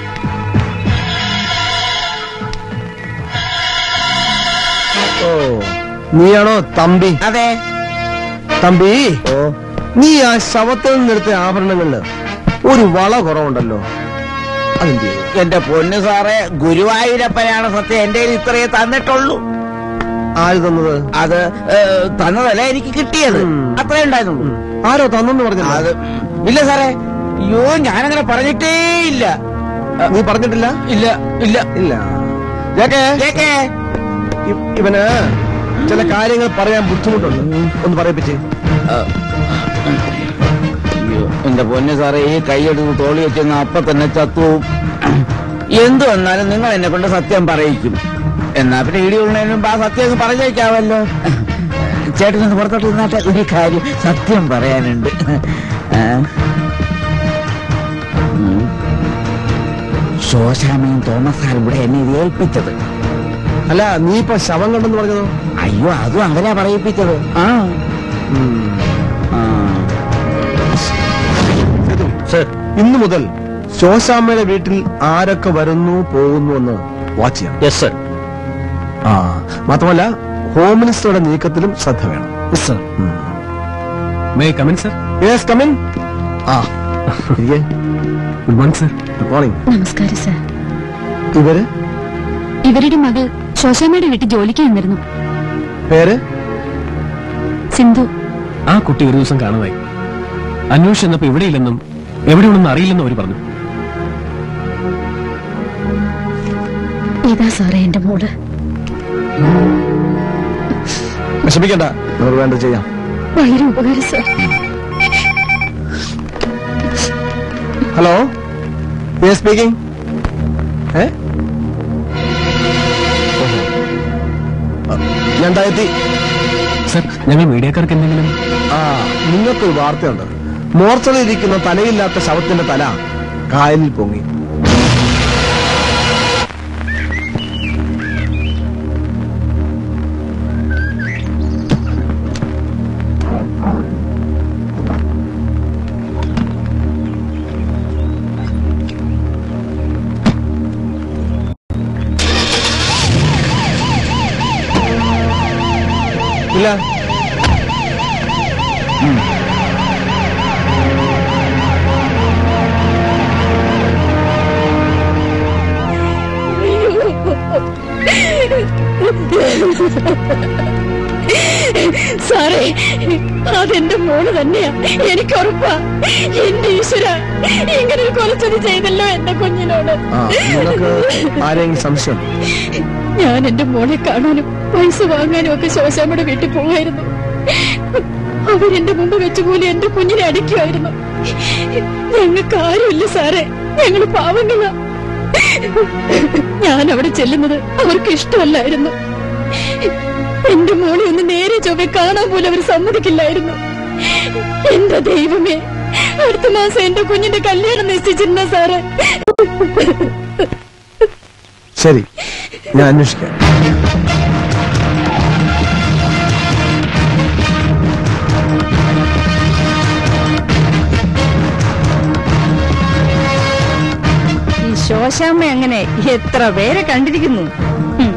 ഓ നീയാണോ തമ്പി അതെ തമ്പി ഓ നീ ആ ശവത്തിൽ നിന്നെടുത്ത ആഭരണങ്ങളില് ഒരു വള കുറവുണ്ടല്ലോ അതെന്ത് ചെയ്തു എന്റെ പൊന്നു സാറേ ഗുരുവായൂരപ്പനാണ് സത്യം എന്റെ കയ്യിൽ ഇത്രയേ തന്നിട്ടുള്ളൂ ആര് തന്നത് അത് ഏ, തന്നതല്ല എനിക്ക് കിട്ടിയത് അത്രേ ഉണ്ടായിരുന്നുള്ളൂ ആരോ തന്നെന്ന് പറഞ്ഞു അത് ഇല്ല സാറേ അയ്യോ ഞാനങ്ങനെ പറഞ്ഞിട്ടേ ഇല്ല നീ പറഞ്ഞിട്ടില്ല ഇല്ല ഇല്ല ഇല്ല കേക്കേ ഇ- ഇവന് ചില കാര്യങ്ങൾ പറയാൻ ബുദ്ധിമുട്ടുണ്ട് ഒന്ന് പറയിപ്പിച്ച് അയ്യോ എന്റെ പൊന്നു സാറേ ഈ കൈയെടുത്ത് തോളി വെച്ചിരുന്ന അപ്പൊ തന്നെ ചത്തു എന്തു വന്നാലും നിങ്ങൾ എന്നെ കൊണ്ട് സത്യം പറയിക്കും എന്നാ പിന്നെ ഇടി ഉള്ളതിന് മുമ്പ് ആ സത്യം അങ്ങ് പറഞ്ഞേക്കാവല്ലോ ചേട്ടനൊന്ന് പുറത്തോട്ട് നിന്നാട്ടെ ഒരു കാര്യം സത്യം പറയാനുണ്ട് ആ. ഉം. ശോശാമയും തോമസ് സാറും ഇവിടെ എന്നെ ഇത് ഏൽപ്പിച്ചത് അല്ല നീ ഇപ്പൊ ശവം കണ്ടെന്ന് പറഞ്ഞതോ അയ്യോ അതും അവരാ പറയിപ്പിച്ചത് ആ ആ ഇന്നു മുതൽ ശോശാമ്മയുടെ വീട്ടിൽ ആരൊക്കെ വരുന്നു പോകുന്നു എന്ന് വാച്ച് ചെയ്യണം യെസ് സർ ആ മാത്രമല്ല ഹോം മിനിസ്റ്ററുടെ നീക്കത്തിലും ശ്രദ്ധ വേണം sir may come in sir yes come in ആ ഇരിക്കെ. Good morning sir good morning നമസ്കാരം സർ ഇവര് ഇവരുടെ മകൾ ശോശാമ്മയുടെ വീട്ടിൽ ജോലിക്ക് നിന്നിരുന്നു പേര് സിന്ധു ആ കുട്ടി ഒരു ദിവസം കാണുവായി അന്വേഷിച്ചപ്പോ ഇവിടെയില്ലെന്നും എവിടെയുണ്ടെന്നും അറിയില്ലെന്നും അവർ പറഞ്ഞു ഇതാ സാറേ എന്റെ മോള് വിഷമിക്കണ്ട നമുക്ക് വേണ്ടത് ചെയ്യാം വളരെ ഉപകാരം സാർ ഹലോ സ്പീക്കിംഗ് ഏ ഓഹോ. ആ, രണ്ടായിരത്തി സർ ഞങ്ങൾ മീഡിയക്കാർക്ക് എന്തെങ്കിലും ആ നിങ്ങൾക്കൊരു വാർത്തയുണ്ട് മോർച്ചറിൽ ഇരിക്കുന്ന തലയില്ലാത്ത ശവത്തിന്റെ തല കായലിൽ പൊങ്ങി ഇല്ല സാറേ അതെന്റെ മോള് തന്നെയാ എനിക്ക് ഉറപ്പാ എന്റെ ഈശ്വര ഇങ്ങനെ ഒരു കൊലച്ചത് ചെയ്തല്ലോ എന്റെ കുഞ്ഞിനോട് ആ നിങ്ങൾക്ക് ആരെങ്കിലും സംശയം ഞാൻ എന്റെ മോളെ കാണാനും പൈസ വാങ്ങാനും ഒക്കെ ശോശാമ്മയുടെ വീട്ടിൽ പോവായിരുന്നു അവരെന്റെ മുമ്പ് വെച്ചുപോലെ എന്റെ കുഞ്ഞിനെ അടിക്കുമായിരുന്നു ഞങ്ങൾക്ക് ആരുമില്ല സാറേ ഞങ്ങള് പാവങ്ങളാ ഞാൻ അവിടെ ചെല്ലുന്നത് അവർക്ക് ഇഷ്ടമല്ലായിരുന്നു എന്റെ മോളെ ഒന്ന് നേരെ ചൊവ്വെ കാണാൻ പോലും അവർ സമ്മതിക്കില്ലായിരുന്നു എന്റെ ദൈവമേ അടുത്ത മാസം എന്റെ കുഞ്ഞിന്റെ കല്യാണം നിശ്ചയിച്ചിരുന്ന സാറേ ശരി ഞാൻ അന്വേഷിക്കാം ഈ ശോശാമ്മ അങ്ങനെ എത്ര പേരെ കണ്ടിരിക്കുന്നു ഉം.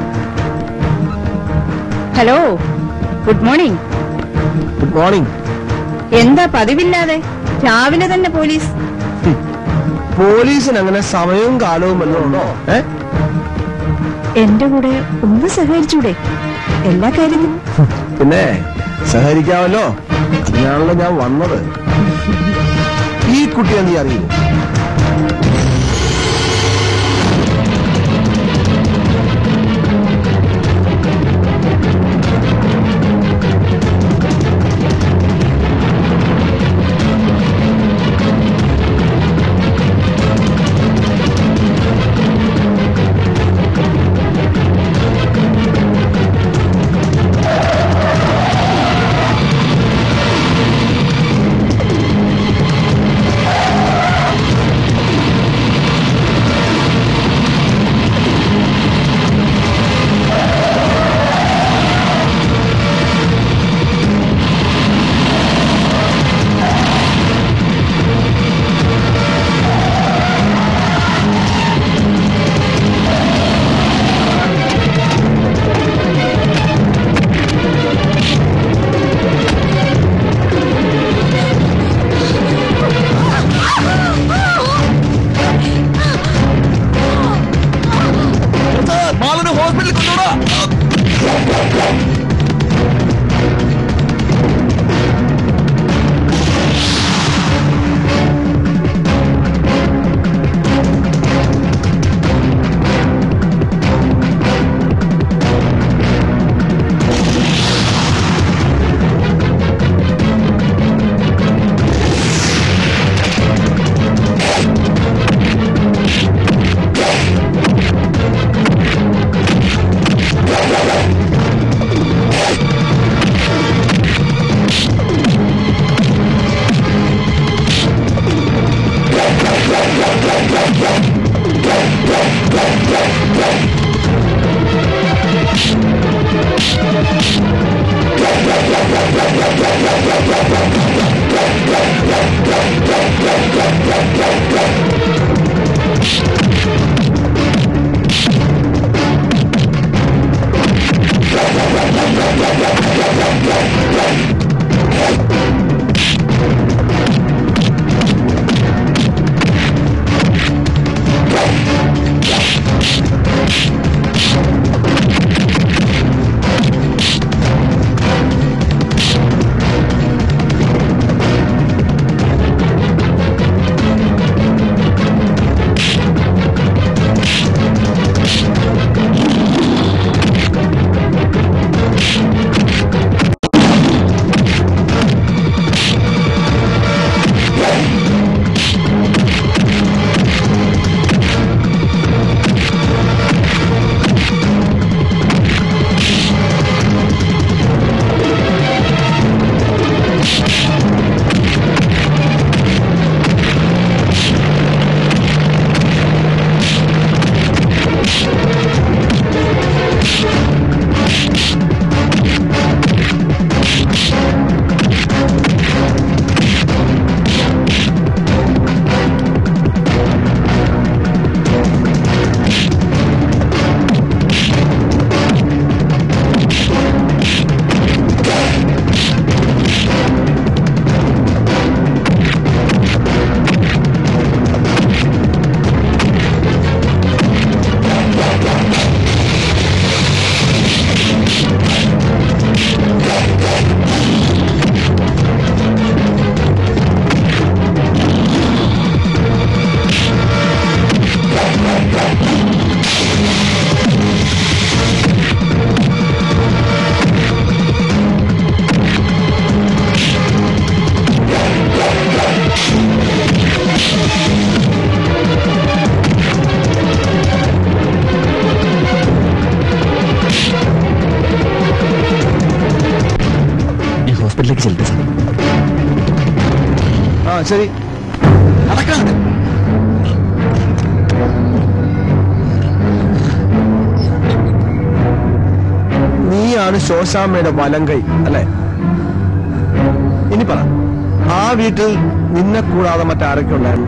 Hello good morning good morning എന്താ പതിവില്ലാതെ രാവിലെ തന്നെ പോലീസ് പോലീസിന് അങ്ങനെ സമയവും കാലവും വല്ലതും ഉണ്ടോ ഏ എന്റെ കൂടെ ഒന്ന് സഹകരിച്ചൂടെ എല്ലാ കാര്യത്തിലും പിന്നെ സഹകരിക്കാമല്ലോ അതിനാണല്ലോ ഞാൻ വന്നത് ഈ കുട്ടിയെ നീ അറിയൂ മാളിന് ഹോസ്പിറ്റലിൽ കൊണ്ടുപോടാ ആ ശരി നീയാണ് ശോശാമ്മയുടെ വലങ്കൈ അല്ലെ ഇനി പറ ആ വീട്ടിൽ നിന്നെ കൂടാതെ മറ്റാരൊക്കെ ഉണ്ടായിരുന്നു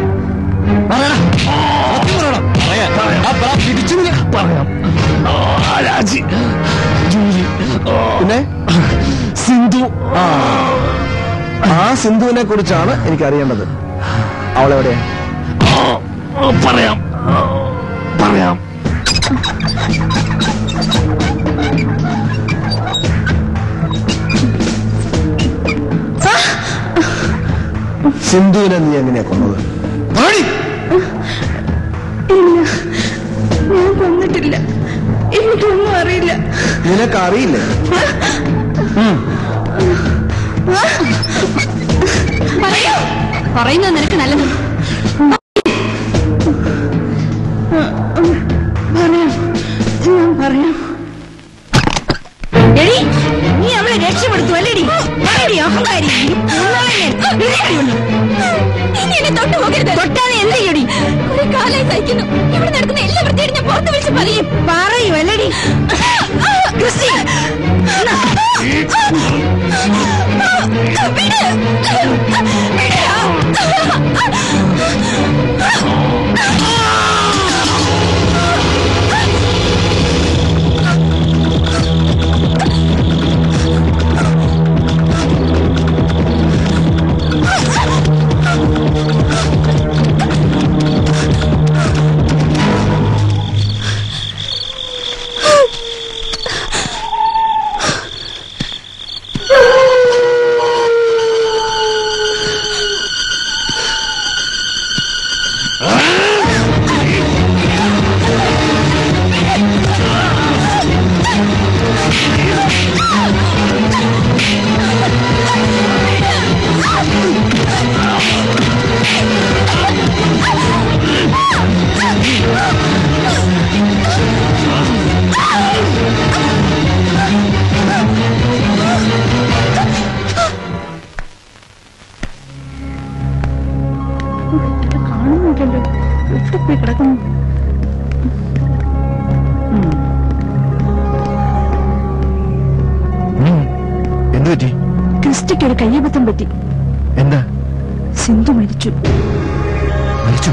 പറയാം രാജി ജൂലി പിന്നെ സിന്ധു ആ ആ സിന്ധുവിനെ കുറിച്ചാണ് എനിക്ക് അറിയേണ്ടത് അവളെവിടെ പറയാം പറയാം സിന്ധുവിനെ നീ എങ്ങനെയാ കൊന്നത് പറയടി. ഇല്ല ഞാൻ കൊന്നിട്ടില്ല എനിക്കൊന്നും അറിയില്ല നിനക്ക് അറിയില്ലേ പറയൂ പറയുന്നത് നിനക്ക് നല്ലത് പറയാം ഞാൻ പറയാം എടി നീ അവളെ രക്ഷപ്പെടുത്തു അല്ലേടി പറയടി അഹങ്കാരി ഇനി എന്നെ തൊട്ടു പോകരുത് തൊട്ടാതെ എന്ത് ചെയ്യടി ഒരു കാലായി സഹിക്കുന്നു ഇവിടെ നടക്കുന്ന എല്ലാ വൃത്തിയും ഞാൻ പുറത്ത് വിളിച്ച് പറയും പറയൂ അല്ലേടി ക്രിസ്റ്റി കാണുന്നില്ലല്ലോ എവിടെ പോയി കിടക്കുന്നു എന്തു പറ്റി ക്രിസ്റ്റിക്ക് ഒരു കയ്യബദ്ധം പറ്റി എന്താ സിന്ധു മരിച്ചു മരിച്ചു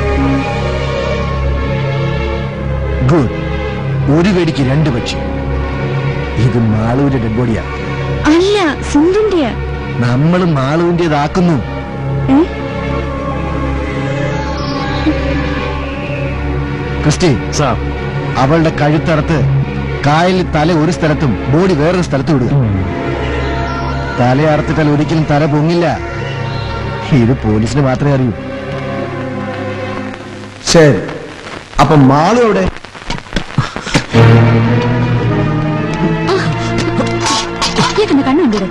ഗുഡ് ഒരു വെടിക്ക് രണ്ട് പക്ഷി ഇത് മാളുവിന്റെ ഡെഡ് ബോഡിയാ അല്ല സിന്ധുന്റെയാ നമ്മൾ മാളുവിന്റേതാക്കുന്നു ഏ? ക്രിസ്റ്റി സാർ അവളുടെ കഴുത്തറത്ത് കായലിൽ തല ഒരു സ്ഥലത്തും ബോഡി വേറൊരു സ്ഥലത്ത് വിടുക തല അറുത്തിട്ടാൽ ഒരിക്കലും തല പൊങ്ങില്ല ഇത് പോലീസിന് മാത്രമേ അറിയൂ ശരി അപ്പൊ മാളു എവിടെ ഇയാൾക്കെന്നെ കണ്ണുണ്ടോ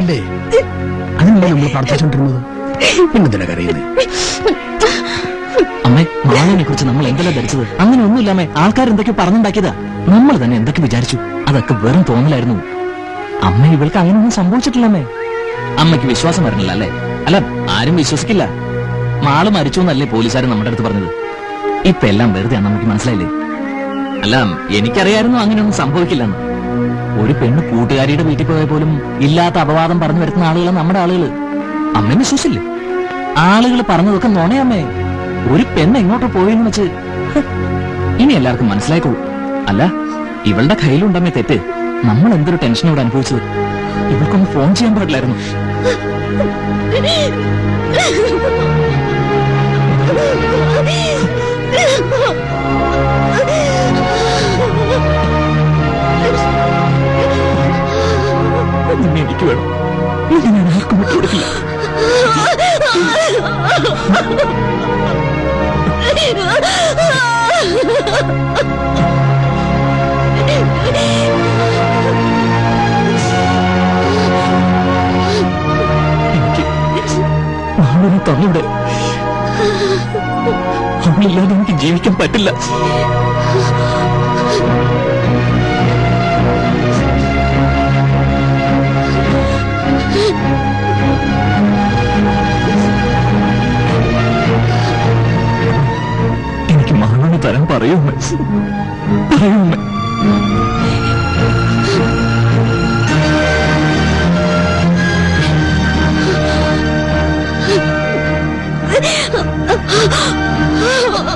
കരയല്ലേ അതിനല്ലേ നമ്മൾ പ്രാർത്ഥിച്ചുകൊണ്ടിരുന്നത് പിന്നെന്തിനാ കരയുന്നത് അമ്മേ മാളവിനെ കുറിച്ച് നമ്മൾ എന്തെല്ലാം ധരിച്ചത് അങ്ങനെ ഒന്നുമില്ലാമേ ആൾക്കാർ എന്തൊക്കെ പറഞ്ഞുണ്ടാക്കിയതാ നമ്മൾ തന്നെ എന്തൊക്കെ വിചാരിച്ചു അതൊക്കെ വെറും തോന്നലായിരുന്നു അമ്മ ഇവൾക്ക് അങ്ങനെയൊന്നും സംഭവിച്ചിട്ടില്ലമ്മേ അമ്മയ്ക്ക് വിശ്വാസം വരണില്ല അല്ലേ അല്ല ആരും വിശ്വസിക്കില്ല മാള് മരിച്ചു എന്നല്ലേ പോലീസുകാർ നമ്മുടെ അടുത്ത് പറഞ്ഞത് ഇപ്പൊ എല്ലാം വെറുതെ നമുക്ക് മനസ്സിലായില്ലേ അല്ല എനിക്കറിയായിരുന്നു അങ്ങനെയൊന്നും സംഭവിക്കില്ലെന്ന് ഒരു പെണ്ണ് കൂട്ടുകാരിയുടെ വീട്ടിൽ പോയ പോലും ഇല്ലാത്ത അപവാദം പറഞ്ഞു വരുത്തുന്ന ആളുകളാണ് നമ്മുടെ ആളുകള് അമ്മ വിശ്വസില്ലേ ആളുകൾ പറഞ്ഞതൊക്കെ നുണയമ്മേ ഒരു പെണ്ണ് എങ്ങോട്ട് പോയെന്ന് വെച്ച് ഹ്, ഇനി എല്ലാവർക്കും മനസ്സിലായിക്കോളൂ അല്ല ഇവളുടെ കയ്യിലുണ്ടമ്മേ തെറ്റ് നമ്മൾ എന്തൊരു ടെൻഷനോട് അനുഭവിച്ചത് ഇവൾക്കൊന്ന് ഫോൺ ചെയ്യാൻ പാടില്ലായിരുന്നു നിന്നെ എനിക്ക് വേണം ഇത് ഞാൻ ആർക്കും വിട്ടുകൊടുക്കില്ല എനിക്ക് മാളവിനെ തന്നൂടെ അവളില്ലാതെ എനിക്ക് ജീവിക്കാൻ പറ്റില്ല എനിക്ക് മാളവിനെ തരാൻ പറയൂ അമ്മേ. പറയൂ അമ്മേ. ആ